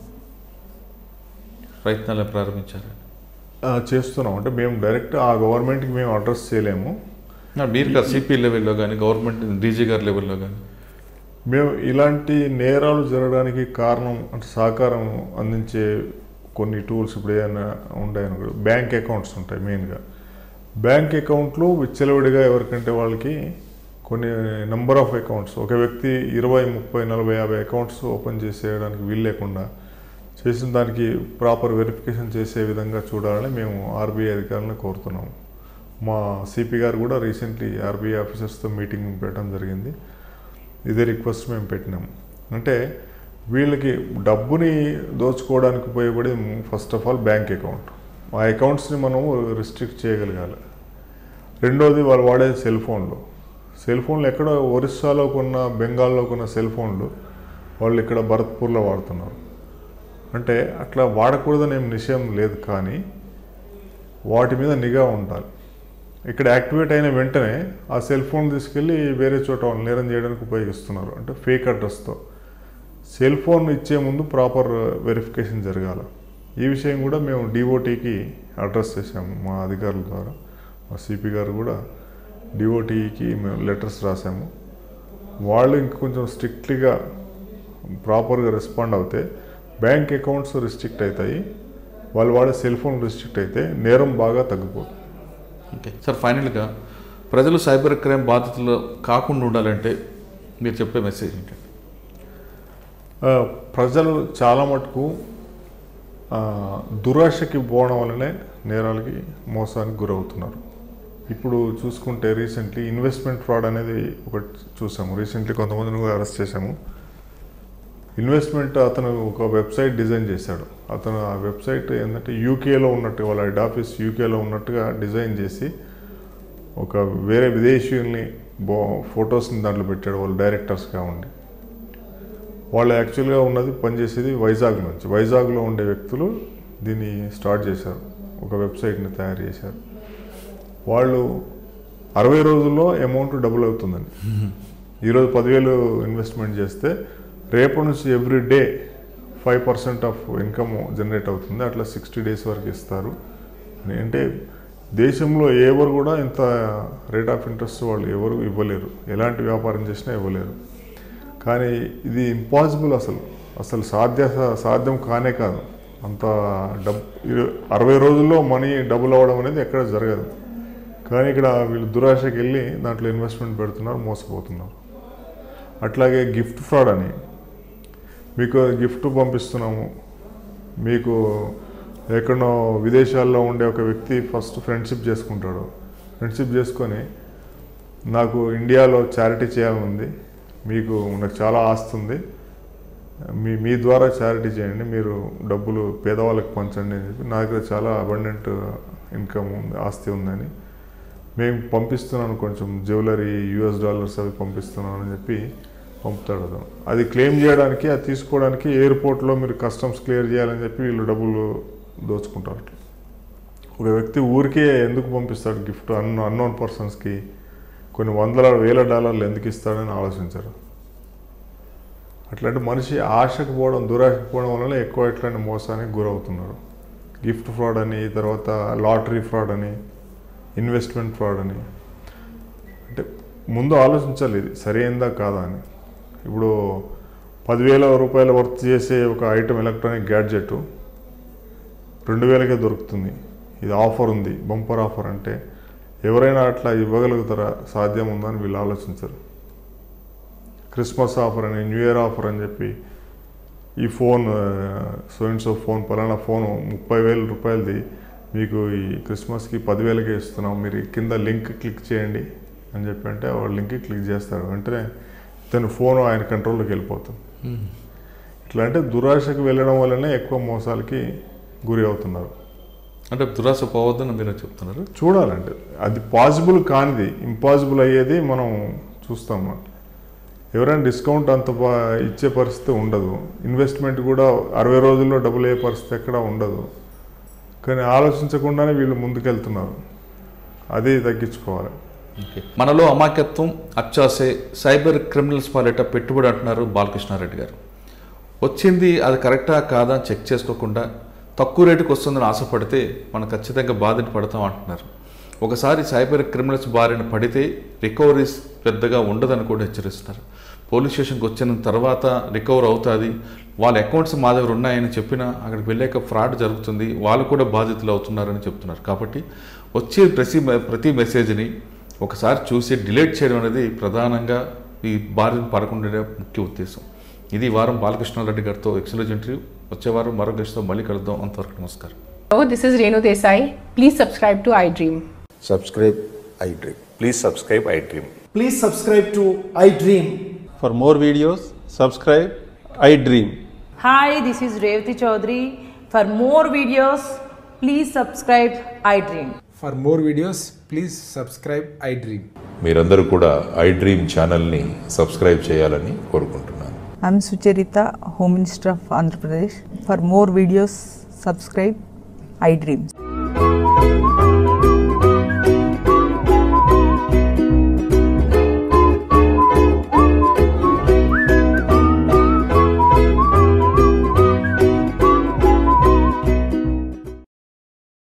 ప్రయత్నాలు ప్రారంభించారు ఆ, చేస్తున్నాం అంటే మేము డైరెక్ట్ ఆ గవర్నమెంట్కి మేము అడ్రస్ చేయలేము మీరు కాదు సిపి లెవెల్లో కానీ గవర్నమెంట్ డీజీ గారి లెవెల్లో కానీ మేము ఇలాంటి నేరాలు జరగడానికి కారణం అంటే సహకారం అందించే కొన్ని టూల్స్ ఇప్పుడు ఏమైనా ఉన్నాయని బ్యాంక్ అకౌంట్స్ ఉంటాయి మెయిన్గా బ్యాంక్ అకౌంట్లు విచ్చలవిడిగా ఎవరికంటే వాళ్ళకి కొన్ని నెంబర్ ఆఫ్ అకౌంట్స్ ఒక వ్యక్తి ఇరవై ముప్పై నలభై యాభై అకౌంట్స్ ఓపెన్ చేసేయడానికి వీలు లేకుండా చేసిన దానికి ప్రాపర్ వెరిఫికేషన్ చేసే విధంగా చూడాలని మేము ఆర్బీఐ అధికారులను కోరుతున్నాము మా సిపి గారు కూడా రీసెంట్లీ ఆర్బీఐ ఆఫీసర్స్తో మీటింగ్ పెట్టడం జరిగింది ఇదే రిక్వెస్ట్ మేము పెట్టినాం అంటే వీళ్ళకి డబ్బుని దోచుకోవడానికి ఉపయోగపడే first of all bank account ఆ అకౌంట్స్ని మనం రిస్ట్రిక్ట్ చేయగలగాలి రెండోది వాళ్ళు వాడే సెల్ ఫోన్లు సెల్ ఫోన్లు ఎక్కడ ఒరిస్సాలో కొన్న బెంగాల్లో కొన్న సెల్ ఫోన్లు వాళ్ళు ఇక్కడ భరత్పూర్లో వాడుతున్నారు అంటే అట్లా వాడకూడదని ఏం నిషయం లేదు కానీ వాటి మీద నిఘా ఉండాలి ఇక్కడ యాక్టివేట్ అయిన వెంటనే ఆ సెల్ ఫోన్ తీసుకెళ్ళి వేరే చోట వాళ్ళు నేరం చేయడానికి ఉపయోగిస్తున్నారు అంటే ఫేక్ అడ్రస్తో సెల్ ఫోన్ ఇచ్చే ముందు ప్రాపర్ వెరిఫికేషన్ జరగాలి ఈ విషయం కూడా మేము డిఓటీకి అడ్రస్ చేసాము మా అధికారుల ద్వారా మా సిపి గారు కూడా డిఓటీకి మేము లెటర్స్ రాసాము వాళ్ళు ఇంక కొంచెం స్ట్రిక్ట్లీగా ప్రాపర్గా రెస్పాండ్ అవుతే బ్యాంక్ అకౌంట్స్ రిస్ట్రిక్ట్ అవుతాయి వాళ్ళు వాడే సెల్ ఫోన్ రిస్ట్రిక్ట్ అయితే నేరం బాగా తగ్గిపోతుంది ఓకే సార్ ఫైనల్గా ప్రజలు సైబర్ క్రైమ్ బాధితులు కాకుండా ఉండాలంటే మీరు చెప్పే మెసేజ్ ఏంటంటే ఆ, ప్రజలు చాలా మటుకు ఆ, దురాశకి పోవడం వల్లనే నేరాలకి మోసానికి గురవుతున్నారు ఇప్పుడు చూసుకుంటే రీసెంట్లీ ఇన్వెస్ట్మెంట్ ఫ్రాడ్ అనేది ఒకటి చూసాము రీసెంట్లీ కొంతమందిని కూడా అరెస్ట్ చేశాము ఇన్వెస్ట్మెంట్ అతను ఒక వెబ్సైట్ డిజైన్ చేశాడు అతను ఆ వెబ్సైట్ ఏంటంటే యూకేలో ఉన్నట్టు వాళ్ళ హెడ్ ఆఫీస్ యూకేలో ఉన్నట్టుగా డిజైన్ చేసి ఒక వేరే విదేశీయుల్ని బో ఫొటోస్ని దాంట్లో పెట్టాడు వాళ్ళు డైరెక్టర్స్గా ఉండి వాళ్ళు యాక్చువల్గా ఉన్నది పనిచేసేది వైజాగ్ నుంచి వైజాగ్లో ఉండే వ్యక్తులు దీన్ని స్టార్ట్ చేశారు ఒక వెబ్సైట్ని తయారు చేశారు వాళ్ళు అరవై రోజుల్లో అమౌంట్ డబుల్ అవుతుందని ఈరోజు పదివేలు ఇన్వెస్ట్మెంట్ చేస్తే రేపటి నుంచి every day five percent of income generate అవుతుంది అట్లా సిక్స్టీ డేస్ వరకు ఇస్తారు అని అంటే దేశంలో ఎవరు కూడా ఇంత రేట్ ఆఫ్ ఇంట్రెస్ట్ వాళ్ళు ఎవరు ఇవ్వలేరు ఎలాంటి వ్యాపారం చేసినా ఇవ్వలేరు కానీ ఇది ఇంపాసిబుల్ అసలు అసలు సాధ్య సాధ్యం కానే కాదు అంత డబ్ ఇరు- అరవై రోజుల్లో మనీ డబుల్ అవ్వడం అనేది ఎక్కడ జరగదు కానీ ఇక్కడ వీళ్ళు దురాశకి వెళ్ళి దాంట్లో ఇన్వెస్ట్మెంట్ పెడుతున్నారు మోసపోతున్నారు అట్లాగే గిఫ్ట్ ఫ్రాడ్ అని మీకు గిఫ్ట్ పంపిస్తున్నాము మీకు ఎక్కడో విదేశాల్లో ఉండే ఒక వ్యక్తి ఫస్ట్ ఫ్రెండ్షిప్ చేసుకుంటాడు ఫ్రెండ్షిప్ చేసుకొని నాకు ఇండియాలో చారిటీ చేయాలని ఉంది మీకు నాకు చాలా ఆస్తి ఉంది మీ మీ ద్వారా చారిటీ చేయండి మీరు డబ్బులు పేదవాళ్ళకి పంచండి అని చెప్పి నా దగ్గర చాలా అబండెంట్ ఇన్కమ్ ఉంది ఆస్తి ఉందని మేము పంపిస్తున్నాను కొంచెం జ్యువెలరీ యూఎస్ డాలర్స్ అవి పంపిస్తున్నాను అని చెప్పి పంపుతాడు అతను అది క్లెయిమ్ చేయడానికి అది తీసుకోవడానికి ఎయిర్పోర్ట్లో మీరు కస్టమ్స్ క్లియర్ చేయాలని చెప్పి వీళ్ళు డబ్బులు దోచుకుంటారు అట్లా ఒక వ్యక్తి ఊరికే ఎందుకు పంపిస్తాడు గిఫ్ట్ అన్ అన్నోన్ పర్సన్స్కి కొన్ని వందల వేల డాలర్లు ఎందుకు ఇస్తాడని ఆలోచించరు అట్లాంటి మనిషి ఆశకు పోవడం దురాశకు పోవడం వల్ల ఎక్కువ ఇట్లాంటి మోసానికి గురవుతున్నారు గిఫ్ట్ ఫ్రాడ్ అని తర్వాత లాటరీ ఫ్రాడ్ అని ఇన్వెస్ట్మెంట్ ఫ్రాడ్ అని అంటే ముందు ఆలోచించాలి ఇది సరైందా కాదా అని ఇప్పుడు పదివేల రూపాయల వర్త్ చేసే ఒక ఐటమ్ ఎలక్ట్రానిక్ గ్యాడ్జెట్ రెండు వేలకే దొరుకుతుంది ఇది ఆఫర్ ఉంది బంపర్ ఆఫర్ అంటే ఎవరైనా అట్లా ఇవ్వగలుగుతారా సాధ్యం ఉందని వీళ్ళు ఆలోచించరు క్రిస్మస్ ఆఫర్ అని న్యూ ఇయర్ ఆఫర్ అని చెప్పి ఈ phone so and so phone పలానా ఫోన్ ముప్పై వేల రూపాయలది మీకు ఈ క్రిస్మస్కి పదివేలకే ఇస్తున్నాం మీరు కింద లింక్ క్లిక్ చేయండి అని చెప్పి అంటే వాడు లింక్ క్లిక్ చేస్తాడు వెంటనే తన ఫోన్ ఆయన కంట్రోల్లోకి వెళ్ళిపోతుంది ఇట్లా అంటే దురాశకు వెళ్ళడం వల్లనే ఎక్కువ మోసాలకి గురి అవుతున్నారు అంటే దురాశ పోవద్దని మీరు చెప్తున్నారు చూడాలంటే అది పాసిబుల్ కానిది ఇంపాసిబుల్ అయ్యేది మనం చూస్తాము ఎవరైనా డిస్కౌంట్ అంత బా ఇచ్చే పరిస్థితి ఉండదు ఇన్వెస్ట్మెంట్ కూడా అరవై రోజుల్లో డబ్బులు అయ్యే పరిస్థితి ఎక్కడ ఉండదు కానీ ఆలోచించకుండానే వీళ్ళు ముందుకెళ్తున్నారు అది తగ్గించుకోవాలి ఓకే. మనలో అమాయకత్వం అత్యాసే సైబర్ క్రిమినల్స్ పాలిట పెట్టుబడి అంటున్నారు బాలకృష్ణారెడ్డి గారు వచ్చింది అది కరెక్టా కాదా అని చెక్ చేసుకోకుండా తక్కువ రేటుకి వస్తుందని ఆశపడితే మనం ఖచ్చితంగా బాధని పడతాం అంటున్నారు ఒకసారి సైబర్ క్రిమినల్స్ బారిన పడితే రికవరీస్ పెద్దగా ఉండదని కూడా హెచ్చరిస్తున్నారు పోలీస్ స్టేషన్కి వచ్చిన తర్వాత రికవర్ అవుతుంది వాళ్ళ అకౌంట్స్ మా దగ్గర ఉన్నాయని చెప్పినా అక్కడికి వెళ్ళాక ఫ్రాడ్ జరుగుతుంది వాళ్ళు కూడా బాధితులు అవుతున్నారని చెప్తున్నారు కాబట్టి వచ్చే ప్రతి ప్రతి మెసేజ్ని ఒకసారి చూసి డిలీట్ చేయడం అనేది ప్రధానంగా ఈ బారిన పడకుండా ముఖ్య ఉద్దేశం ఇది ఈ వారం బాలకృష్ణారెడ్డి గారితో ఎక్సలెంట్ ఇంటర్వ్యూ వచ్చే వారం మరో గెస్ట్తో మళ్ళీ కలుద్దాం అంతవరకు నమస్కారం Hello, this is Renu Desai. Please subscribe to iDream. subscribe iDream. Please subscribe iDream. Please subscribe to iDream. For more videos, subscribe iDream. Hi, this is Revati Chaudhary. For more videos, please subscribe iDream. For more videos, please subscribe iDream. మీరందరూ కూడా iDream ఛానల్ని subscribe చేయాలని కోరుకుంటున్నాను I'm Sucharita, Home Minister of Andhra Pradesh. For more videos, subscribe iDreams.